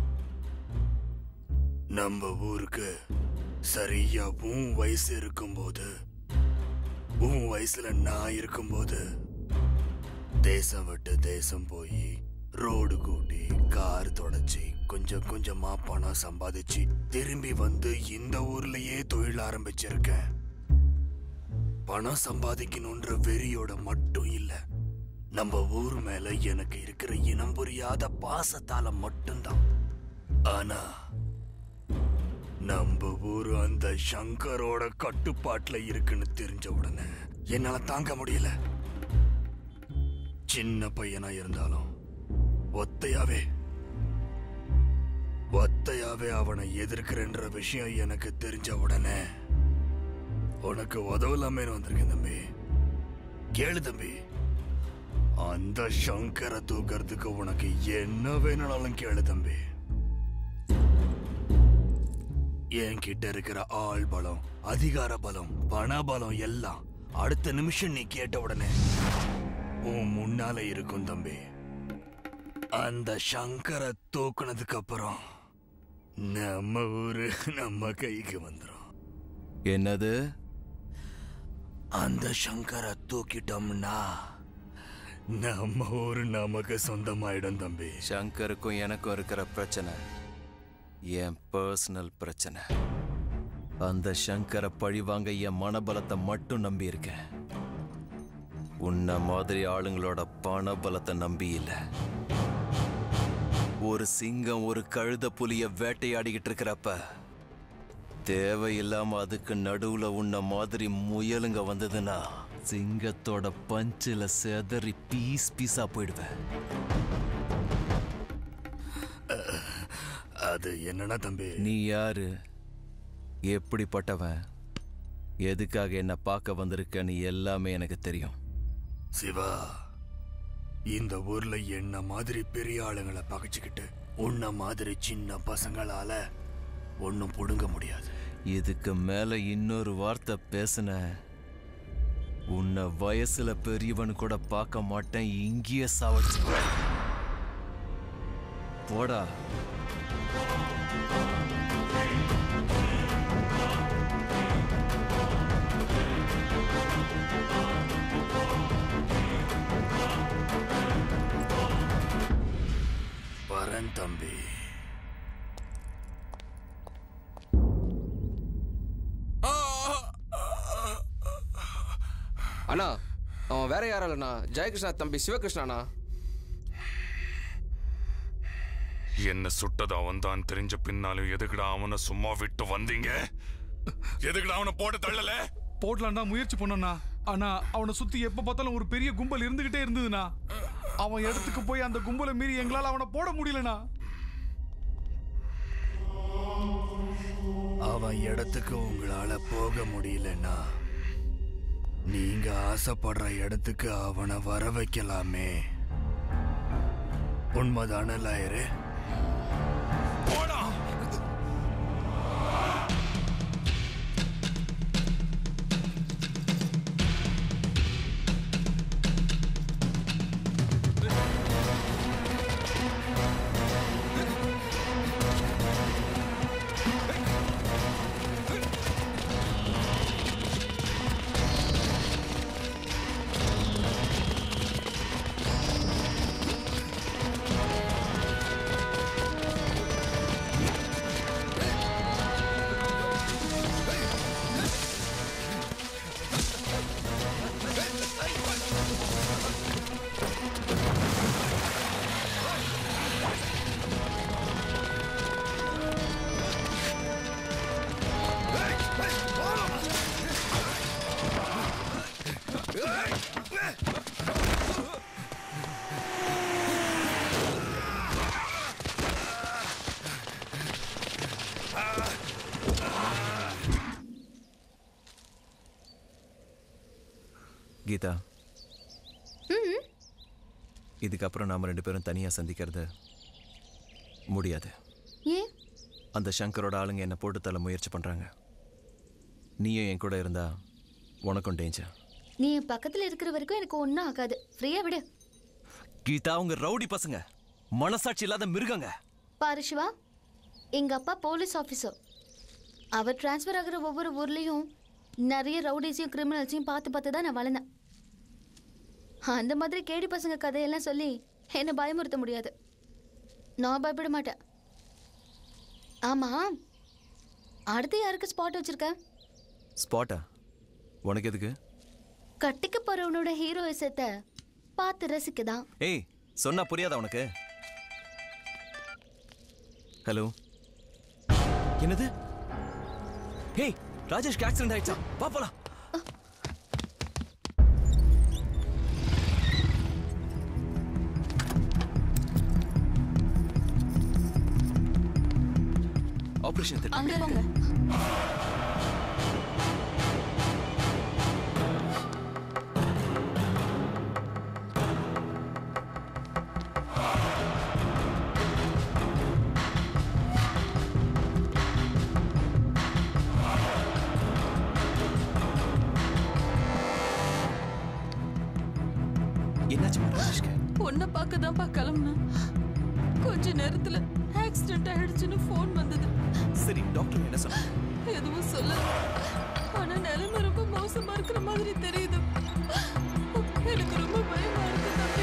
நம்ம ஊருக்கு சரியா உன் வயசு இருக்கும்போது உன் வயசுல நான் இருக்கும்போது தேசம் விட்டு தேசம் போய் ரோடு கூட்டி கார் தொடச்சி கொஞ்சம் கொஞ்சமா பணம் சம்பாதிச்சு திரும்பி வந்து இந்த ஊர்லயே தொழில் ஆரம்பிச்சிருக்கேன் பணம் சம்பாதிக்கணுன்ற வெறியோட மட்டும் இல்ல நம்ம ஊர் மேல எனக்கு இருக்கிற இனம் புரியாத பாசத்தால மட்டும்தான் ஆனா நம்ம ஊரு அந்த சங்கரோட கட்டுப்பாட்டுல இருக்குன்னு தெரிஞ்ச உடனே என்னால தாங்க முடியல சின்ன பையனா இருந்தாலும் ஒத்தையாவே ஒத்தையாவே அவனை எதிர்க்கிறேன்ற விஷயம் எனக்கு தெரிஞ்ச உடனே உனக்கு உதவலாமே வந்திருக்கேன் தம்பி கேளு தம்பி அந்த சங்கரை தூக்கறதுக்கு உனக்கு என்ன வேணும்னாலும் கேளு தம்பி என்கிட்ட இருக்கிற ஆள் பலம் அதிகார பலம் பண பலம் எல்லாம் அடுத்த நிமிஷம் நீ கேட்ட உடனே உன் முன்னால இருக்கும் தம்பி அந்த சங்கரை தூக்குனதுக்கு அப்புறம் நம்ம ஊரு நம்ம கைக்கு வந்துடும் என்னது அந்த சங்கரை தூக்கிட்டோம்னா நம்ம ஊரு நமக்கு சொந்தமாயிடும் தம்பி சங்கருக்கும் எனக்கும் இருக்கிற பிரச்சனை என் பர்சனல் பிரச்சனை அந்த சங்கரை பழிவாங்க என் மனபலத்தை மட்டும் நம்பி இருக்கேன் உன்ன மாதிரி ஆளுங்களோட பண பலத்தை நம்பி இல்ல ஒரு சிங்கம் ஒரு கழுத புலிய வேட்டையாடிக்கிட்டு இருக்கிறப்ப தேவையில்லாம அதுக்கு நடுவுல உன்ன மாதிரி முயலுங்க வந்ததுன்னா சிங்கத்தோட பஞ்சில செதறி பீஸ் பீஸா போயிடுவேன் அது என்னன்னா தம்பி நீ யாரு எப்படிப்பட்டவன் எதுக்காக என்ன பார்க்க வந்திருக்கன்னு எல்லாமே எனக்கு தெரியும் சிவா இந்த ஊர்ல என்ன மாதிரி பெரிய ஆளுங்களை பகைச்சுக்கிட்டு உன்ன மாதிரி சின்ன பசங்களால ஒன்னும் புடுங்க முடியாது இதுக்கு மேல இன்னொரு வார்த்தை பேசுன உன்னை வயசுல பெரியவன் கூட பார்க்க மாட்டேன் இங்கேயே சாவச்சு போடா வரேன் தம்பி அண்ணா அவன் வேற யாரும் இல்லைண்ணா ஜெயகிருஷ்ணா தம்பி சிவகிருஷ்ணாண்ணா என்ன சுட்டது அவன் தான் தெரிஞ்ச பின்னாலும் எதுக்குடா அவனை சும்மா விட்டு வந்தீங்க எதுக்குடா அவனை போட்டு தள்ளல போடலாம்டா முயற்சி பண்ணோம்னா ஆனா அவனை சுத்தி எப்ப பார்த்தாலும் ஒரு பெரிய கும்பல் இருந்துகிட்டே இருந்ததுண்ணா அவன் இடத்துக்கு போய் அந்த கும்பலை மீறி எங்களால அவனை போட முடியலண்ணா அவன் இடத்துக்கு உங்களால போக முடியலன்னா நீங்க ஆசைப்படுற இடத்துக்கு அவனை வர வைக்கலாமே உண்மைதானே லாயரு கீதா இதுக்கப்புறம் நாம ரெண்டு பேரும் தனியா சந்திக்கிறது முடியாது ஏன் அந்த சங்கரோட ஆளுங்க என்ன போட்டு தள்ள முயற்சி பண்றாங்க நீயும் என் கூட இருந்தா உனக்கும் டேஞ்சர் நீ என் பக்கத்துல இருக்கிற வரைக்கும் எனக்கு ஒன்றும் ஆகாது ஃப்ரீயா விடு கீதா அவங்க ரவுடி பசங்க மனசாட்சி இல்லாத மிருகங்க பாரு சிவா எங்க அப்பா போலீஸ் ஆஃபீஸர் அவர் டிரான்ஸ்ஃபர் ஆகுற ஒவ்வொரு ஊர்லயும் நிறைய ரவுடிஸையும் கிரிமினல்ஸையும் பார்த்து பார்த்து தான் நான் வளர்ந்தேன் அந்த மாதிரி கேடி பசங்க கதையெல்லாம் சொல்லி என்னை பயமுறுத்த முடியாது நான் பயப்பட மாட்டேன் ஆமா அடுத்து யாருக்கு ஸ்பாட் வச்சிருக்க ஸ்பாட்டா உனக்கு எதுக்கு கட்டிக்க போறவனோட ஹீரோயிசத்தை பார்த்து ரசிக்கதான் ஏய் சொன்னா புரியாதா உனக்கு ஹலோ என்னது ஏய் ராஜேஷ்க்கு ஆக்சிடென்ட் ஆயிடுச்சா வா போலாம் ஆபரேஷன் அங்க போங்க என்னாச்சு ராஜேஷ்க்கு பொண்ணை பார்க்க தான்ப்பா கிளம்புனேன் கொஞ்ச நேரத்துல ஆக்சிடென்ட் ஆயிடுச்சுன்னு ஃபோன் வந்தது சரி டாக்டர் என்ன சொன்னாங்க எதுவும் சொல்லல ஆனா நிலைமை ரொம்ப மோசமா இருக்கிற மாதிரி தெரியுது எனக்கு ரொம்ப பயமா இருக்கு தம்பி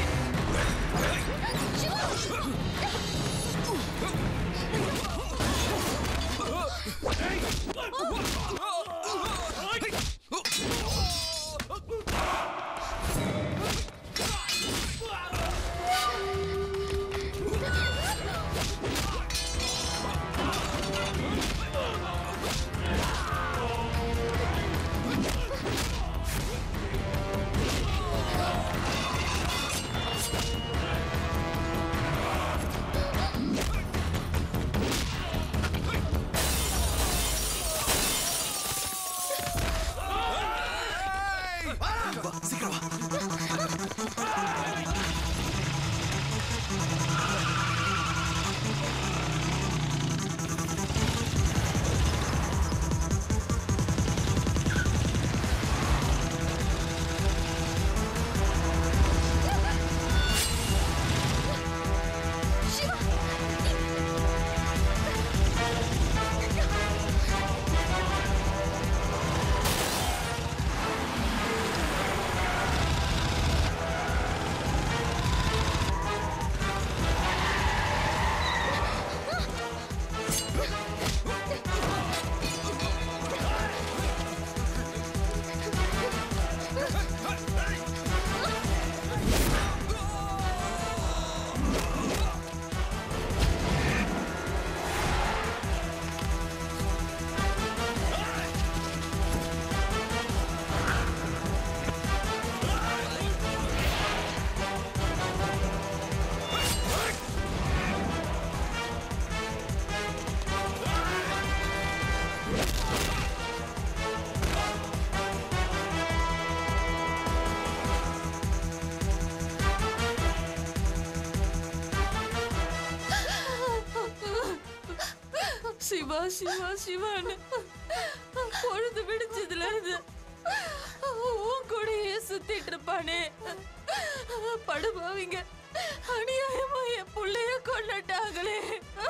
சிவா சிவா சிவான்னு பொழுது விடிச்சதுல இருந்து உன் கூடயே சுத்திட்டு இருப்பானே படுபாவிங்க அநியாயமா என் புள்ளைய கொண்டுட்டாங்களே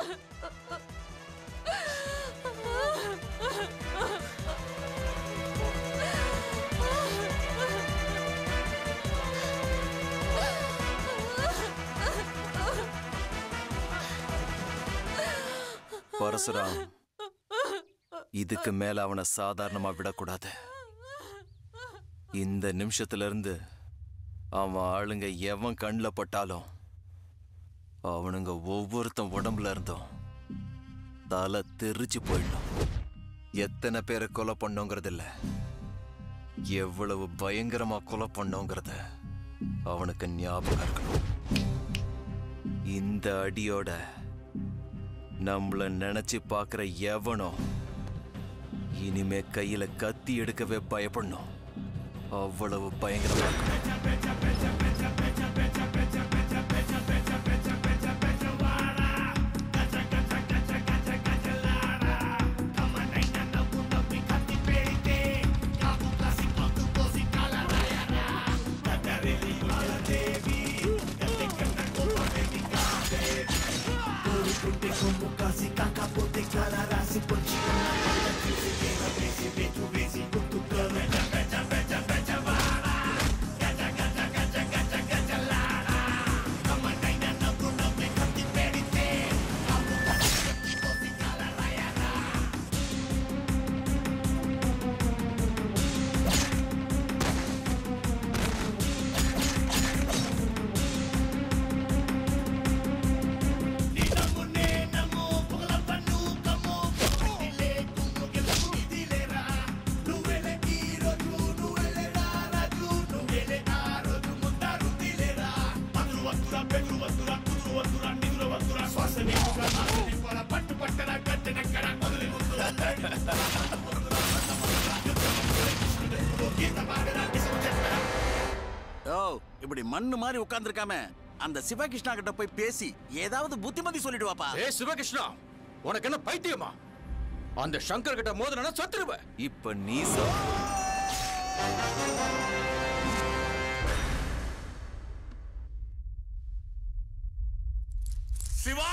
பரசுராம் இதுக்கு மேல அவனை சாதாரணமா விடக்கூடாது இந்த நிமிஷத்துல இருந்து அவன் ஆளுங்க எவன் கண்ணில் பட்டாலும் அவனுங்க ஒவ்வொருத்தன் உடம்புல இருந்தும் தலை தெரிச்சு போயிடணும் எத்தனை பேரை கொலை பண்ணோங்கிறது இல்ல எவ்வளவு பயங்கரமா கொலை பண்ணோங்கிறத அவனுக்கு ஞாபகம் இருக்கணும் இந்த அடியோட நம்மள நினைச்சு பார்க்கிற எவனோ இனிமே கையில கத்தி எடுக்கவே பயப்படணும் அவ்வளவு பயங்கரமா இருக்கணும் ஓ இப்படி மண்ணு மாதிரி உட்கார்ந்திருக்காம அந்த சிவகிருஷ்ணா கிட்ட போய் பேசி ஏதாவது புத்திமதி சொல்லிடுவாப்பா ஏ சிவகிருஷ்ணா உனக்கு என்ன பைத்தியமா அந்த சங்கர் கிட்ட மோதனா சத்துருவ இப்ப நீ சொல் சிவா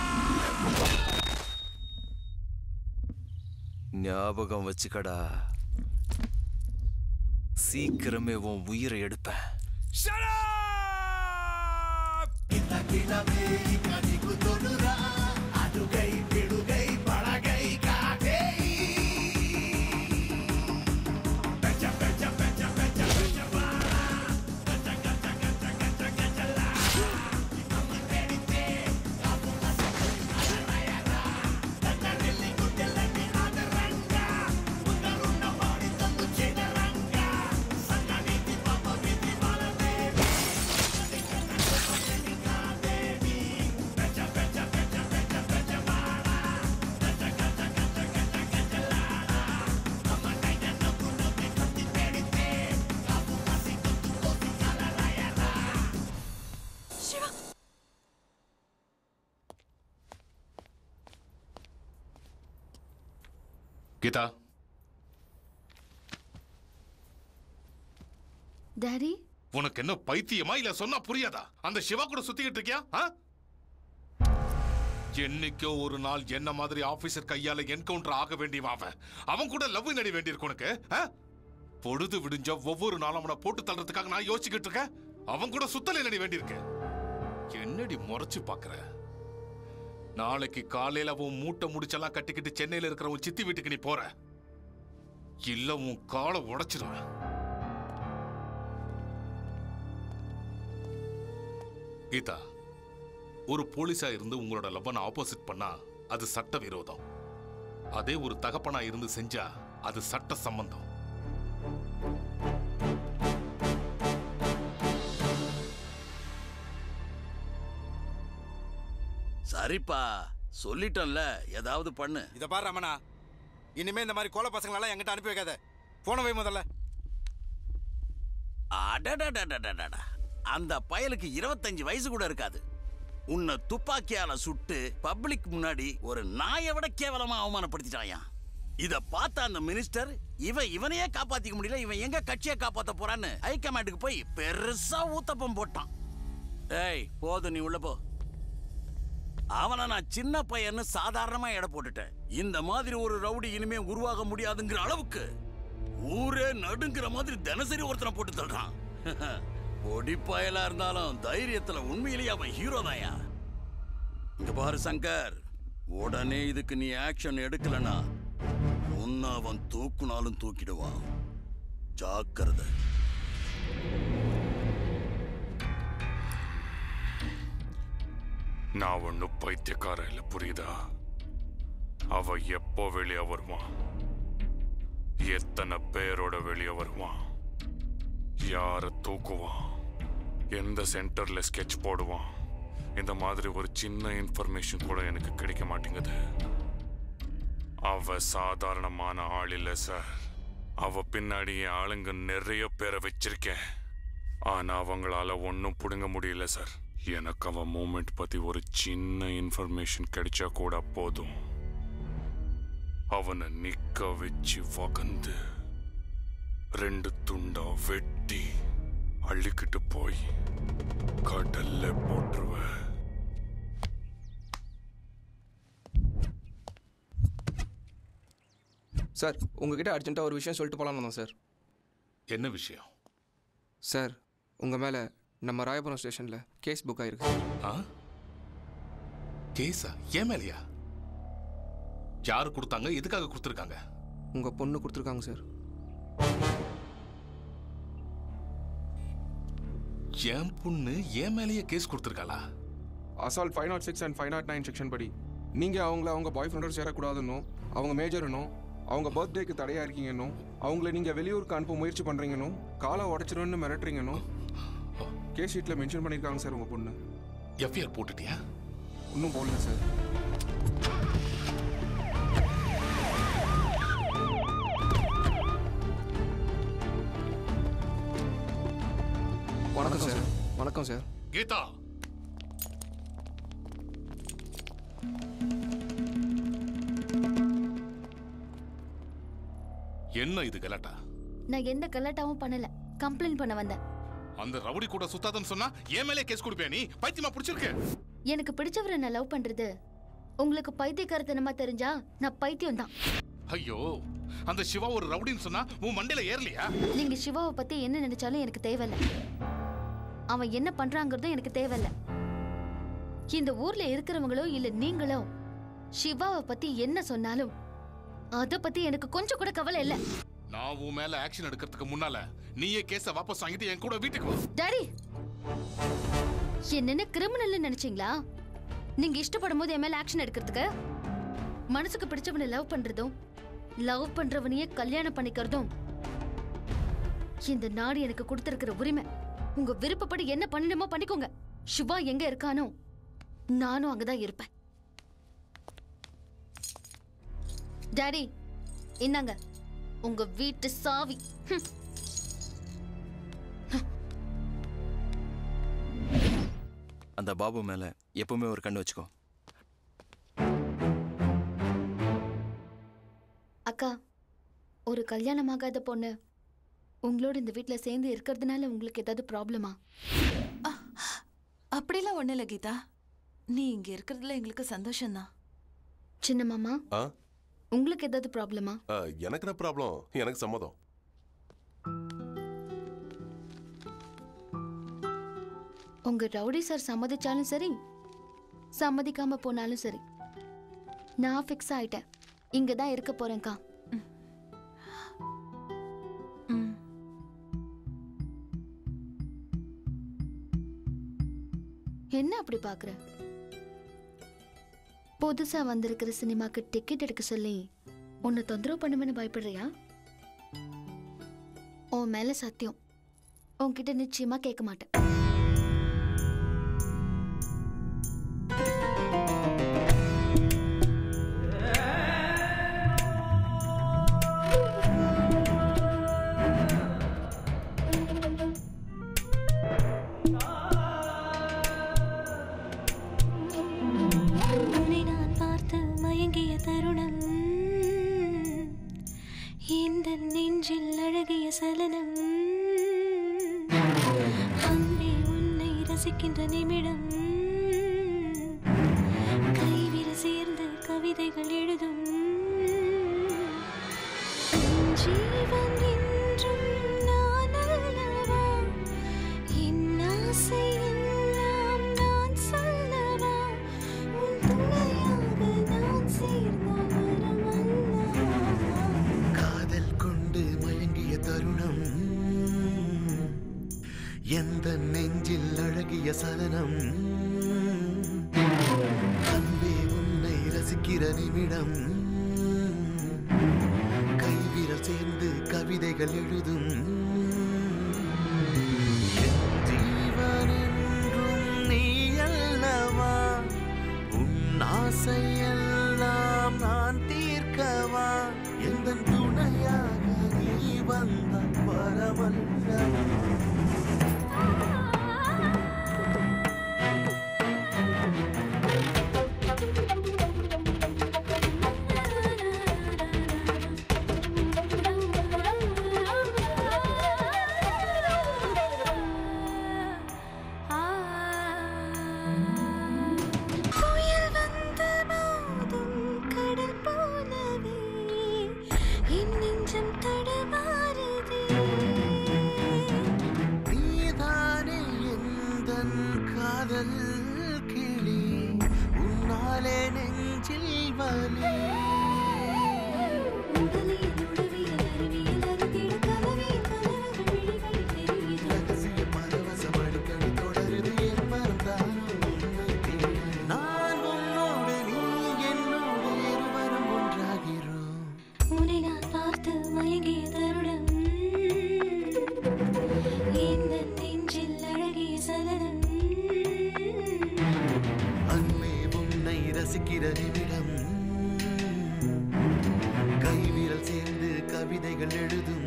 ஞாபகம் வச்சுக்கடா சீக்கிரமே உன் உயிரை எடுப்பேன் சிவா கீதா டாடி உனக்கு என்ன பைத்தியமா இல்ல சொன்னா புரியாதா அந்த சிவா கூட சுத்திக்கிட்டு இருக்கியா ஆ? என்னைக்கோ ஒரு நாள் என்ன மாதிரி ஆபீசர் கையால என்கவுண்டர் ஆக வேண்டியவன் அவன் அவன் கூட லவ் நடி வேண்டியிருக்கு உனக்கு ஆ? பொழுது விடிஞ்ச ஒவ்வொரு நாளும் அவனை போட்டு தள்ளுறதுக்காக நான் யோசிச்சுக்கிட்டு இருக்கேன் அவன் கூட சுத்தலை நடி வேண்டியிருக்கு என்னடி முறைச்சு பாக்குற நாளைக்கு காலையில உன் மூட்டை முடிச்செல்லாம் கட்டிக்கிட்டு சென்னையில இருக்கிற உன் சித்தி வீட்டுக்கு நீ போற இல்ல உன் காலை உடைச்சிருவேன் கீதா ஒரு போலீஸா இருந்து உங்களோட லவ்வனை ஆப்போசிட் பண்ணா அது சட்ட விரோதம் அதே ஒரு தகப்பனா இருந்து செஞ்சா அது சட்ட சம்பந்தம் சரிப்பா சொல்லிட்டோம்ல ஏதாவது பண்ணு இதை பாரு ரமணா இனிமே இந்த மாதிரி கோல பசங்களெல்லாம் என்கிட்ட அனுப்பி வைக்காத போன வை முதல்ல அடடடடடடடா. அந்த பயலுக்கு இருபத்தஞ்சு வயசு கூட இருக்காது உன்னை துப்பாக்கியால சுட்டு பப்ளிக் முன்னாடி ஒரு நாயை விட கேவலமா அவமானப்படுத்திட்டாயா இத பார்த்த அந்த மினிஸ்டர் இவன் இவனையே காப்பாத்திக்க முடியல இவன் எங்க கட்சியை காப்பாத்த போறான்னு ஹைகமாண்டுக்கு போய் பெருசா ஊத்தப்பம் போட்டான் ஏய் போதும் நீ உள்ள போ அவனை நான் சின்ன பையன்னு சாதாரணமா எடை போட்டுட்டேன் இந்த மாதிரி ஒரு ரவுடி இனிமே உருவாக முடியாதுங்கிற அளவுக்கு ஊரே நடுங்கிற மாதிரி தினசரி ஒருத்தனை போட்டு தள்ளுறான் பொடி பயலா இருந்தாலும் தைரியத்துல உண்மையிலேயே அவன் ஹீரோ தாயா இங்க பாரு சங்கர் உடனே இதுக்கு நீ ஆக்ஷன் எடுக்கலனா உன்னை அவன் தூக்குனாலும் தூக்கிடுவான் ஜாக்கிரதை நான் ஒன்னும் பைத்தியக்கார இல்ல புரியுதா அவ எப்போ வெளியே வருவான் எத்தனை பேரோட வெளியே வருவான் யார தூக்குவான் எந்த சென்டர்ல ஸ்கெட்ச் போடுவான் இந்த மாதிரி ஒரு சின்ன இன்ஃபர்மேஷன் கூட எனக்கு கிடைக்க மாட்டேங்குது அவ சாதாரணமான ஆள் இல்ல சார் அவ பின்னாடி என் ஆளுங்க நிறைய பேரை வச்சிருக்கேன் ஆனா அவங்களால ஒன்றும் பிடுங்க முடியல சார் எனக்கு அவன் மூமெண்ட் பத்தி ஒரு சின்ன இன்ஃபர்மேஷன் கிடைச்சா கூட போதும் அவனை நிக்க வச்சு வகந்து ரெண்டு துண்டா வெட்டி அள்ளிக்கிட்டு போய் கடல்ல போட்டுருவேன் சார் உங்ககிட்ட அர்ஜென்ட்டாக ஒரு விஷயம் சொல்லிட்டு போகலான்னு வந்தோம் சார் என்ன விஷயம் சார் உங்கள் மேலே நம்ம ராயபுரம் ஸ்டேஷனில் கேஸ் புக் ஆயிருக்கு ஆ கேஸா ஏன் மேலையா யாரு கொடுத்தாங்க எதுக்காக கொடுத்துருக்காங்க உங்கள் பொண்ணு கொடுத்துருக்காங்க சார் என் பொண்ணு என் மேலேயே கேஸ் கொடுத்துருக்காளா assault five naught six and five naught nine section படி நீங்கள் அவங்கள அவங்க பாய் ஃப்ரெண்டோட சேரக்கூடாதுன்னும் அவங்க மேஜர்னும் அவங்க பர்த்டேக்கு தடையாக இருக்கீங்கன்னும் அவங்கள நீங்கள் வெளியூருக்கு அனுப்ப முயற்சி பண்ணுறீங்கன்னும் காலை உடச்சிருன்னு மிரட்டுறீங்கன்னும் கேஸ் ஷீட்டில் மென்ஷன் பண்ணியிருக்காங்க சார் உங்கள் பொண்ணு எஃப்ஐஆர் போட்டுட்டியா இன்னும் போடல சார் வணக்கம் சார் வணக்கம் சார் கீதா என்ன இது கலாட்டா நான் எந்த கலாட்டாவும் பண்ணல கம்ப்ளைண்ட் பண்ண வந்தேன் அந்த ரவுடி கூட சுத்தாதன்னு சொன்னா என் மேலே கேஸ் கொடுப்பியா நீ பைத்தியமா பிடிச்சிருக்கு எனக்கு பிடிச்சவரை நான் லவ் பண்றது உங்களுக்கு பைத்தியக்காரத்தனமா தெரிஞ்சா நான் பைத்தியம் தான் ஐயோ அந்த சிவா ஒரு ரவுடின்னு சொன்னா உன் மண்டையில ஏறலையா நீங்க சிவாவை பத்தி என்ன நினைச்சாலும் எனக்கு தேவையில்ல அவன் என்ன பண்றாங்கிறதும் எனக்கு தேவையில்ல இந்த ஊர்ல இருக்கிறவங்களோ இல்ல நீங்களோ சிவாவை பத்தி என்ன சொன்னாலும் அத பத்தி எனக்கு கொஞ்சம் கூட கவலை இல்ல நான் உன் மேல ஆக்ஷன் எடுக்கிறதுக்கு முன்னால நீயே கேஸ வாபஸ் வாங்கிட்டு என் கூட வீட்டுக்கு வா டாடி என்னென்ன கிரிமினல் நினைச்சீங்களா நீங்க இஷ்டப்படும் போது என் மேல ஆக்ஷன் எடுக்கிறதுக்கு மனசுக்கு பிடிச்சவனை லவ் பண்றதும் லவ் பண்றவனையே கல்யாணம் பண்ணிக்கிறதும் இந்த நாடு எனக்கு கொடுத்திருக்கிற உரிமை உங்க விருப்பப்படி என்ன பண்ணணுமோ பண்ணிக்கோங்க சிவா எங்க இருக்கானோ நானும் அங்கதான் இருப்பேன் டாடி இந்தாங்க உங்க வீட்டு சாவி ஹம். அந்த பாபு மேல எப்பவுமே ஒரு கண்ணு வச்சுக்கோ அக்கா ஒரு கல்யாணமாகாத பொண்ணு உங்களோட இந்த வீட்ல சேர்ந்து இருக்கிறதுனால உங்களுக்கு ஏதாவது ப்ராப்ளமா அப்படிலாம் ஒண்ணும் இல்ல கீதா நீ இங்க இருக்கிறதுல எங்களுக்கு சந்தோஷம்தான் சின்ன மாமா ஆ உங்களுக்கு ஏதாவது ப்ராப்ளமா ஆ, எனக்கு என்ன ப்ராப்ளம் எனக்கு சம்மதம் உங்க ரவுடி சார் சம்மதிச்சாலும் சரி சம்மதிக்காம போனாலும் சரி நான் ஃபிக்ஸ் ஆயிட்டேன் இங்க தான் இருக்க போறேன்க்கா என்ன அப்படி பாக்குற புதுசா வந்திருக்கிற சினிமாக்கு டிக்கெட் எடுக்க சொல்லி உன்னை தொந்தரவு பண்ணுவேன்னு பயப்படுறியா உன் மேல சத்தியம் உன்கிட்ட நிச்சயமா கேட்க மாட்டேன் உன்னை நான் பார்த்து மயங்கிய தருணம் இந்த நெஞ்சில் அழகிய சலனம் அன்பே உன்னை ரசிக்கின்ற நிமிடம் கைவிர சேர்ந்து கவிதைகள் எழுதும் என் ஜீவன் என்றும் நான் அல்லவா என் ஆசை எல்லாம் நான் சொல்லவா உன் துணையாக நான் சேர்ந்த வரம் காதல் கொண்டு மயங்கிய தருணம் எந்த நெஞ்சில் அழகிய சலனம் அன்பே உன்னை ரசிக்கிற நிமிடம் கைவிரல் சேர்ந்து கவிதைகள் எழுதும் என் ஜீவன் என்றும் நீ அல்லவா உன் ஆசையெல்லாம் நான் தீர்க்கவா எந்த துணையாக நீ வந்த வரமல்லவா புயல் வந்து மோதும் கடல் போலவே என் நெஞ்சம் தடுமாறுதே நீதானே எந்தன் காதல் கிளி உன்னாலே நெஞ்சில் வலி ரகசிய பரவசம் அடிக்கடி தொடருது என் மறந்தாலும் உன்னை தேடி. நான் உன்னோடு நீ என்னோடு இருவரும் ஒன்றாகிறோம் உன்னை நான் பார்த்து மயங்கிய தருணம் இந்த நெஞ்சில் அழகிய சலனம் அன்பே உன்னை ரசிக்கிற நிமிடம் கைவிரல் சேர்ந்து கவிதைகள் எழுதும்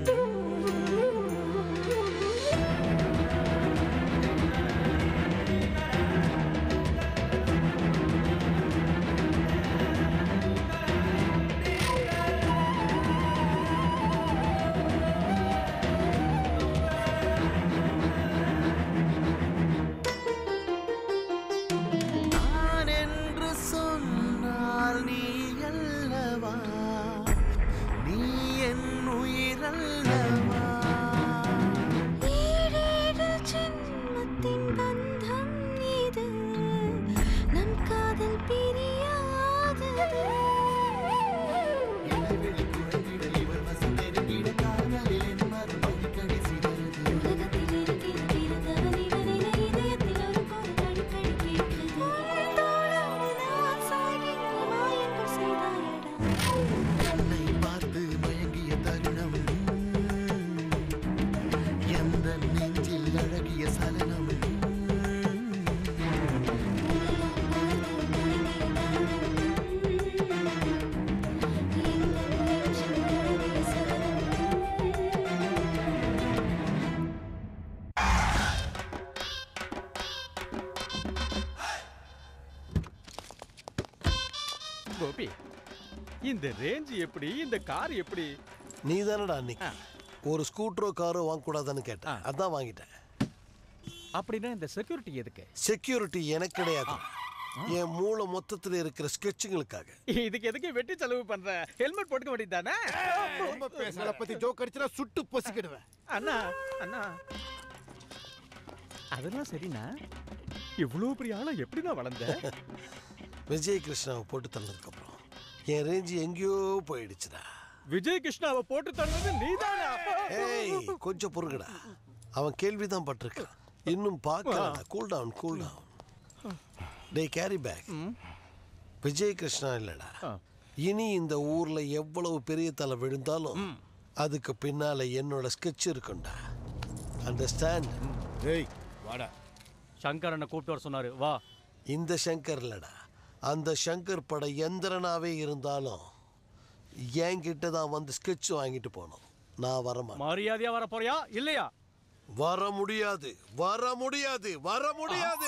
நான் என்று சொன்னால் நீ அல்லவா நீ என் உயிரல்லவா ஏழேழு ஜென்மத்தின் பந்தம் இது நம் காதல் பிரியாதது இடைவெளி குறைந்திட இவள் வசம் நெருங்கிட காதலில் என் மரம் அடிக்கடி சிதறுது உலகத்தில் இருக்கிற பிறந்தவன் இவனின் இதயத்தில் ஒரு குரல் அடிக்கடி கேட்குது உன் தோளோடு நான் சாகின்ற மாயங்கள் செய்தாயடா உன்னை பார்த்து மயங்கிய தருணம் எந்த நெஞ்சில் அழகிய சலனம் கோபி இந்த ரேஞ்ச் எப்படி இந்த கார் எப்படி நீ தானடா அன்னைக்கு ஒரு ஸ்கூட்டரோ காரோ வாங்கக்கூடாதுன்னு கேட்டேன் அதான் வாங்கிட்டேன் அப்படின்னா இந்த செக்யூரிட்டி எதுக்கு செக்யூரிட்டி எனக்கு கிடையாது என் மூளை மொத்தத்தில் இருக்கிற ஸ்கெட்சுங்களுக்காக இதுக்கு எதுக்கு வெட்டி செலவு பண்ற ஹெல்மெட் போட்டுக்க வேண்டியதானே ரொம்ப பேசுறத பத்தி ஜோக் அடிச்சுனா சுட்டு பொசிக்கிடுவேன் அண்ணா அண்ணா அதெல்லாம் சரிண்ணா இவ்வளோ பெரிய ஆளா எப்படிண்ணா வளர்ந்த விஜய் கிருஷ்ணாவை போட்டு தள்ளதுக்கப்புறம் என் ரேஞ்சு எங்கேயோ போயிடுச்சுடா விஜய் கிருஷ்ணாவை போட்டு தந்தது நீதானா ஏய் கொஞ்சம் பொறுங்கடா அவன் கேள்விதான் பட்டிருக்கான் இன்னும் பார்க்கலடா கூல் டவுன் கூல் டவுன் டே கேரி பேக் விஜய் கிருஷ்ணா இல்லடா இனி இந்த ஊர்ல எவ்வளவு பெரிய தலை விழுந்தாலும் அதுக்கு பின்னால என்னோட ஸ்கெட்ச் இருக்கும்டா அண்டர்ஸ்டாண்ட் ஏய் வாடா சங்கர் அண்ணன் கூப்பிட்டு வர சொன்னாரு வா இந்த சங்கர் இல்லடா அந்த சங்கர் பட எந்திரனாவே இருந்தாலும் என்கிட்ட தான் வந்து ஸ்கெட்ச் வாங்கிட்டு போனோம் நான் வரமாட்டேன் மரியாதையா வர போறியா இல்லையா வர முடியாது வர முடியாது வர முடியாது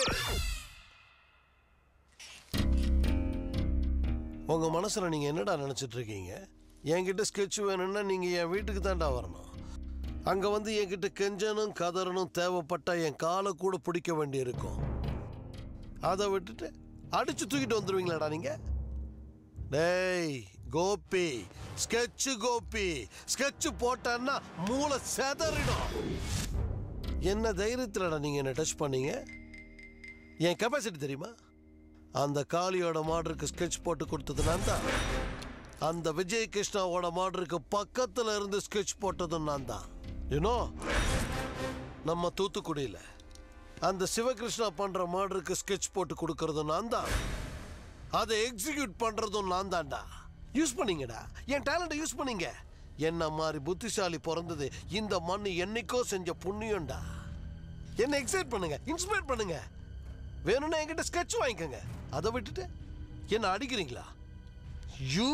உங்க மனசுல நீங்க என்னடா நினைச்சிட்டு இருக்கீங்க என்கிட்ட ஸ்கெட்ச் வேணும்னா நீங்க என் வீட்டுக்கு தான்டா வரணும் அங்க வந்து என்கிட்ட கெஞ்சனும் கதறனும் தேவைப்பட்டா என் காலை கூட பிடிக்க வேண்டியிருக்கும் அதை விட்டுட்டு அடிச்சு தூக்கிட்டு வந்துருவீங்களாடா நீங்க டேய் கோபி ஸ்கெட்ச் கோபி ஸ்கெட்ச் போட்டேன்னா மூளை செதறிடும் என்ன தைரியத்திலடா நீங்க என்ன டச் பண்ணீங்க என் கெப்பாசிட்டி தெரியுமா அந்த காளியோட மாடருக்கு ஸ்கெட்ச் போட்டு கொடுத்தது நான் தான் அந்த விஜய் கிருஷ்ணாவோட மாடருக்கு பக்கத்துல இருந்து ஸ்கெட்ச் போட்டதும் நான் தான் யூனோ நம்ம தூத்துக்குடியில் அந்த சிவகிருஷ்ணா பண்ற மாடருக்கு ஸ்கெட்ச் போட்டு கொடுக்கறதும் நான் தான் அதை எக்ஸிக்யூட் பண்றதும் நான் தான்டா யூஸ் பண்ணீங்கடா என் டேலண்ட்டை யூஸ் பண்ணீங்க என்ன மாதிரி புத்திசாலி பிறந்தது இந்த மண் என்னைக்கோ செஞ்ச புண்ணியம்டா என்ன எக்ஸைட் பண்ணுங்க இன்ஸ்பயர் பண்ணுங்க வேணும்னா என்கிட்ட ஸ்கெட்ச் வாங்கிக்கோங்க அதை விட்டுட்டு என்ன அடிக்கிறீங்களா யூ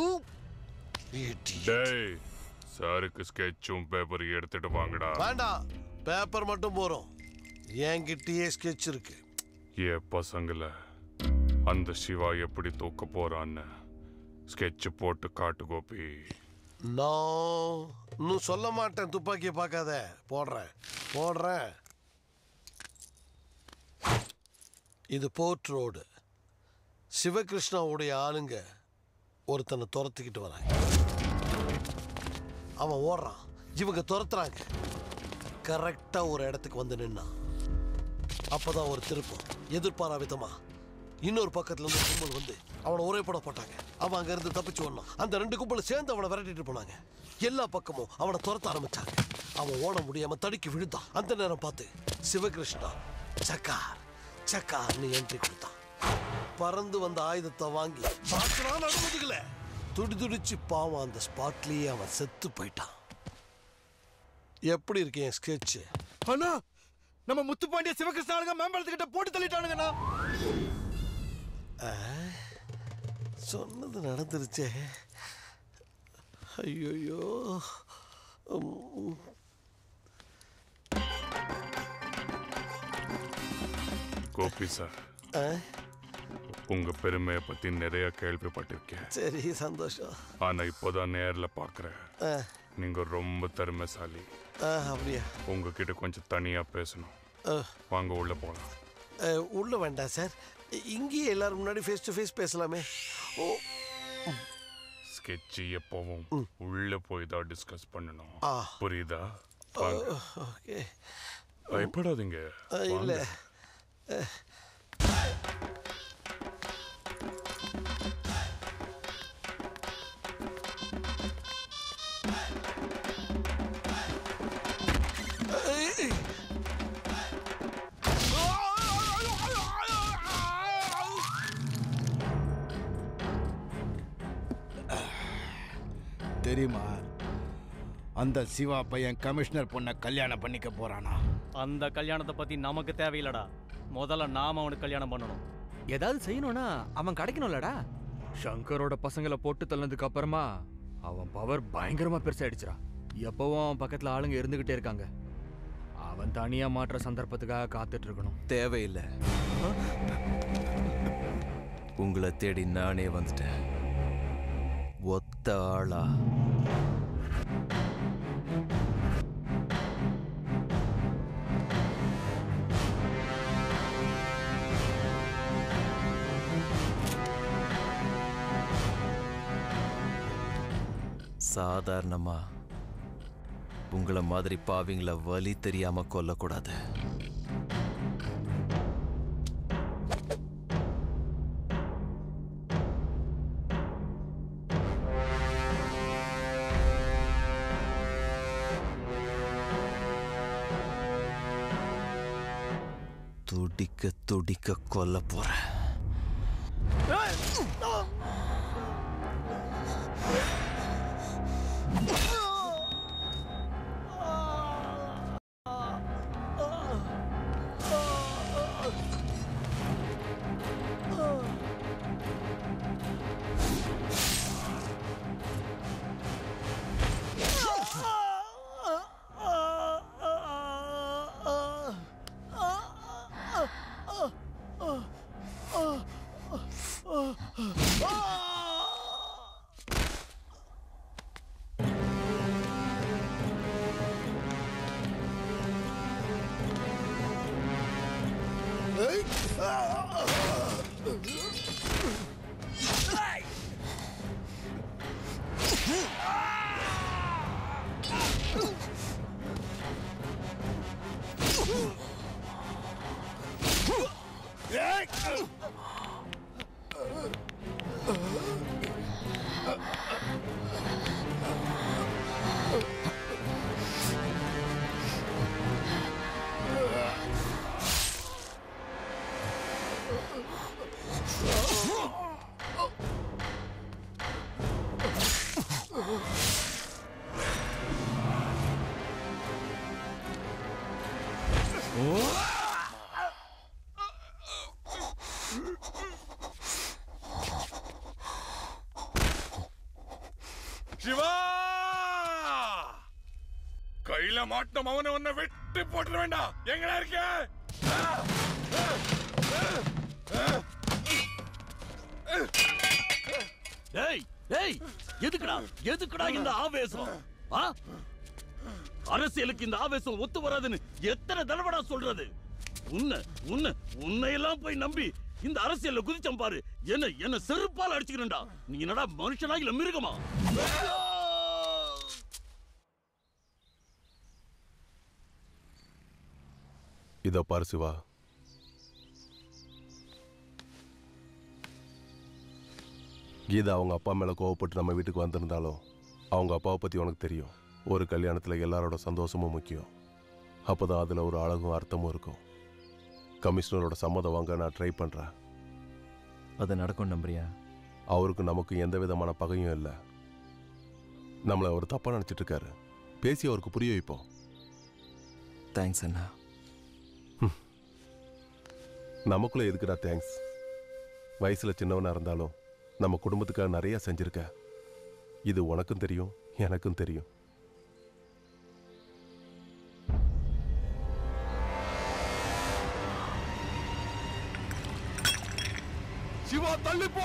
டேய் சாருக்கு ஸ்கெட்சும் பேப்பர் எடுத்துட்டு வாங்கடா வேண்டாம் பேப்பர் மட்டும் போறோம் என்கிட்டயே ஸ்கெட்ச் இருக்கு ஏ பசங்கள அந்த சிவா எப்படி தூக்க போறான்னு ஸ்கெட்ச் போட்டு காட்டு கோபி நான் இன்னும் சொல்ல மாட்டேன் துப்பாக்கியை பார்க்காத போடுறேன் போடுறேன் இது போர்ட் ரோடு சிவகிருஷ்ணாவுடைய ஆளுங்க ஒருத்தனை துரத்திக்கிட்டு வராங்க அவன் ஓடுறான் இவங்க துரத்துறாங்க கரெக்டா ஒரு இடத்துக்கு வந்து நின்னான் அப்பதான் ஒரு திருப்பம் எதிர்பாரா விதமா இன்னொரு பக்கத்துல இருந்து ஒரு கும்பல் வந்து அவனை ஒரே படம் போட்டாங்க அவன் அங்க இருந்து தப்பிச்சு வந்தான் அந்த ரெண்டு கும்பல் சேர்ந்து அவனை விரட்டிட்டு போனாங்க எல்லா பக்கமும் அவனை துரத்த ஆரம்பிச்சாங்க அவன் ஓட முடியாம தடுக்கி விழுந்தான் அந்த நேரம் பார்த்து சிவகிருஷ்ணா சக்கார் சக்கார்னு என்ட்ரி கொடுத்தான் பறந்து வந்த ஆயுதத்தை வாங்கி பார்க்கலாம் அனுமதிக்கல துடி துடிச்சு பாவம் அந்த ஸ்பாட்லயே அவன் செத்து போயிட்டான் எப்படி இருக்கு என் ஸ்கெட்ச் அண்ணா நம்ம முத்துப்பாண்டிய சிவகிருஷ்ண ஆளுங்க மேம்பலத்துக்கிட்ட போட்டு தள்ளிட்டானுங்கண்ணா சொன்னது நடந்துருச்சே ஐயோயோ உம். கோபி சார் ஆ, உங்க பெருமையை பத்தி நிறைய கேள்விப்பட்டிருக்கேன் சரி சந்தோஷம் ஆனா இப்போதான் நேர்ல பாக்குறேன் ஆ, நீங்க ரொம்ப திறமைசாலி ஆ, அப்படியா உங்ககிட்ட கொஞ்சம் தனியா பேசணும் ஆ, வாங்க உள்ள போலாம் ஆ, உள்ள வேண்டாம் சார் இ- இங்கேயே எல்லாரும் முன்னாடி ஃபேஸ் டு ஃபேஸ் பேசலாமே ஓ ஸ்கெட்ச் எப்பவும் உள்ள போய் தான் டிஸ்கஸ் பண்ணணும் ஆ. புரியுதா வாங்க ஓகே பயப்படாதீங்க ஆ, இல்ல வாங்க. ஆ, தெரியுமா அந்த சிவா பையன் கமிஷனர் பொண்ணை கல்யாணம் பண்ணிக்க போறானா அந்த கல்யாணத்தை பத்தி நமக்கு தேவையில்லடா முதல்ல நாம அவனுக்கு கல்யாணம் பண்ணணும் ஏதாவது செய்யணும்னா அவன் கிடைக்கணும்லடா சங்கரோட பசங்களை போட்டு தள்ளதுக்கு அப்புறமா அவன் பவர் பயங்கரமா பெருசாயிடுச்சுடா எப்பவும் அவன் பக்கத்துல ஆளுங்க இருந்துகிட்டே இருக்காங்க அவன் தனியா மாற்ற சந்தர்ப்பத்துக்காக காத்துட்டு இருக்கணும் தேவையில்லை உங்களை தேடி நானே வந்துட்டேன் ஒத்த ஆளா சாதாரணமா உங்களை மாதிரி பாவிங்கள வலி தெரியாம கொல்லக்கூடாது துடிக்க துடிக்க கொல்ல போறேன் சிவா கையில மாட்டம் அவனை உன்னை வெட்டி போட்டுற வேண்டாம் எங்கடா இருக்க ஏய் ஏய் எதுக்குடா எதுக்குடா இந்த ஆவேசம் ஆ அரசியலுக்கு இந்த ஆவேசம் ஒத்து வராதுன்னு எத்தனை தடவைடா சொல்றது உன்னை உன்னை உன்னை எல்லாம் போய் நம்பி இந்த அரசியல்ல குதிச்சம் பாரு என்ன என்ன செருப்பால் அடிச்சுக்கிறேன்டா நீ என்னடா மனுஷனா இல்ல மிருகமா இதோ பாரு சிவா கீதா அவங்க அப்பா மேலே கோவப்பட்டு நம்ம வீட்டுக்கு வந்திருந்தாலும் அவங்க அப்பாவை பற்றி உனக்கு தெரியும் ஒரு கல்யாணத்தில் எல்லாரோட சந்தோஷமும் முக்கியம் அப்போ தான் அதில் ஒரு அழகும் அர்த்தமும் இருக்கும் கமிஷனரோட சம்மதம் வாங்க நான் ட்ரை பண்ணுறேன் அது நடக்கும் நம்புறியா அவருக்கு நமக்கு எந்த விதமான பகையும் இல்லை நம்மளை அவர் தப்பாக நினச்சிட்டு இருக்காரு பேசி அவருக்கு புரிய வைப்போம் தேங்க்ஸ் அண்ணா நமக்குள்ள எதுக்குடா தேங்க்ஸ் வயசுல சின்னவனா இருந்தாலும் நம்ம குடும்பத்துக்காக நிறைய செஞ்சிருக்க இது உனக்கும் தெரியும் எனக்கும் தெரியும் சிவா தள்ளி போ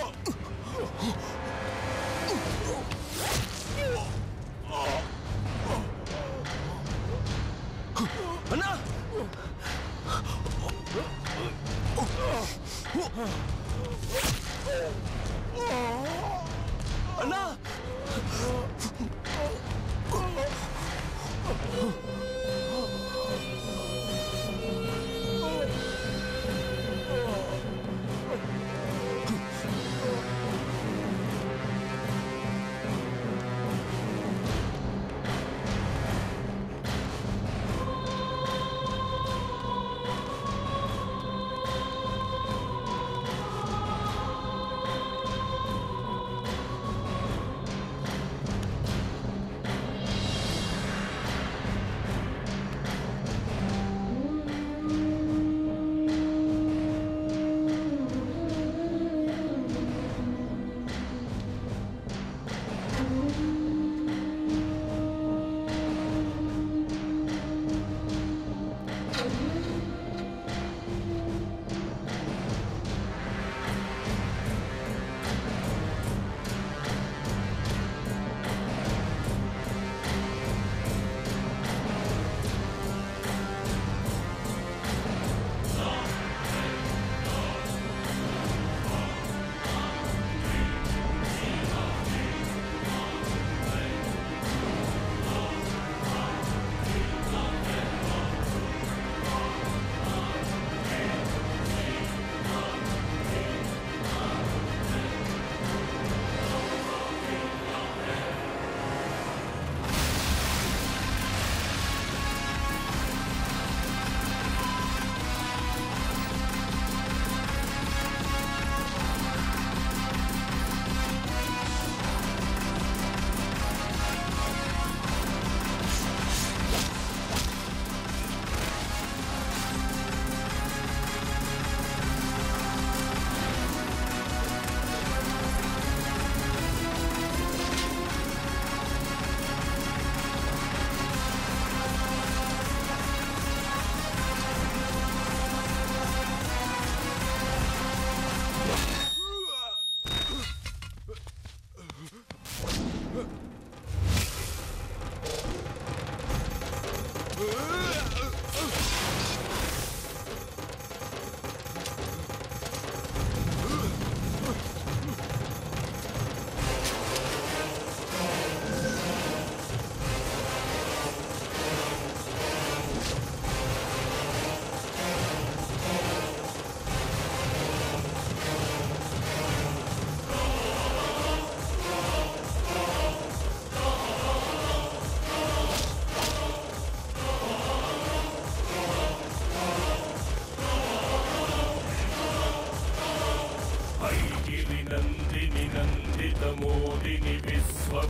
அண்ணா அண்ணா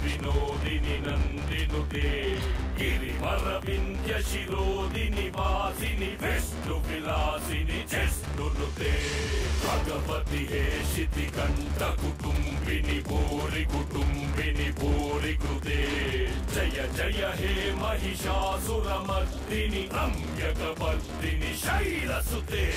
विनोदिनि नन्दिनुते गिरिवरविन्द्य शिरोदिनि वासिनि विष्णुविलासिनि जिष्णुनुते भगवति हेशिति कण्ठ कुटुम्बिनि भूरि कुटुम्बिनि भूरि कृते जय जय हे महिषासुरमर्दिनि रम्यकपर्दिनि शैलसुते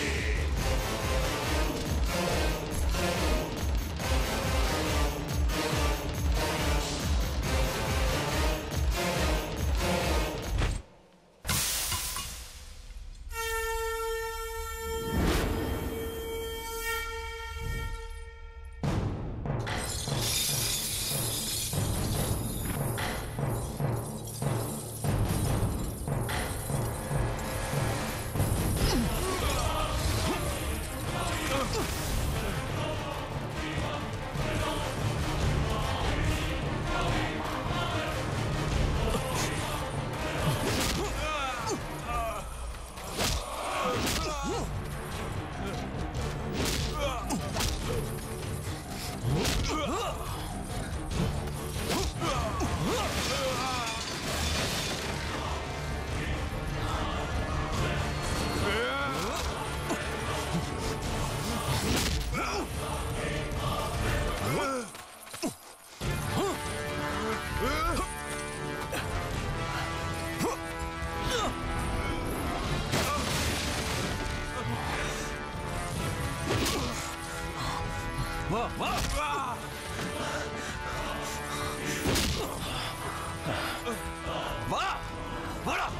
வா வா வா வா வாடா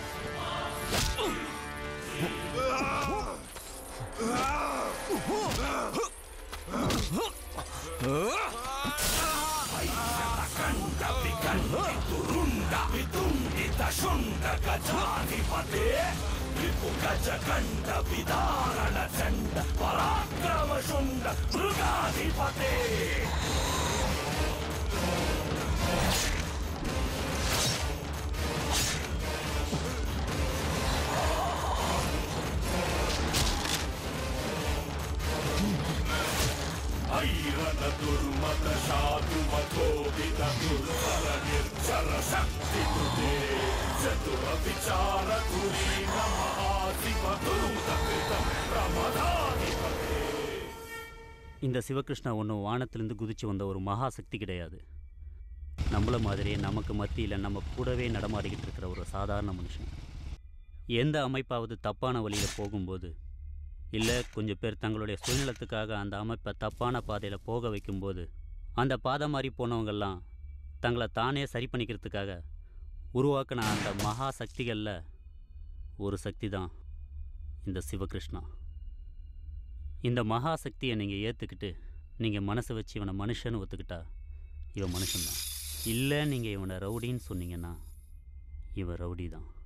ಗಜಾಧಿಪತಿ ವಿಪು ಗಜ ಕಂಡ ವಿಧಾರಣ ಚಂಡ ಪರಾಕ್ರಮ ಶುಂಡ ಮೃಗಾಧಿಪತಿ ಐರನ ದುರ್ಮತ ಶಾತು ಮಥೋದಿತ ದುರ್ಬಲ ನಿರ್ಜರ ಶಕ್ತಿ ತುತೆ ಚತುರ ವಿಚಾರ ಕುಲೀನ ಮಹಾಧಿಪತೂತ ಕೃತ ಪ್ರಮದಾಧಿಪತಿ இந்த சிவகிருஷ்ணா ஒன்றும் வானத்திலிருந்து குதிச்சு வந்த ஒரு மகா சக்தி கிடையாது நம்மள மாதிரியே நமக்கு மத்தியில் நம்ம கூடவே நடமாடிக்கிட்டு இருக்கிற ஒரு சாதாரண மனுஷன் எந்த அமைப்பாவது தப்பான வழியில் போகும்போது இல்லை கொஞ்சம் பேர் தங்களுடைய சுயநலத்துக்காக அந்த அமைப்பை தப்பான பாதையில் போக வைக்கும்போது அந்த பாதை மாறி போனவங்கெல்லாம் தங்களை தானே சரி பண்ணிக்கிறதுக்காக உருவாக்கின அந்த மகா சக்திகளில் ஒரு சக்தி தான் இந்த சிவகிருஷ்ணா இந்த மகா சக்தியை நீங்கள் ஏற்றுக்கிட்டு நீங்கள் மனசை வச்சு இவனை மனுஷன்னு ஒத்துக்கிட்டா இவன் மனுஷன்தான் இல்லை நீங்கள் இவனை ரவுடின்னு சொன்னீங்கன்னா இவன் ரவுடி தான்